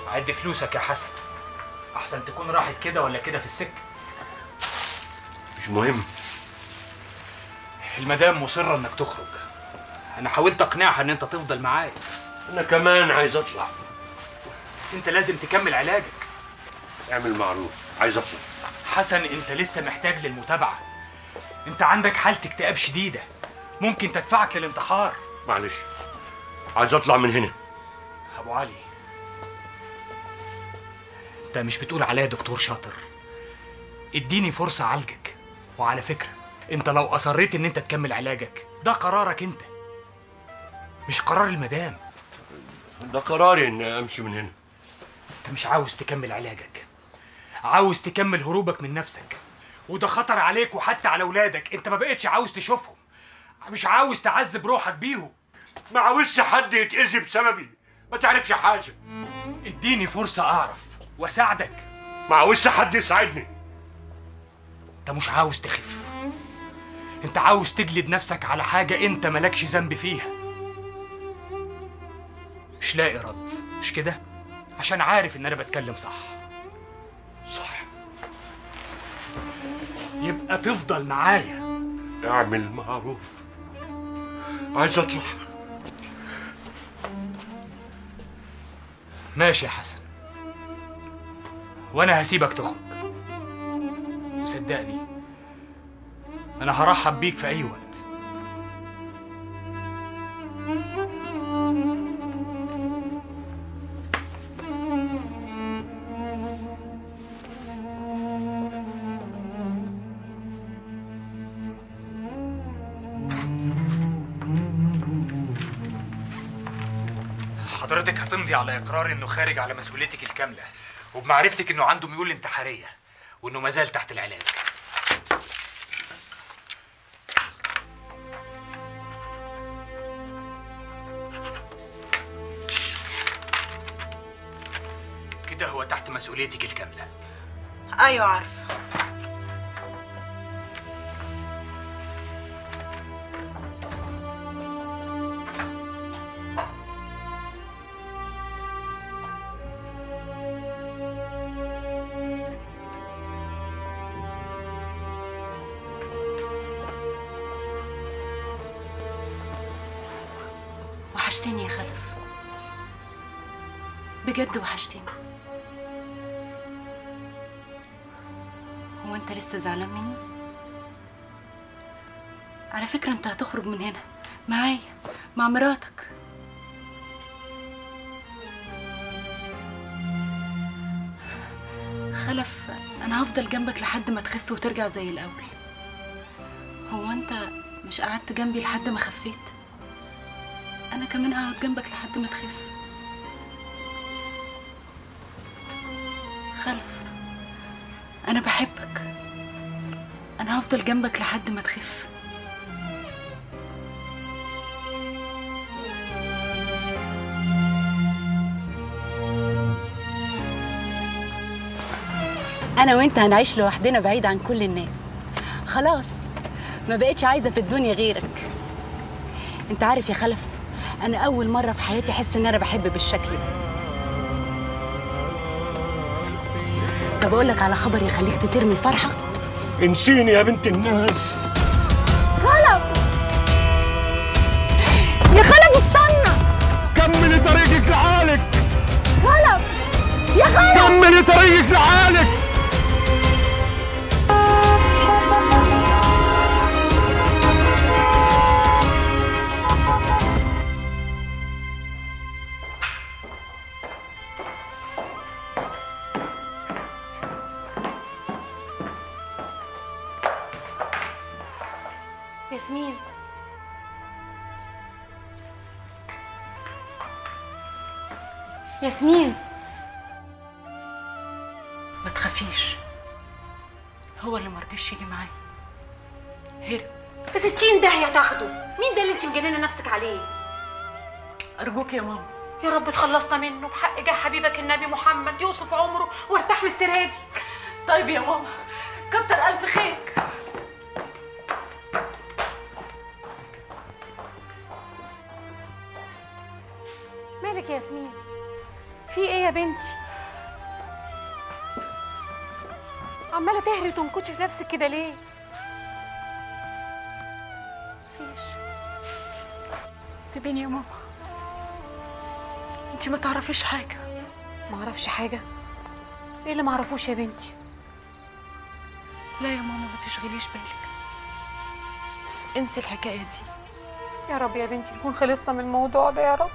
عد فلوسك يا حسن احسن تكون راحت كده ولا كده في السكه مش مهم المدام مصره انك تخرج انا حاولت اقنعها ان انت تفضل معايا انا كمان عايز اطلع بس انت لازم تكمل علاجك اعمل معروف عايز اطلع حسن انت لسه محتاج للمتابعه انت عندك حاله اكتئاب شديده ممكن تدفعك للانتحار معلش عايز اطلع من هنا ابو علي انت مش بتقول عليا دكتور شاطر اديني فرصه اعالجك وعلى فكره انت لو اصريت ان انت تكمل علاجك ده قرارك انت مش قرار المدام ده قراري اني امشي من هنا انت مش عاوز تكمل علاجك عاوز تكمل هروبك من نفسك وده خطر عليك وحتى على اولادك انت ما بقتش عاوز تشوفهم مش عاوز تعذب روحك بيهم ما عاوزش حد يتأذي بسببي ما تعرفش حاجه اديني فرصه اعرف واساعدك ما عاوزش حد يساعدني انت مش عاوز تخف انت عاوز تجلد نفسك على حاجه انت مالكش ذنب فيها مش لاقي رد مش كده عشان عارف ان انا بتكلم صح صح يبقى تفضل معايا اعمل معروف عايز اطلع ماشي يا حسن وانا هسيبك تخرج وصدقني انا هرحب بيك في اي وقت حضرتك هتمضي على اقرار انه خارج على مسؤوليتك الكامله وبمعرفتك انه عنده ميول انتحاريه وانه مازال تحت العلاج كده هو تحت مسؤوليتك الكامله ايوه عارفه وحشتني يا خلف بجد وحشتني هو انت لسه زعلان مني على فكرة انت هتخرج من هنا معايا مع مراتك خلف انا هفضل جنبك لحد ما تخف وترجع زي الاول هو انت مش قعدت جنبي لحد ما خفيت انا كمان هقعد جنبك لحد ما تخف خلف انا بحبك انا هفضل جنبك لحد ما تخف انا وانت هنعيش لوحدنا بعيد عن كل الناس خلاص ما بقتش عايزه في الدنيا غيرك انت عارف يا خلف انا اول مره في حياتي احس ان انا بحب بالشكل ده طب اقول لك على خبر يخليك تطير من الفرحه انسيني يا بنت الناس خلف يا خلف استنى كملي طريقك لحالك خلف يا خلف كملي طريقك لحالك ياسمين ياسمين ما تخافيش هو اللي مرضيش يجي معايا هرب في ستين داهية تاخده مين ده اللي انت مجننة نفسك عليه ارجوك يا ماما يا رب تخلصنا منه بحق جاه حبيبك النبي محمد يوصف عمره وارتاح من السرها دي طيب يا ماما كتر الف خيرك مالك يا ياسمين في ايه يا بنتي عماله تهري وتنكشي في نفسك كده ليه مفيش سيبيني يا ماما انت ما تعرفيش حاجه ما اعرفش حاجه ايه اللي ما اعرفوش يا بنتي لا يا ماما ما تشغليش بالك انسي الحكايه دي يا رب يا بنتي نكون خلصنا من الموضوع ده يا رب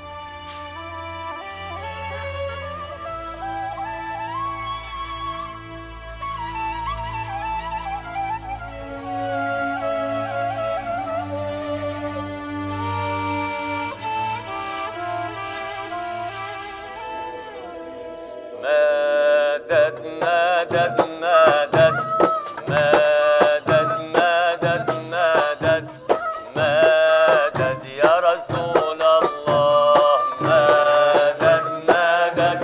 مدد مدد مدد مدد مدد مدد مدد يا رسول الله مدد مدد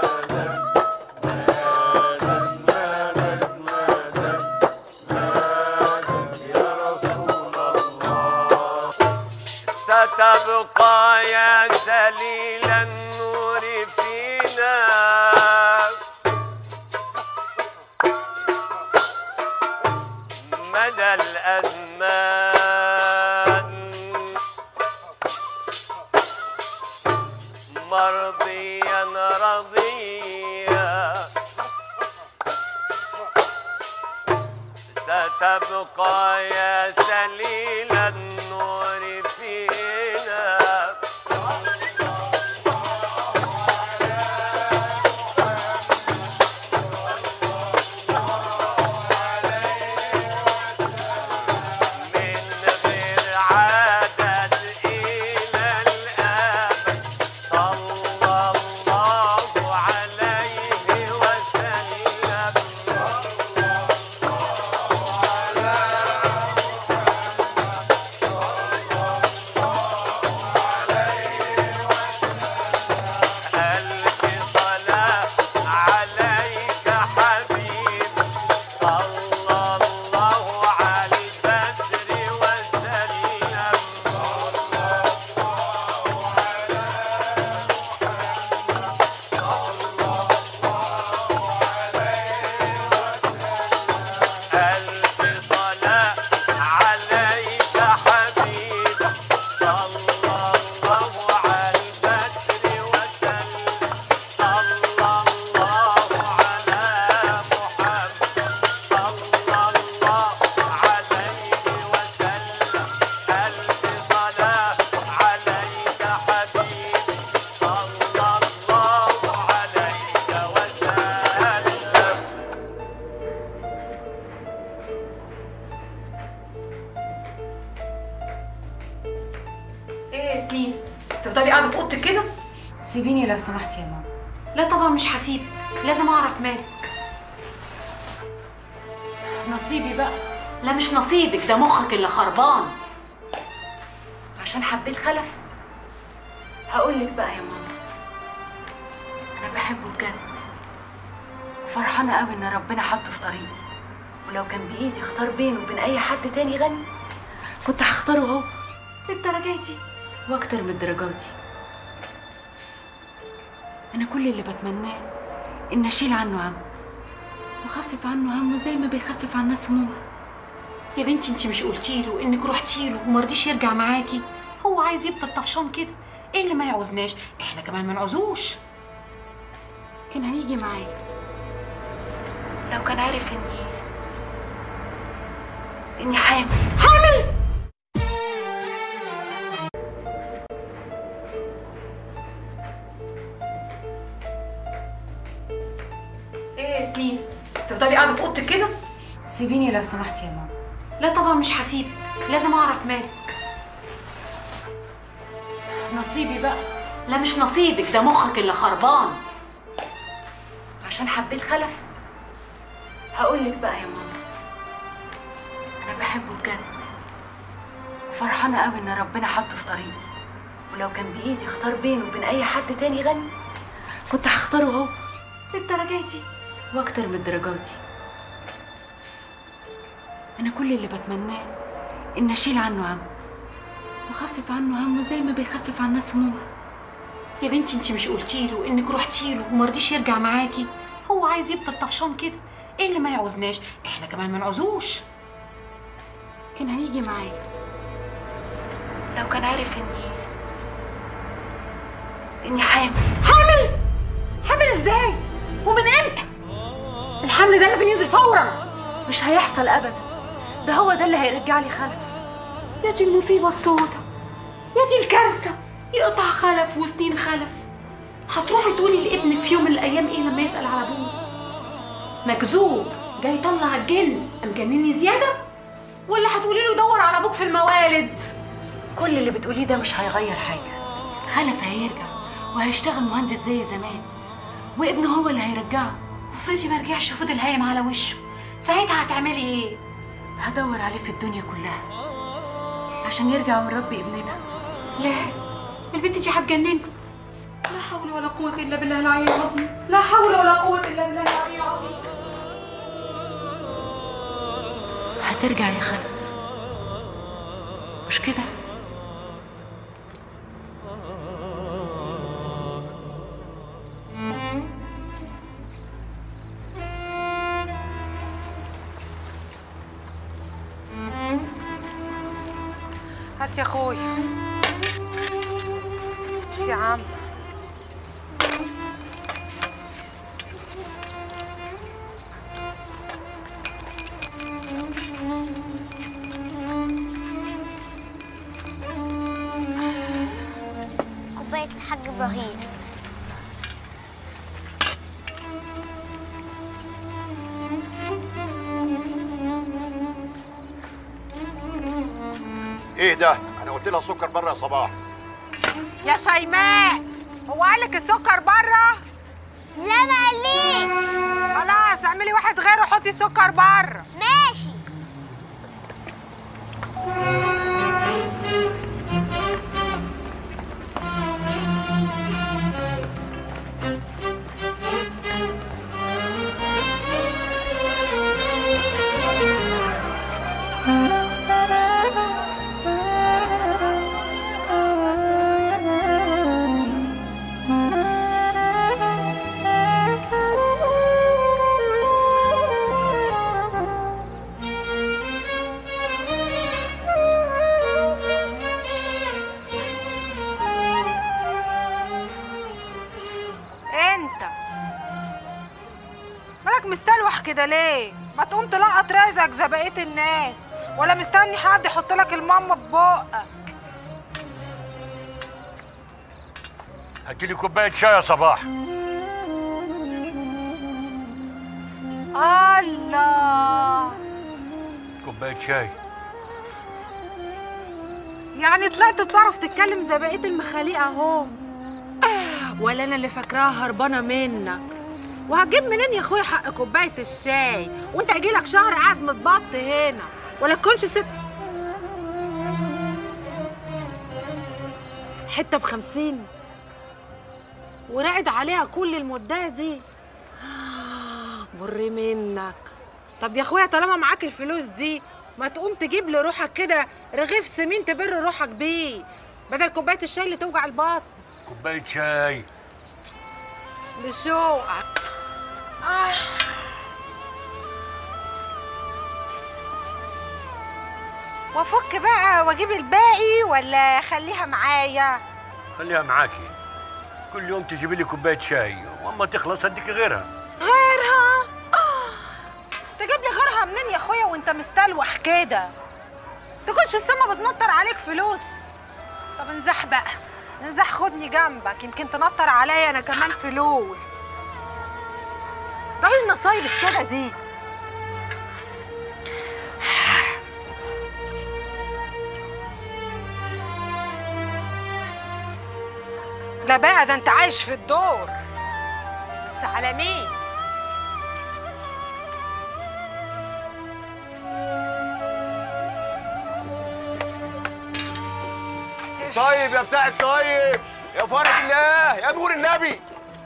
ستبقى يا سليل النور فينا مدى الأزمان مرضيا رضيا ستبقى يا سليل النور فينا عادت إلى الأبد صلى الله عليه وسلم ألف صلاة عليك حبيب صلى الله على البدر وسلم ألف صلاة عليك حبيب صلى الله على البدر وسلم صلى الله على محمد صلى الله عليه وسلم ألف صلاة عليك حبيب صلى الله عليك وسلم ايه يا ياسمين تفضلي قاعده في اوضتك كده سيبيني لو سمحتي يا ماما لا طبعا مش هسيبك لازم اعرف مالك نصيبي بقى لا مش نصيبك ده مخك اللي خربان عشان حبيت خلف هقول لك بقى يا ماما انا بحبه بجد فرحانه قوي ان ربنا حطه في طريقي ولو كان بايدي اختار بينه وبين اي حد تاني يغني كنت هختاره هو للدرجه دي واكتر من درجاتي انا كل اللي بتمناه ان اشيل عنه هم واخفف عنه همه زي ما بيخفف عن الناس همومها يا بنتي انت مش قلتي له انك رحتي له وما رضيش يرجع معاكي هو عايز يفضل طفشان كده ايه اللي ما يعوزناش احنا كمان ما نعوزوش كان هيجي معايا لو كان عارف اني اني حامل حامل ايه يا ياسمين تفضلي قاعده في اوضتك كده سيبيني لو سمحتي يا ماما لا طبعا مش هسيبك لازم اعرف مالك نصيبي بقى لا مش نصيبك ده مخك اللي خربان عشان حبيت خلف هقول لك بقى يا ماما انا بحبه بجد فرحانه قوي ان ربنا حطه في طريقي ولو كان بايدي اختار بينه وبين اي حد تاني يغني كنت هختاره هو للدرجه دي واكتر من درجاتي انا كل اللي بتمناه ان اشيل عنه هم واخفف عنه همه زي ما بيخفف عن الناس همومها يا بنتي انت مش قلتي له انك رحتي له وما رضيش يرجع معاكي هو عايز يفضل طفشان كده ايه اللي ما يعوزناش احنا كمان ما نعوزوش كان هيجي معايا لو كان عارف اني اني حامل حامل حامل ازاي ومن امتى الحمل ده لازم ينزل فورا مش هيحصل ابدا ده هو ده اللي هيرجع لي خلف يا دي المصيبه السوداء يا دي الكارثه يقطع خلف وسنين خلف هتروحي تقولي لابنك في يوم من الايام ايه لما يسال على ابوه مكذوب جاي يطلع الجن ام جنني زياده ولا هتقولي له دور على ابوك في الموالد كل اللي بتقوليه ده مش هيغير حاجه خلف هيرجع وهيشتغل مهندس زي زمان وابنه هو اللي هيرجعه افرضي ما رجعش وفضل هايم على وشه ساعتها هتعملي ايه هدور عليه في الدنيا كلها عشان يرجع ونربي ابننا لا البنت دي هتجننكم لا حول ولا قوة إلا بالله العلي العظيم لا حول ولا قوة إلا بالله العلي العظيم هترجع يا خلف مش كده هات يا اخوي هات يا عم كوباية الحاج إبراهيم ايه ده انا قلت لها سكر بره يا صباح يا شيماء هو قالك السكر بره لا ما قاليش خلاص اعملي واحد غيره حطي سكر بره ماشي انت مالك مستلوح كده ليه ما تقوم تلقط رزقك زي بقيه الناس ولا مستني حد يحط لك الماما في بقك هاتي لي كوبايه شاي يا صباح الله كوبايه شاي يعني طلعت بتعرف تتكلم زي بقيه المخاليق اهو ولا انا اللي فاكراها هربانه منك وهجيب منين يا اخويا حق كوبايه الشاي وانت هيجيلك شهر قاعد متبط هنا ولا تكونش ست حته بخمسين وراقد عليها كل المدة دي مر منك طب يا اخويا طالما معاك الفلوس دي ما تقوم تجيب لروحك كده رغيف سمين تبر روحك بيه بدل كوبايه الشاي اللي توجع البطن كوبايه شاي بشوقك آه. وافك بقى واجيب الباقي ولا خليها معايا خليها معاكي كل يوم تجيبي لي كوبايه شاي واما تخلص اديك غيرها غيرها آه. تجيب لي غيرها منين يا اخويا وانت مستلوح كده تكونش السما بتنطر عليك فلوس طب انزح بقى انزح خدني جنبك يمكن تنطر عليا انا كمان فلوس ده ايه النصايب السودا دي لا بقى ده انت عايش في الدور بس على مين طيب يا بتاع الطيب يا فرج الله يا نور النبي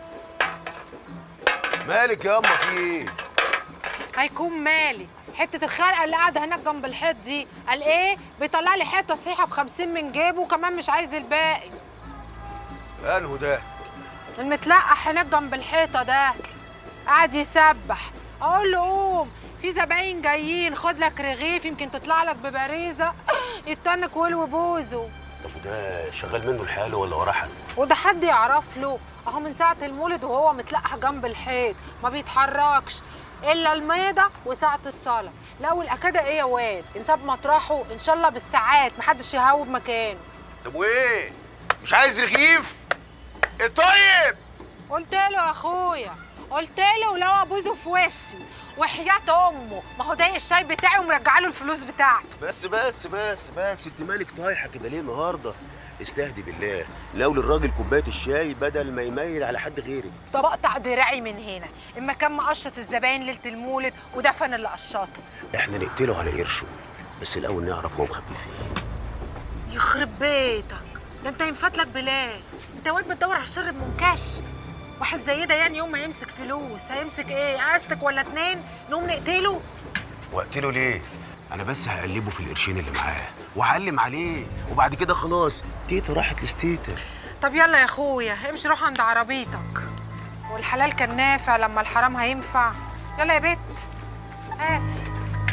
مالك ياما في ايه؟ هيكون مالي حتة الخرقة اللي قاعدة هناك جنب الحيط دي قال ايه بيطلع لي حتة صحيحة ب 50 من جيبه وكمان مش عايز الباقي انهو ده المتلقح هناك جنب الحيطه ده قاعد يسبح اقول له قوم في زباين جايين خد لك رغيف يمكن تطلع لك ببريزه يتنك ولو بوزه طب وده شغال منه الحال ولا وراه حد وده حد يعرف له اهو من ساعه المولد وهو متلقح جنب الحيط ما بيتحركش الا الميضه وساعه الصلاه لا والاكاده ايه يا واد انساب مطرحه ان شاء الله بالساعات محدش يهوب مكانه طب وايه مش عايز رغيف إيه طيب قلت له يا اخويا قلت له لو ابوزه في وشي وحياة امه ما هو ضايق الشاي بتاعي ومرجع له الفلوس بتاعته بس بس بس بس انت مالك طايحه كده ليه النهارده استهدي بالله لو للراجل كوبايه الشاي بدل ما يميل على حد غيرك طب اقطع دراعي من هنا اما كان مقشط الزباين ليله المولد ودفن اللي قشطه احنا نقتله على قرشه بس الاول نعرف هو مخبي فين يخرب بيتك ده انت ينفت لك بلاد انت واد بتدور على الشر بمنكش واحد زي ده يعني يوم ما يمسك فلوس هيمسك ايه قاستك ولا اتنين نقوم نقتله وقتله ليه انا بس هقلبه في القرشين اللي معاه وهعلم عليه وبعد كده خلاص تيتا راحت لستيتر طب يلا يا اخويا امشي روح عند عربيتك والحلال كان نافع لما الحرام هينفع يلا يا بت هاتي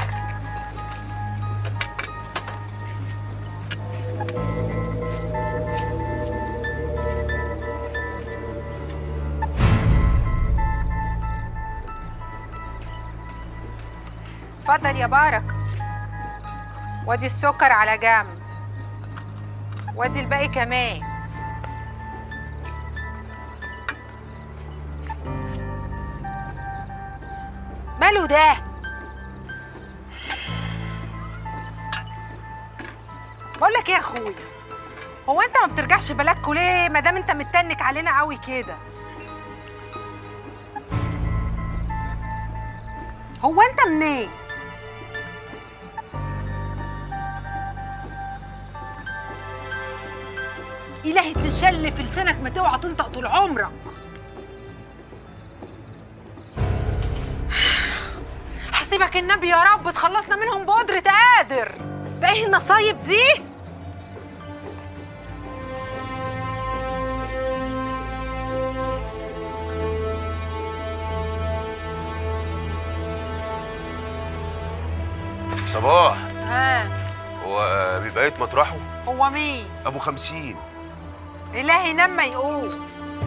اتفضل يا بارك وادي السكر على جنب وادي الباقي كمان ماله ده بقول لك ايه يا اخويا هو انت ما بترجعش بلاكوا ليه ما دام انت متنك علينا قوي كده هو انت منين إلهي تشل في لسانك ما توعى تنطق طول عمرك حسيبك النبي يا رب تخلصنا منهم بقدرة قادر ده ايه النصايب دي؟ صباح ها هو بيبقى مطرحه هو مين؟ ابو خمسين إلهي نام ما يقوم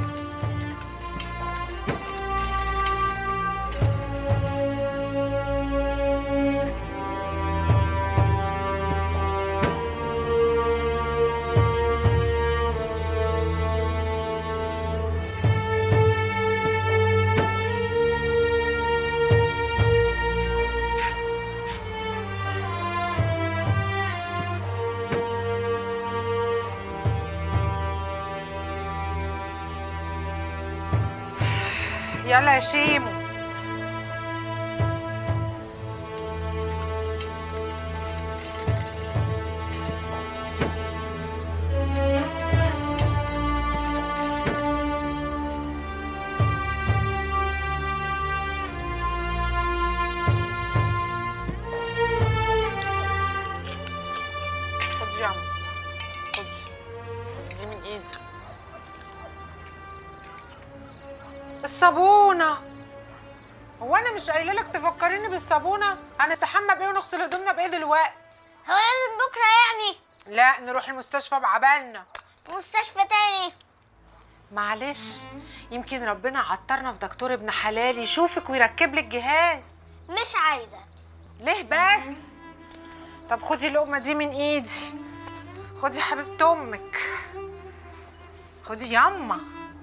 يلا يا شيمو خد يا عم خد خد دي من ايدي الصابونة هو أنا مش قايلة لك تفكريني بالصابونة؟ هنستحمى بإيه ونغسل هدومنا بإيه دلوقتي؟ هو لازم بكرة يعني لا نروح المستشفى بعبالنا مستشفى تاني معلش يمكن ربنا عطرنا في دكتور ابن حلال يشوفك ويركب لك جهاز مش عايزة ليه بس؟ طب خدي اللقمة دي من إيدي خدي حبيبة أمك خدي ياما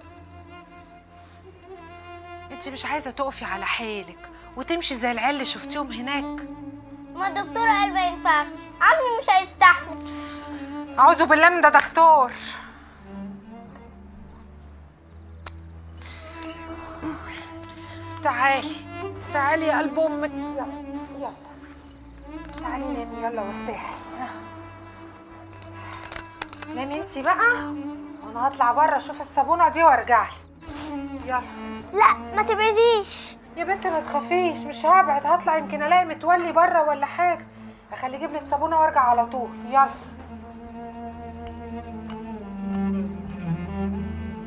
انت مش عايزة تقفي على حيلك وتمشي زي العيال اللي شفتيهم هناك ما الدكتور قال ما ينفعش عمي مش هيستحمل أعوذ بالله من ده دكتور تعالي تعالي يا قلب امك يلا يلا تعالي نامي يلا وارتاحي نامي انتي بقى وانا هطلع بره اشوف الصابونه دي وارجع لك يلا لا ما تبعديش يا بنت ما تخافيش مش هبعد هطلع يمكن الاقي متولي بره ولا حاجه اخليه يجيب لي الصابونه وارجع على طول يلا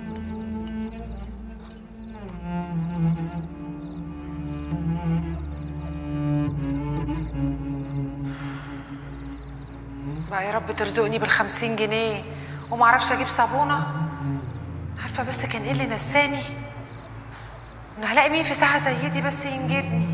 يا رب ترزقني بالخمسين جنيه ومعرفش اجيب صابونه عارفه بس كان ايه اللي نساني انا هلاقي مين في ساعه زي دي بس ينجدني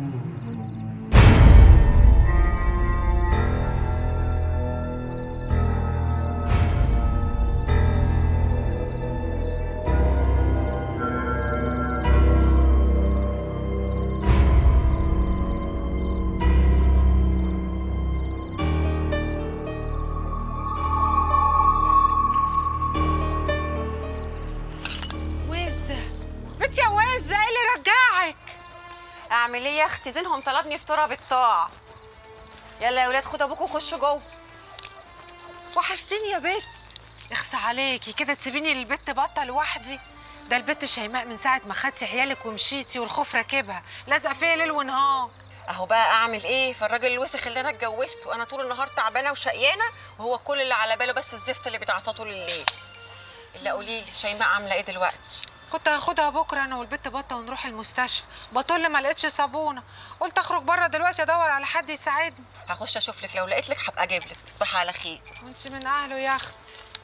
وزه بنت يا وزه ايه اللي رجعك اعمل ايه يا اختي زينهم طلبني فطوره بالطاعه يلا يا ولاد خدوا ابوكوا وخشوا جوه وحشتيني يا بت اخس عليكي كده تسيبيني للبت بطه لوحدي ده البت شيماء من ساعه ما خدتي عيالك ومشيتي والخوف راكبها لازقه فيا ليل ونهار اهو بقى اعمل ايه في الراجل الوسخ اللي انا اتجوزته انا طول النهار تعبانه وشقيانه وهو كل اللي على باله بس الزفت اللي بيتعطاه طول الليل الا قولي لي شيماء عامله ايه دلوقتي كنت هاخدها بكره انا والبت بطه ونروح المستشفى بطل ما لقيتش صابونه قلت اخرج بره دلوقتي ادور على حد يساعدني هخش اشوف لك لو لقيت لك هبقى اجيب لك تصبحي على خير وانت من اهله يا اختي